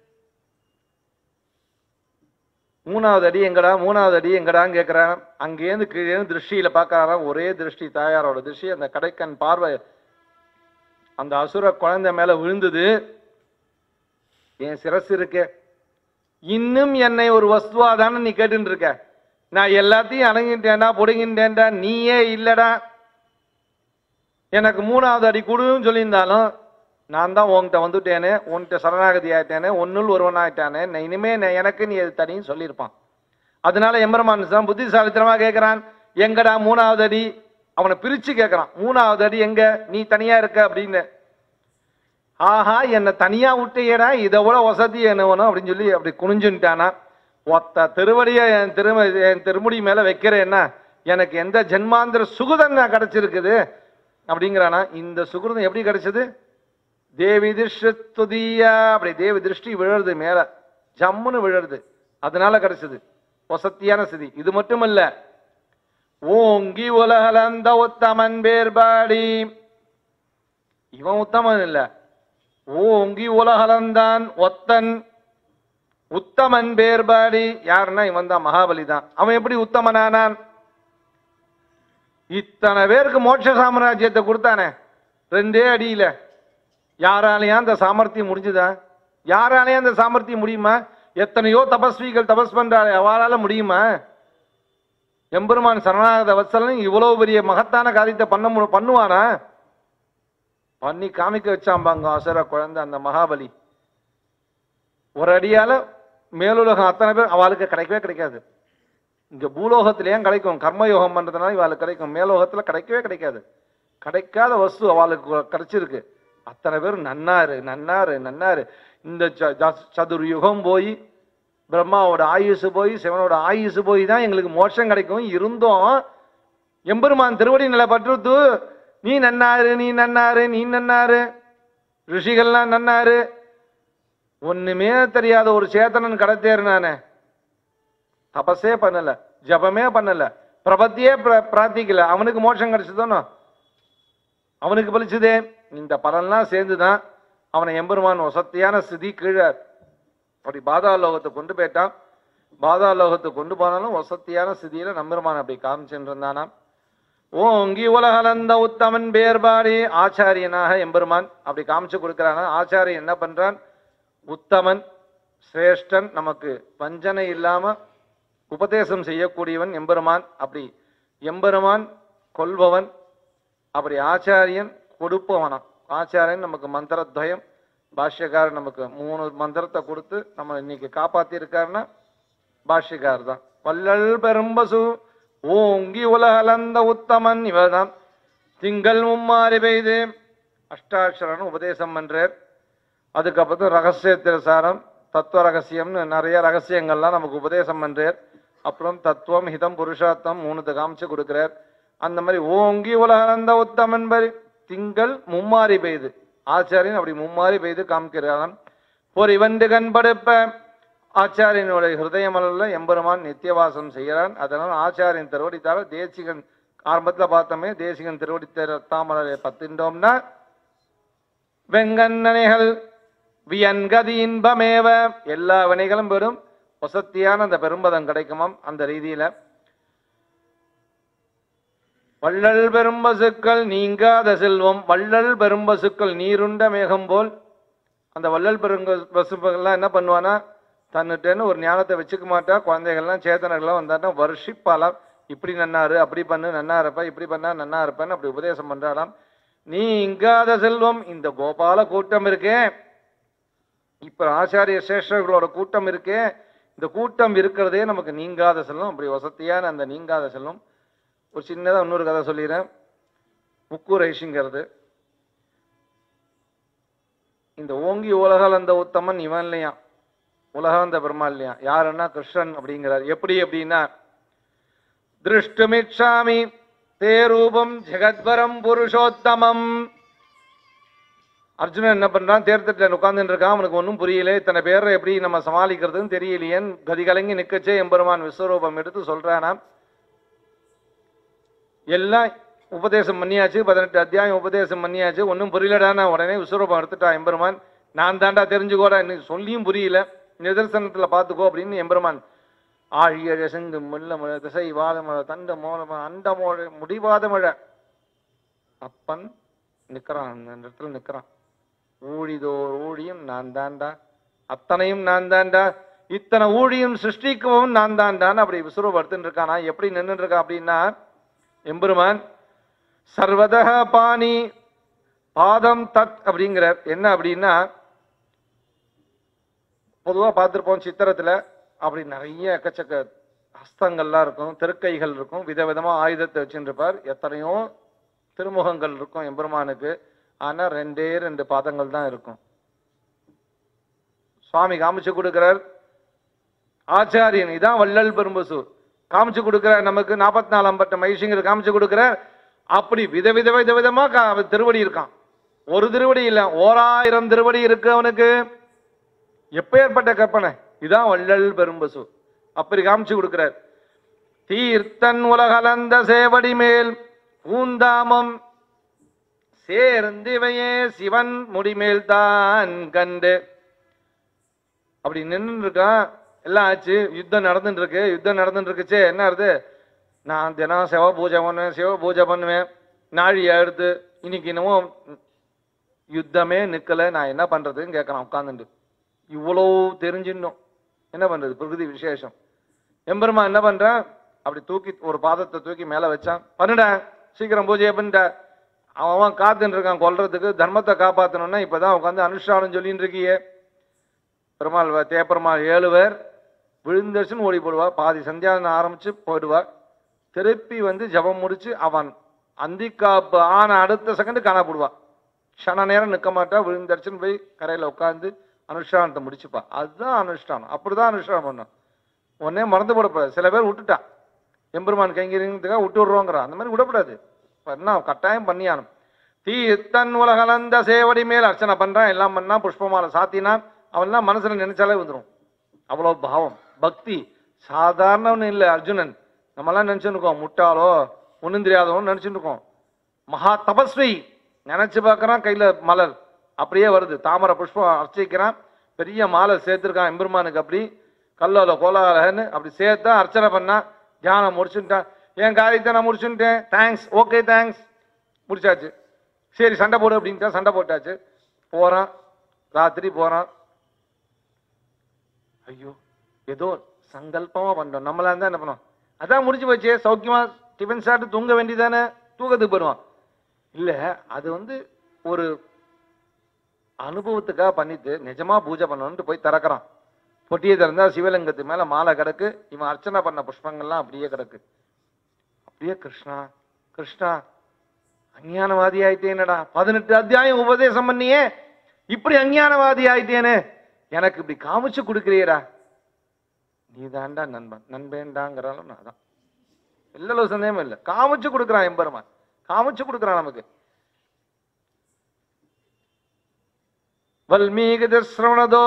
S1: மூணாவது அடி எங்கடா மூணாவது அடி எங்கடான்னு கேட்கிறான் அங்கேருந்து கீழேருந்து திருஷ்டியில பார்க்கறாராம் ஒரே திருஷ்டி தாயாரோட திருஷ்டி அந்த கடைக்கண் பார்வை அந்த அசுர குழந்தை மேல விழுந்தது என் சிரசு இருக்கே இன்னும் என்னை ஒரு வஸ்துவா தானே நீ கேட்டுட்டு இருக்க நான் எல்லாத்தையும் அடங்கிட்டேன்டா புடுங்கிட்டேன்டா நீயே இல்லடா எனக்கு மூணாவது அடி கொடுன்னு சொல்லியிருந்தாலும் நான் தான் உன்கிட்ட வந்துட்டேனே உன்கிட்ட சரணாகதி ஆயிட்டேனே ஒன்னுள் ஒருவன் ஆயிட்டானே நான் இனிமே நான் எனக்கு நீ எது தனின்னு சொல்லியிருப்பான் அதனால எம்பெருமான் தான் புத்திசாலித்தனமா கேட்கிறான் எங்கடா மூணாவது அடி அவனை பிரிச்சு கேட்கறான் மூணாவது அடி எங்க நீ தனியா இருக்க அப்படின்னு ஆஹா என்னை தனியா விட்டியடா இதை விட வசதி என்ன வேணும் அப்படின்னு சொல்லி அப்படி குனிஞ்சுட்டானா ஒத்த திருவடியை என் திரும என் திருமுடி மேல வைக்கிறேன்னா எனக்கு எந்த ஜென்மாந்திர சுகுதம் நான் கிடைச்சிருக்குது அப்படிங்கிறானா இந்த சுகிருதம் எப்படி கிடைச்சது தேவி திருஷ்டுதியா அப்படி தேவி திருஷ்டி விழுறது மேல ஜம்முன்னு விழுறது அதனால கிடைச்சது வசத்தியான ஸ்திதி இது மட்டுமல்ல ஓங்கி உலகலந்த உத்தமன் பேர்பாடி இவன் உத்தமன் இல்ல ஓங்கி உலகலந்தான் ஒத்தன் உத்தமன் பேர்பாடி யாருன்னா இவன் தான் மகாபலி தான் அவன் எப்படி உத்தமனானான் இத்தனை பேருக்கு மோட்ச சாம்ராஜ்யத்தை கொடுத்தானே ரெண்டே அடியில யாராலையும் அந்த சாமர்த்தியம் முடிஞ்சுதா யாராலையும் அந்த சாமர்த்தியம் முடியுமா எத்தனையோ தபஸ்விகள் தபஸ் பண்றாரு அவளால முடியுமா எம்பெருமான் சரணாகத வத்சலன் இவ்வளவு பெரிய மகத்தான காரியத்தை பண்ண மு- பண்ணுவானா பண்ணி காமிக்க வச்சாம்பாங்க அசுர குழந்தை அந்த மகாபலி ஒரு அடியால மேலுலகம் அத்தனை பேர் அவளுக்கு கிடைக்கவே கிடைக்காது இங்க பூலோகத்திலேயே கிடைக்கும் கர்மயோகம் பண்றதுனால இவாளுக்கு கிடைக்கும் மேலோகத்துல கிடைக்கவே கிடைக்காது கிடைக்காத வஸ்து அவளுக்கு கிடைச்சிருக்கு அத்தனை பேர் நன்னாரு நன்னாரு நன்னாரு இந்த ச- ஜ- சதுர் யுகம் போய் பிரம்மாவோட ஆயுசு போய் சிவனோட ஆயுசு போய் தான் எங்களுக்கு மோட்சம் கிடைக்கும் இருந்தோம் எம்பெருமான் திருவடி நிலை பற்றுத்து நீ நன்னாரு நீ நன்னாரு நீ நன்னாரு ரிஷிகள்லாம் நன்னாரு ஒண்ணுமே தெரியாத ஒரு சேத்தனன் கடத்தேரு நானே தபஸே பண்ணல ஜபமே பண்ணல பிரபத்தியே பிர- பிரார்த்திக்கல அவனுக்கு மோட்சம் கிடைச்சதோனோ அவனுக்கு பலிச்சுதே இந்த பலன்லாம் சேர்ந்துதான் அவனை எம்பெருமான் வசத்தியான ஸ்திதி கீழே அப்படி பாதாள லோகத்தை கொண்டு போயிட்டான் பாதாள லோகத்தை கொண்டு போனாலும் வசத்தியான ஸ்திதியில நம்பெருமான் அப்படி காமிச்சுட்டு இருந்தானாம் ஓங்கி உலகலந்த உத்தமன் பேர்பாடி ஆச்சாரியனாக எம்பெருமான் அப்படி காமிச்சு கொடுக்கிறானா ஆச்சாரியன் என்ன பண்றான் உத்தமன் சிரேஷ்டன் நமக்கு வஞ்சனை இல்லாம உபதேசம் செய்யக்கூடியவன் எம்பெருமான் அப்படி எம்பெருமான் கொல்பவன் அப்படி ஆச்சாரியன் கொடுப்பவனாம் ஆச்சாரியன் நமக்கு மந்திரத்வயம் பாஷ்யக்காரர் நமக்கு மூணு மந்திரத்தை கொடுத்து நம்ம இன்னைக்கு காப்பாத்தி இருக்காருன்னா பாஷ்யக்கார் தான் வள்ளல் பெரும்பசு ஓங்கி உலகலந்த உத்தமன் இவர்தான் திங்கள் மும்மாறி பெய்து அஷ்டாட்சரன் உபதேசம் பண்றார் அதுக்கப்புறம் ரகசிய சாரம் தத்துவ ரகசியம்னு நிறைய ரகசியங்கள்லாம் நமக்கு உபதேசம் பண்றார் அப்புறம் தத்துவம் ஹிதம் புருஷார்த்தம் மூணுத்தை காமிச்சு கொடுக்கிறார் அந்த மாதிரி ஓங்கி உலகலந்த உத்தமன் பரி திங்கள் மும்மாறி பெய்து ஆச்சாரியன் அப்படி மும்மாறி பெய்து காமிக்கிறாராம் ஒரு இவண்டு கண்படுப்ப ஆச்சாரியனுடைய ஹிருதயமல்ல எம்பெருமான் நித்தியவாசம் செய்கிறான் அதனால் ஆச்சாரியன் திருவடித்தால தேசிகன் ஆரம்பத்துல பார்த்தோமே தேசிகன் திருவடி தாமரை பத்துட்டோம்னா வெங்கண்ணனைகள் வியன்கதி இன்பமேவ எல்லா வினைகளும் பெறும் வசத்தியான அந்த பெரும்பதம் கிடைக்குமாம் அந்த ரீதியில வள்ளல் பெரும்பசுக்கள் நீங்காத செல்வம் வள்ளல் பெரும்பசுக்கள் நீருண்ட மேகம் போல் அந்த வள்ளல் பெருங்க பசுக்கள்லாம் என்ன பண்ணுவானா தன்னுட்டேன்னு ஒரு ஞானத்தை வச்சுக்க மாட்டா குழந்தைகள்லாம் சேத்தனர்கள்லாம் வந்தாட்டா வருஷிப்பாலாம் இப்படி நன்னாரு அப்படி பண்ணு நன்னா இருப்ப இப்படி பண்ணா நன்னா இருப்பேன்னு அப்படி உபதேசம் பண்றாராம் நீ இங்காத செல்வம் இந்த கோபால கூட்டம் இருக்கே இப்ப ஆச்சாரிய சேஷர்களோட கூட்டம் இருக்கே இந்த கூட்டம் இருக்கிறதே நமக்கு நீங்காத செல்வம் அப்படி வசதியான அந்த நீங்காத செல்வம் ஒரு சின்னதா இன்னொரு கதை சொல்லிடுறேன் முக்கு ரைஷிங்கிறது இந்த ஓங்கி உலகளந்த உத்தமன் இவன் இல்லையா உலகளந்த பெருமா இல்லையா யாருன்னா கிருஷ்ணன் அப்படிங்கிறார் எப்படி அப்படின்னா திருஷ்டுமிச்சாமி தே ரூபம் ஜெகத்வரம் புருஷோத்தமம் அர்ஜுனன் என்ன பண்றான் தேர்தட்டில் உட்கார்ந்துட்டு இருக்கான் அவனுக்கு ஒன்றும் புரியல இத்தனை பேரை எப்படி நம்ம சமாளிக்கிறதுன்னு தெரியலையேன்னு கதி கலங்கி நிக்கச்சே எம்பெருமான் விஸ்வரூபம் எடுத்து சொல்றானாம் எல்லாம் உபதேசம் பண்ணியாச்சு பதினெட்டு அத்தியாயம் உபதேசம் பண்ணியாச்சு ஒன்றும் புரியலடானா உடனே விஸ்வரூபம் எடுத்துட்டான் எம்பெருமான் நான் தாண்டா தெரிஞ்சுக்கோடா இன்னைக்கு சொல்லியும் புரியல நிதர்சனத்துல பார்த்துக்கோ அப்படின்னு எம்பெருமான் ஆழியழ செங்கு முல்ல மழை திசை வாதமழை தண்ட மோளமழை அண்ட மோழ முடிவாத மழை அப்பன் நிக்கிறான் அந்த இடத்துல நிக்கிறான் ஊழிதோர் ஊழியம் நான் தாண்டா அத்தனையும் நான் தாண்டா இத்தனை ஊழியம் சிருஷ்டிக்கவும் நான் தாண்டான்னு அப்படி விசுரூபம் எடுத்துட்டு இருக்கானா எப்படி நின்றுட்டு இருக்கான் அப்படின்னா எம்பெருமான் சர்வதக பாணி பாதம் தத் அப்படிங்கிறார் என்ன அப்படின்னா பொதுவா பார்த்திருப்போம் சித்திரத்துல அப்படி நிறைய எக்கச்சக்க ஹஸ்தங்கள்லாம் இருக்கும் திருக்கைகள் இருக்கும் விதவிதமா ஆயுதத்தை வச்சுட்டு இருப்பார் எத்தனையோ திருமுகங்கள் இருக்கும் எம்பெருமானுக்கு ஆனா ரெண்டே ரெண்டு பாதங்கள் தான் இருக்கும் சுவாமி காமிச்சு கொடுக்கிறார் ஆச்சாரியன் இதான் வள்ளல் பெரும்பசு காமிச்சு கொடுக்கிறார் நமக்கு நாற்பத்தி நாலு ஐம்பட்ட மகிழ்ச்சிங்கிற காமிச்சு கொடுக்கிறார் அப்படி விதவித விதவிதமா கா- அவன் திருவடி இருக்கான் ஒரு திருவடி இல்ல ஓராயிரம் திருவடி இருக்கு அவனுக்கு எப்பேற்பட்ட கற்பனை இதான் வள்ளல் பெரும்பசு அப்படி காமிச்சு கொடுக்கிறார் தீர்த்தன் உலகலந்த சேவடி மேல் பூந்தாமம் சேர்ந்திவையே சிவன் முடிமேல் தான் கண்டு அப்படி நின்று இருக்கான் எல்லாம் ஆச்சு யுத்தம் நடந்துட்டு இருக்கு யுத்தம் நடந்துட்டு இருக்குச்சே என்ன ஆகுது நான் தினம் சிவ பூஜை பண்ணுவேன் சிவ பூஜை பண்ணுவேன் நாழி எடுத்து இன்னைக்கு என்னமோ யுத்தமே நிக்கல நான் என்ன பண்றதுன்னு கேட்கறான் உட்காந்துட்டு இவ்வளோ தெரிஞ்சிடணும் என்ன பண்றது பிரகிருதி விசேஷம் எம்பெருமா என்ன பண்றான் அப்படி தூக்கி ஒரு பாதத்தை தூக்கி மேல வச்சான் பண்ணுடா சீக்கிரம் பூஜையை பண்ணிட்ட அவன் அவன் காத்துட்டு இருக்கான் கொல்றதுக்கு தர்மத்தை காப்பாத்தணும்னா இப்பதான் உட்காந்து அனுஷ்டானம் சொல்லிட்டு இருக்கியே பெருமாள் வ- தேப்பெருமாள் ஏழு பேர் விழுந்தரிசன் ஓடி போடுவா பாதி சந்தியானம் ஆரம்பிச்சு போயிடுவா திருப்பி வந்து ஜெபம் முடிச்சு அவன் அந்திக்காப்பு ஆன அடுத்த செகண்ட் காணப்படுவா க்ஷண நேரம் நிற்க மாட்டா விழுந்தரிசன் போய் கரையில் உட்காந்து அனுஷ்டானத்தை முடிச்சுப்பா அதுதான் அனுஷ்டானம் அப்படிதான் அனுஷ்டானம் பண்ணும் உடனே மறந்து போடக்கூடாது சில பேர் விட்டுட்டான் எம்பெருமான் கைங்கிறதுக்காக விட்டு விடுறோங்கிறான் அந்த மாதிரி விடக்கூடாது இப்ப என்ன கட்டாயம் பண்ணியானும் தீ தன் உலகலந்த சேவடி மேல் அர்ச்சனை பண்றான் எல்லாம் பண்ணா புஷ்பமாலை சாத்தினான் அவன்லாம் மனசுல நினைச்சாலே வந்துடும் அவ்வளோ பாவம் பக்தி சாதாரணவன் இல்லை அர்ஜுனன் நம்மலாம் நினைச்சுட்டு இருக்கோம் முட்டாளோ ஒன்றும் தெரியாதவன் நினைச்சுட்டு இருக்கோம் மகா தபஸ்வி நினைச்சு பார்க்கறான் கையில மலர் அப்படியே வருது தாமரை புஷ்பம் அர்ச்சிக்கிறான் பெரிய மாலை சேர்த்துருக்கான் எம்பெருமானுக்கு அப்படி கல்லோல கோலாலன்னு அப்படி சேர்த்தா அர்ச்சனை பண்ணா தியானம் முடிச்சுட்டான் என் காரியத்தை நான் முடிச்சுட்டேன் தேங்க்ஸ் ஓகே தேங்க்ஸ் முடிச்சாச்சு சரி சண்டை போடு அப்படின்ட்டா சண்டை போட்டாச்சு போறான் ராத்திரி போறான் ஐயோ ஏதோ சங்கல்பமா பண்றோம் நம்மளா இருந்தா என்ன பண்ணோம் அதான் முடிஞ்சு போச்சே சௌக்கியமா டிஃபன் சாப்பிட்டு தூங்க வேண்டியதானே தூக்கத்துக்கு போயிடுவான் இல்ல அது வந்து ஒரு அனுபவத்துக்காக பண்ணிட்டு நிஜமா பூஜை பண்ணணும்னு போய் திறக்கிறான் பொட்டியை திறந்தா சிவலிங்கத்து மேல மாலை கிடக்கு இவன் அர்ச்சனை பண்ண புஷ்பங்கள்லாம் அப்படியே கிடக்கு அப்படியே கிருஷ்ணா கிருஷ்ணா அஞ்ஞானவாதி ஆயிட்டேனடா பதினெட்டு அத்தியாயம் உபதேசம் பண்ணியே இப்படி அஞ்ஞானவாதி ஆயிட்டேனே எனக்கு இப்படி காமிச்சு கொடுக்குறியடா நீ தாண்டா நண்பன் நண்பேண்டாங்கிறாலும் நான் தான் இல்ல சந்தேகமும் இல்லை காமிச்சு கொடுக்குறான் எம்பெருமான் காமிச்சு கொடுக்குறான் நமக்கு வல்மீகி சிரவணதோ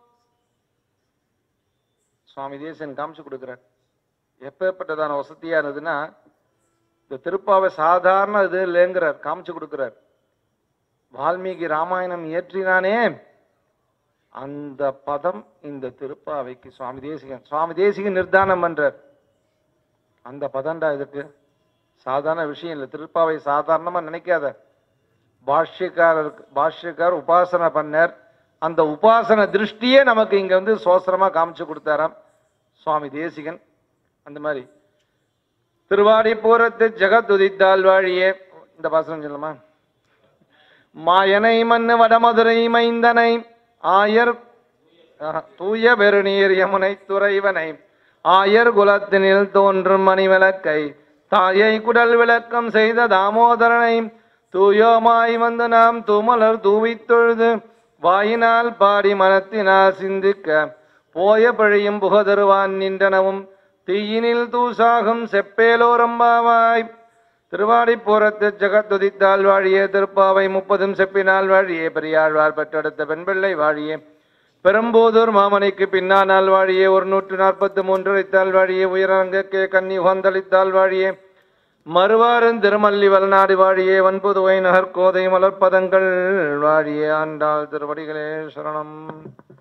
S1: சுவாமி தேசன் காமிச்சு கொடுக்குறார் எப்பேற்பட்டதான வசதியா இருந்ததுன்னா இந்த திருப்பாவை சாதாரண இது இல்லைங்கிறார் காமிச்சு கொடுக்குறார் வால்மீகி ராமாயணம் இயற்றினானே அந்த பதம் இந்த திருப்பாவைக்கு சுவாமி தேசிகன் சுவாமி தேசிகன் நிர்தானம் பண்றார் அந்த பதம்டா இதுக்கு சாதாரண விஷயம் இல்லை திருப்பாவை சாதாரணமா நினைக்காத பாஷ்யக்காரருக்கு பாஷ்யக்கார் உபாசனை பண்ணார் அந்த உபாசன திருஷ்டியே நமக்கு இங்க வந்து சோசரமா காமிச்சு கொடுத்தாராம் சுவாமி தேசிகன் அந்த மாதிரி திருவாடி பூரத்து ஜெகத் உதித்தால் வாழியே இந்த பாசனம் சொல்லுமா மாயனை மண்ணு வடமதுரை மைந்தனை ஆயர் ஆஹா, தூய பெருநீர் யமுனை துறைவனை ஆயர் குலத்தினில் தோன்றும் மணிவிளக்கை தாயை குடல் விளக்கம் செய்த தாமோதரனை தூயோமாய் வந்து நாம் தூமலர் தூவித் தொழுது வாயினால் பாடி மனத்தினால் சிந்திக்க போய பழியும் புகதருவான் நின்றனவும் தீயினில் தூசாகும் செப்பேலோரம்பாவாய் திருவாடிப்புறத்து ஜெகத்துதித்தால் வாழியே திருப்பாவை முப்பதும் செப்பினால் வாழியே பெரியாழ்வார் பெற்றெடுத்த பெண்பிள்ளை வாழியே பெரும்போதூர் மாமணிக்கு பின்னானால் வாழியே ஒரு நூற்று நாற்பத்து மூன்று அளித்தால் வாழியே உயரங்கே கன்னி உகந்தளித்தால் வாழியே மறுவாரன் திருமல்லி வல்நாடு வாழியே வன்புதுவை நகர் கோதை மலர்ப்பதங்கள் வாழியே ஆண்டாள் திருவடிகளே சரணம்